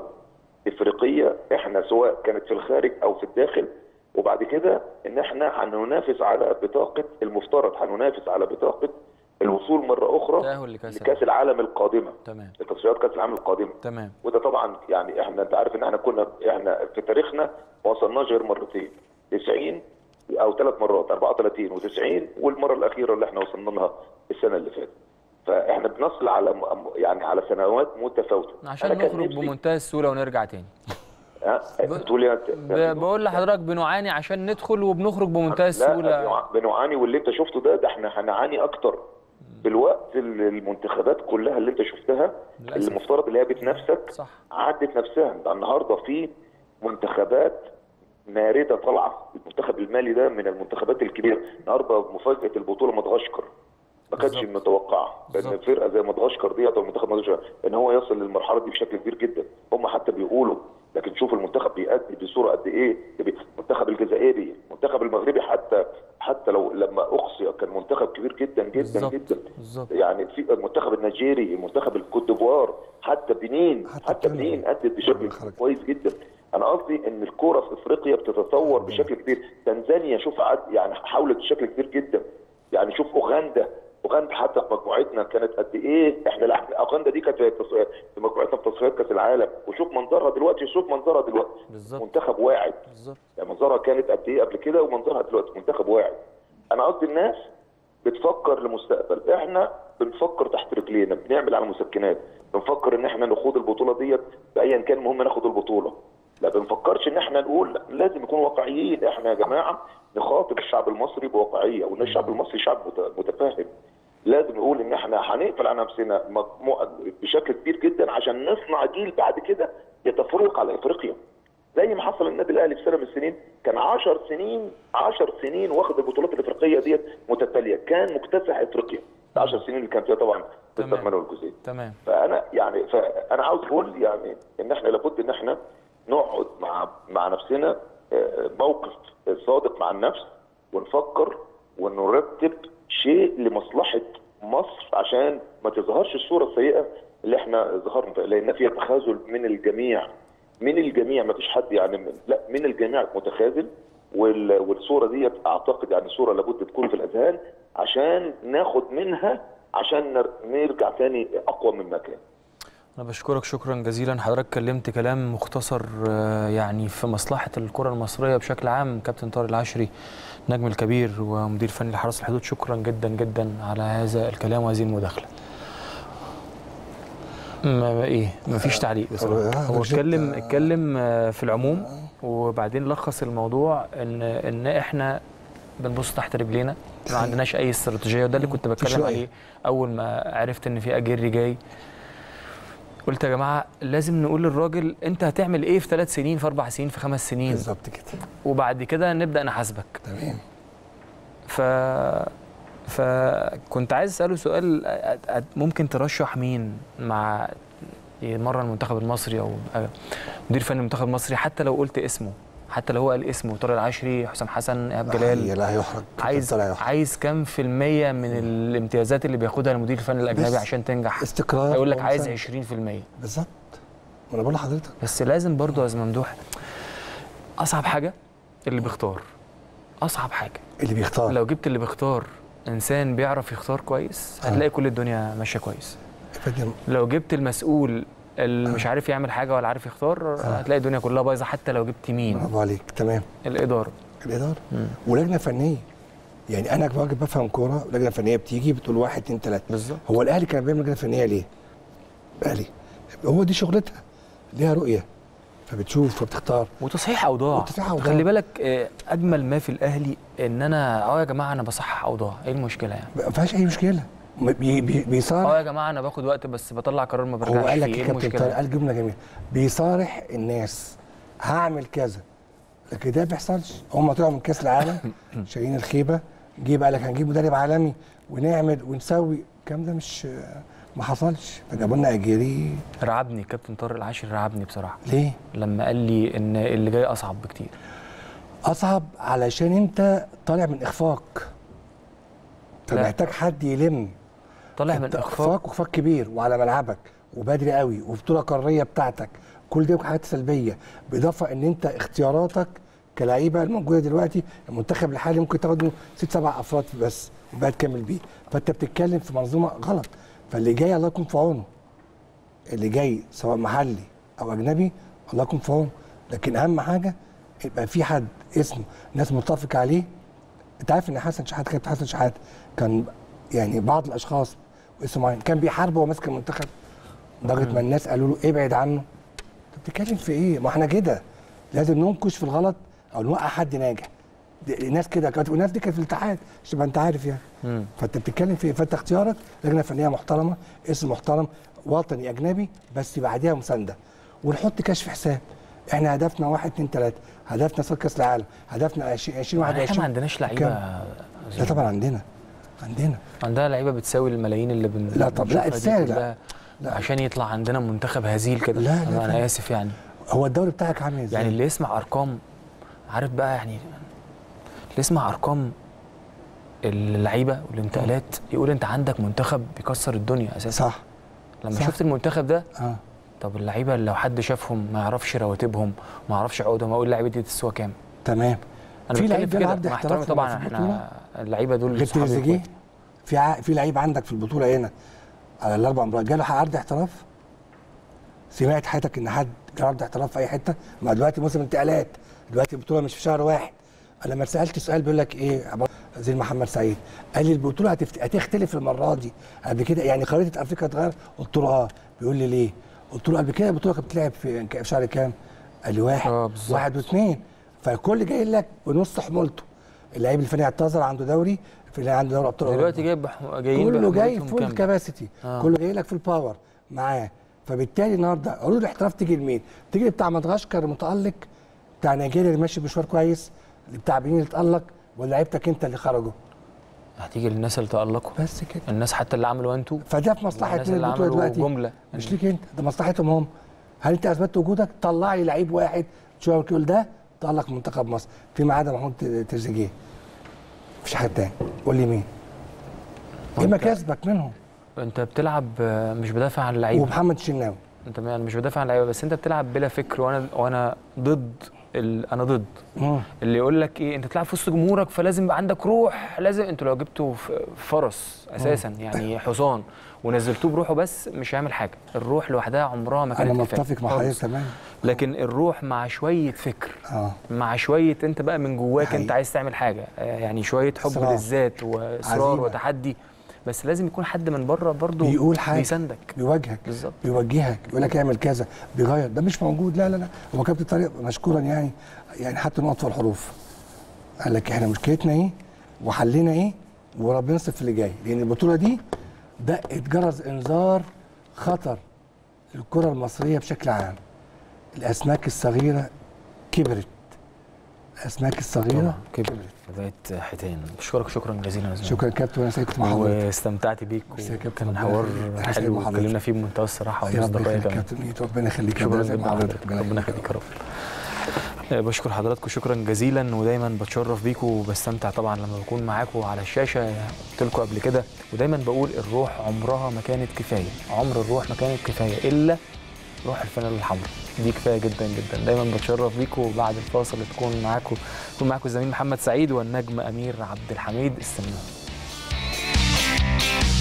افريقيه احنا سواء كانت في الخارج او في الداخل وبعد كده ان احنا هننافس على بطاقه المفترض هننافس على بطاقه الوصول مره اخرى تأهل لكأس لكاس العالم القادمه تمام لتصفيات كاس العالم القادمه تمام وده طبعا يعني احنا انت عارف ان احنا كنا احنا في تاريخنا ما وصلناش غير مرتين 90 او ثلاث مرات 34 و90 والمره الاخيره اللي احنا وصلنا لها السنه اللي فاتت فاحنا بنصل على م- يعني على سنوات متفاوته عشان أنا كان نخرج نفسي- بمنتهى السهوله ونرجع تاني ها بتقول إيه أنت؟ ب- بقول لحضرتك بنعاني عشان ندخل وبنخرج بمنتهى لا السهوله بنوع- بنعاني واللي انت شفته ده ده احنا هنعاني اكتر بالوقت اللي المنتخبات كلها اللي انت شفتها للأسف. اللي المفترض اللي هي بتنافسك صح عدت نفسها ده النهارده في منتخبات مارده طالعه المنتخب المالي ده من المنتخبات الكبيره النهارده مفاجاه البطوله مدغشقر ما كانتش بالظبط. متوقعه لان بالظبط. فرقه زي مدغشقر ديت او منتخب مدغشقر ان هو يصل للمرحله دي بشكل كبير جدا هم حتى بيقولوا لكن شوف المنتخب بيأدي بصوره قد ايه المنتخب الجزائري المنتخب المغربي حتى حتى لو لما اقصي كان منتخب كبير جدا جدا بالظبط جدا بالظبط يعني في المنتخب النيجيري المنتخب الكوت ديفوار حتى بنين حتى حتى كينيا. بنين ادت بشكل خرج. كويس جدا انا قصدي ان الكوره في افريقيا بتتطور بشكل كبير تنزانيا شوف عد يعني حاولت بشكل كبير جدا يعني شوف اوغندا اوغندا حتى في مجموعتنا كانت قد ايه احنا لا اوغندا دي كانت في تص- في مجموعتنا في تصفيات كاس العالم وشوف منظرها دلوقتي شوف منظرها دلوقتي بالظبط منتخب واعد بالظبط يعني منظرها كانت قد ايه قبل كده ومنظرها دلوقتي منتخب واعد انا قصدي الناس بتفكر لمستقبل احنا بنفكر تحت رجلينا بنعمل على مسكنات بنفكر ان احنا نخوض البطوله ديت بايا كان المهم ناخد البطوله لا بنفكرش ان احنا نقول لا لازم نكون واقعيين احنا يا جماعه نخاطب الشعب المصري بواقعيه وان الشعب المصري شعب مت- متفاهم لازم نقول ان احنا هنقفل على نفسنا مجموعه بشكل كبير جدا عشان نصنع جيل بعد كده يتفوق على افريقيا زي ما حصل النادي الاهلي في سنه من السنين كان 10 سنين 10 سنين واخد البطولات الافريقيه ديت متتاليه كان مكتسح افريقيا 10 سنين اللي كان فيها طبعا تمام. مستر مانويل جوزيه تمام فانا يعني فانا عاوز اقول يعني ان احنا لابد ان احنا نقعد مع مع نفسنا آه، موقف صادق مع النفس ونفكر ونرتب شيء لمصلحه مصر عشان ما تظهرش الصوره السيئه اللي احنا ظهرنا فيها لان فيها تخاذل من الجميع من الجميع ما فيش حد يعني من لا من الجميع متخاذل وال- والصوره ديت اعتقد يعني صوره لابد تكون في الاذهان عشان ناخد منها عشان نر- نرجع تاني اقوى مما كان انا بشكرك شكرا جزيلا حضرتك كلمت كلام مختصر آه، يعني في مصلحه الكره المصريه بشكل عام كابتن طارق العشري نجم الكبير ومدير فني لحرس الحدود شكرا جدا جدا على هذا الكلام وهذه المداخله ما ايه مفيش تعليق بصراحه آه، هو رجعت- اتكلم اتكلم آه، في العموم وبعدين لخص الموضوع ان ان احنا بنبص تحت رجلينا ما عندناش اي استراتيجيه وده اللي كنت بتكلم رأي. عليه اول ما عرفت ان في اجيري جاي قلت يا جماعه لازم نقول للراجل انت هتعمل ايه في ثلاث سنين في اربع سنين في خمس سنين بالظبط كده وبعد كده نبدا نحاسبك تمام ف فكنت عايز اساله سؤال أ- أ- ممكن ترشح مين مع يمرن المنتخب المصري او مدير فني المنتخب المصري حتى لو قلت اسمه حتى لو هو قال اسمه طارق العشري حسام حسن ايهاب هي جلال لا هيحرج عايز لا هيحرج عايز كام في المية من الامتيازات اللي بياخدها المدير الفني الاجنبي بس عشان تنجح استقرار هيقول لك هو عايز مثلاً. 20% بالظبط ما انا بقول لحضرتك بس لازم برضه يا أستاذ ممدوح اصعب حاجه اللي بيختار اصعب حاجه اللي بيختار لو جبت اللي بيختار انسان بيعرف يختار كويس آه. هتلاقي كل الدنيا ماشيه كويس فدي- لو جبت المسؤول اللي مش عارف يعمل حاجه ولا عارف يختار هتلاقي الدنيا كلها بايظه حتى لو جبت مين برافو عليك تمام الاداره الاداره ولجنه فنيه يعني انا راجل بفهم كوره لجنه فنيه بتيجي بتقول واحد اتنين تلاته بالظبط هو الاهلي كان بيعمل لجنه فنيه ليه؟ الاهلي هو دي شغلتها ليها رؤيه فبتشوف فبتختار وتصحيح اوضاع وتصحيح أوضاع. خلي بالك آه، اجمل ما في الاهلي ان انا اه يا جماعه انا بصحح اوضاع ايه المشكله يعني ما فيهاش اي مشكله م- بي بي بيصارح اه يا جماعه انا باخد وقت بس بطلع قرار ما برجعش هو قال لك فيه. يا ايه كابتن طارق المشكله قال جمله جميله بيصارح الناس هعمل كذا لكن ده ما بيحصلش هم طلعوا من كاس العالم شايلين الخيبه جه بقى لك هنجيب مدرب عالمي ونعمل ونسوي الكلام ده مش ما حصلش فجابوا لنا اجيري رعبني كابتن طارق العاشر رعبني بصراحه ليه؟ لما قال لي ان اللي جاي اصعب بكتير اصعب علشان انت طالع من اخفاق فمحتاج حد يلم طالع من انت اخفاق اخفاق واخفاق كبير وعلى ملعبك وبدري قوي وبطوله قاريه بتاعتك كل دي حاجات سلبيه بالاضافه ان انت اختياراتك كلعيبه الموجوده دلوقتي المنتخب الحالي ممكن تاخد له ست سبع افراد بس وبقى تكمل بيه فانت بتتكلم في منظومه غلط فاللي جاي الله يكون في عونه اللي جاي سواء محلي او اجنبي الله يكون في عونه لكن اهم حاجه يبقى في حد اسمه ناس متفق عليه انت عارف ان حسن شحاته كابتن حسن شحاته كان يعني بعض الاشخاص واسم معين كان بيحاربه وهو ماسك المنتخب لدرجه ما الناس قالوا له ابعد عنه انت بتتكلم في ايه؟ ما احنا كده لازم ننكش في الغلط او نوقع حد ناجح دي- الناس كده كانت والناس دي كانت في الاتحاد عشان تبقى انت عارف يعني مم. فانت بتتكلم في ايه؟ فانت اختيارك لجنه فنيه محترمه اسم محترم وطني اجنبي بس بعديها مسانده ونحط كشف حساب احنا هدفنا واحد اتنين تلاته هدفنا صار كاس العالم هدفنا 20 20 احنا 21 ما عندناش لعيبه لا طبعا عندنا عندنا عندها لعيبه بتساوي الملايين اللي بن لا طب لا، بنشوفها دي السعر لا. كلها لا. عشان يطلع عندنا منتخب هزيل كده لا، لا، انا, لا. أنا اسف يعني هو الدوري بتاعك عامل ازاي؟ يعني اللي يسمع ارقام عارف بقى يعني اللي يسمع ارقام اللعيبه والانتقالات يقول انت عندك منتخب بيكسر الدنيا اساسا صح لما صح. شفت المنتخب ده اه طب اللعيبه لو حد شافهم ما يعرفش رواتبهم ما يعرفش عقودهم اقول اللعيبه دي تسوى كام تمام انا في بتكلم لعيب في بيلعب كده عقد مع احترامي احتراف طبعا في احنا اللعيبه دول غير صحابي تريزيجيه وإخواتي. في ع... في لعيب عندك في البطوله هنا على الاربع مباريات جاله عرض احتراف سمعت حياتك ان حد جاله عرض احتراف في اي حته ما دلوقتي موسم انتقالات دلوقتي البطوله مش في شهر واحد انا لما سالت سؤال بيقول لك ايه عبارة- زي محمد سعيد قال لي البطوله هتفت... هتختلف المره دي قبل كده يعني خريطه افريقيا اتغير قلت له اه بيقول لي ليه قلت له قبل كده البطوله كانت بتلعب في في شهر كام قال لي واحد آه، بالظبط. واحد واثنين فالكل جاي لك بنص حمولته اللعيب الفني اعتذر عنده دوري في اللي عنده دوري ابطال دلوقتي أوروبا. جايب بح- جايين كله جاي بحمولتهم فول كاملة. كاباسيتي آه. كله جاي لك في الباور معاه فبالتالي النهارده عروض الاحتراف تيجي لمين؟ تيجي بتاع مدغشقر المتالق بتاع نيجيريا اللي ماشي مشوار كويس اللي بتاع بنين اللي اتالق ولا لعيبتك انت اللي خرجوا هتيجي للناس اللي تألقوا بس كده الناس حتى اللي عملوا انتوا فده في مصلحه الناس مين اللي البطوله عملوا دلوقتي جملة. مش ليك انت ده مصلحتهم هم هل انت اثبتت وجودك طلع لي لعيب واحد شو يقول ده تالق منتخب مصر فيما عدا محمود تريزيجيه مفيش حد تاني قول لي مين ايه وأنت- مكاسبك منهم انت بتلعب آه، مش بدافع عن اللعيبه ومحمد شناوي انت يعني مش بدافع عن اللعيبه بس انت بتلعب بلا فكر وانا وانا ضد ال... انا ضد مم. اللي يقول لك ايه انت بتلعب في وسط جمهورك فلازم يبقى عندك روح لازم انتوا لو جبتوا ف- فرس اساسا يعني حصان ونزلتوه بروحه بس مش هيعمل حاجه الروح لوحدها عمرها ما انا كانت كفايه متفق مع حضرتك خالص. تمام لكن الروح مع شويه فكر اه مع شويه انت بقى من جواك حقيقي. انت عايز تعمل حاجه آه، يعني شويه حب إصرار. للذات واصرار عزيمة. وتحدي بس لازم يكون حد من بره برضه بيقول حاجه بيساندك بيواجهك بالظبط. بيوجهك يقول لك اعمل كذا بيغير ده مش موجود لا لا لا هو كابتن طارق مشكورا يعني يعني حتى نقط في الحروف قال لك احنا مشكلتنا ايه وحلنا ايه وربنا ينصف في اللي جاي لان البطوله دي ده اتجرز انذار خطر للكره المصريه بشكل عام الاسماك الصغيره كبرت الاسماك الصغيره طبعا كبرت بقت حيتان بشكرك شكرا جزيلا يا زلمة. شكرا يا كابتن وانا سعيد كنت مع حضرتك واستمتعت بيك ميرسي يا كابتن، كان ربنا حوار يخليك. أنا سعيد حلو مع حضرتك. اتكلمنا فيه بمنتهى الصراحه يا رب ومصداقيه يخليك يا كمان كابتن ميدو، ربنا يخليك شكرا ربنا يسعدك جدا مع لحضرتك حضرتك ربنا يخليك يا رب آه، بشكر حضراتكم شكرا جزيلا ودايما بتشرف بيكم وبستمتع طبعا لما بكون معاكم على الشاشه قلت لكم قبل كده ودايما بقول الروح عمرها ما كانت كفايه عمر الروح ما كانت كفايه الا روح الفانيلا الحمراء دي كفايه جدا جدا دايما بتشرف بيكم وبعد الفاصل تكون معاكم يكون معاكم الزميل محمد سعيد والنجم امير عبد الحميد استنونا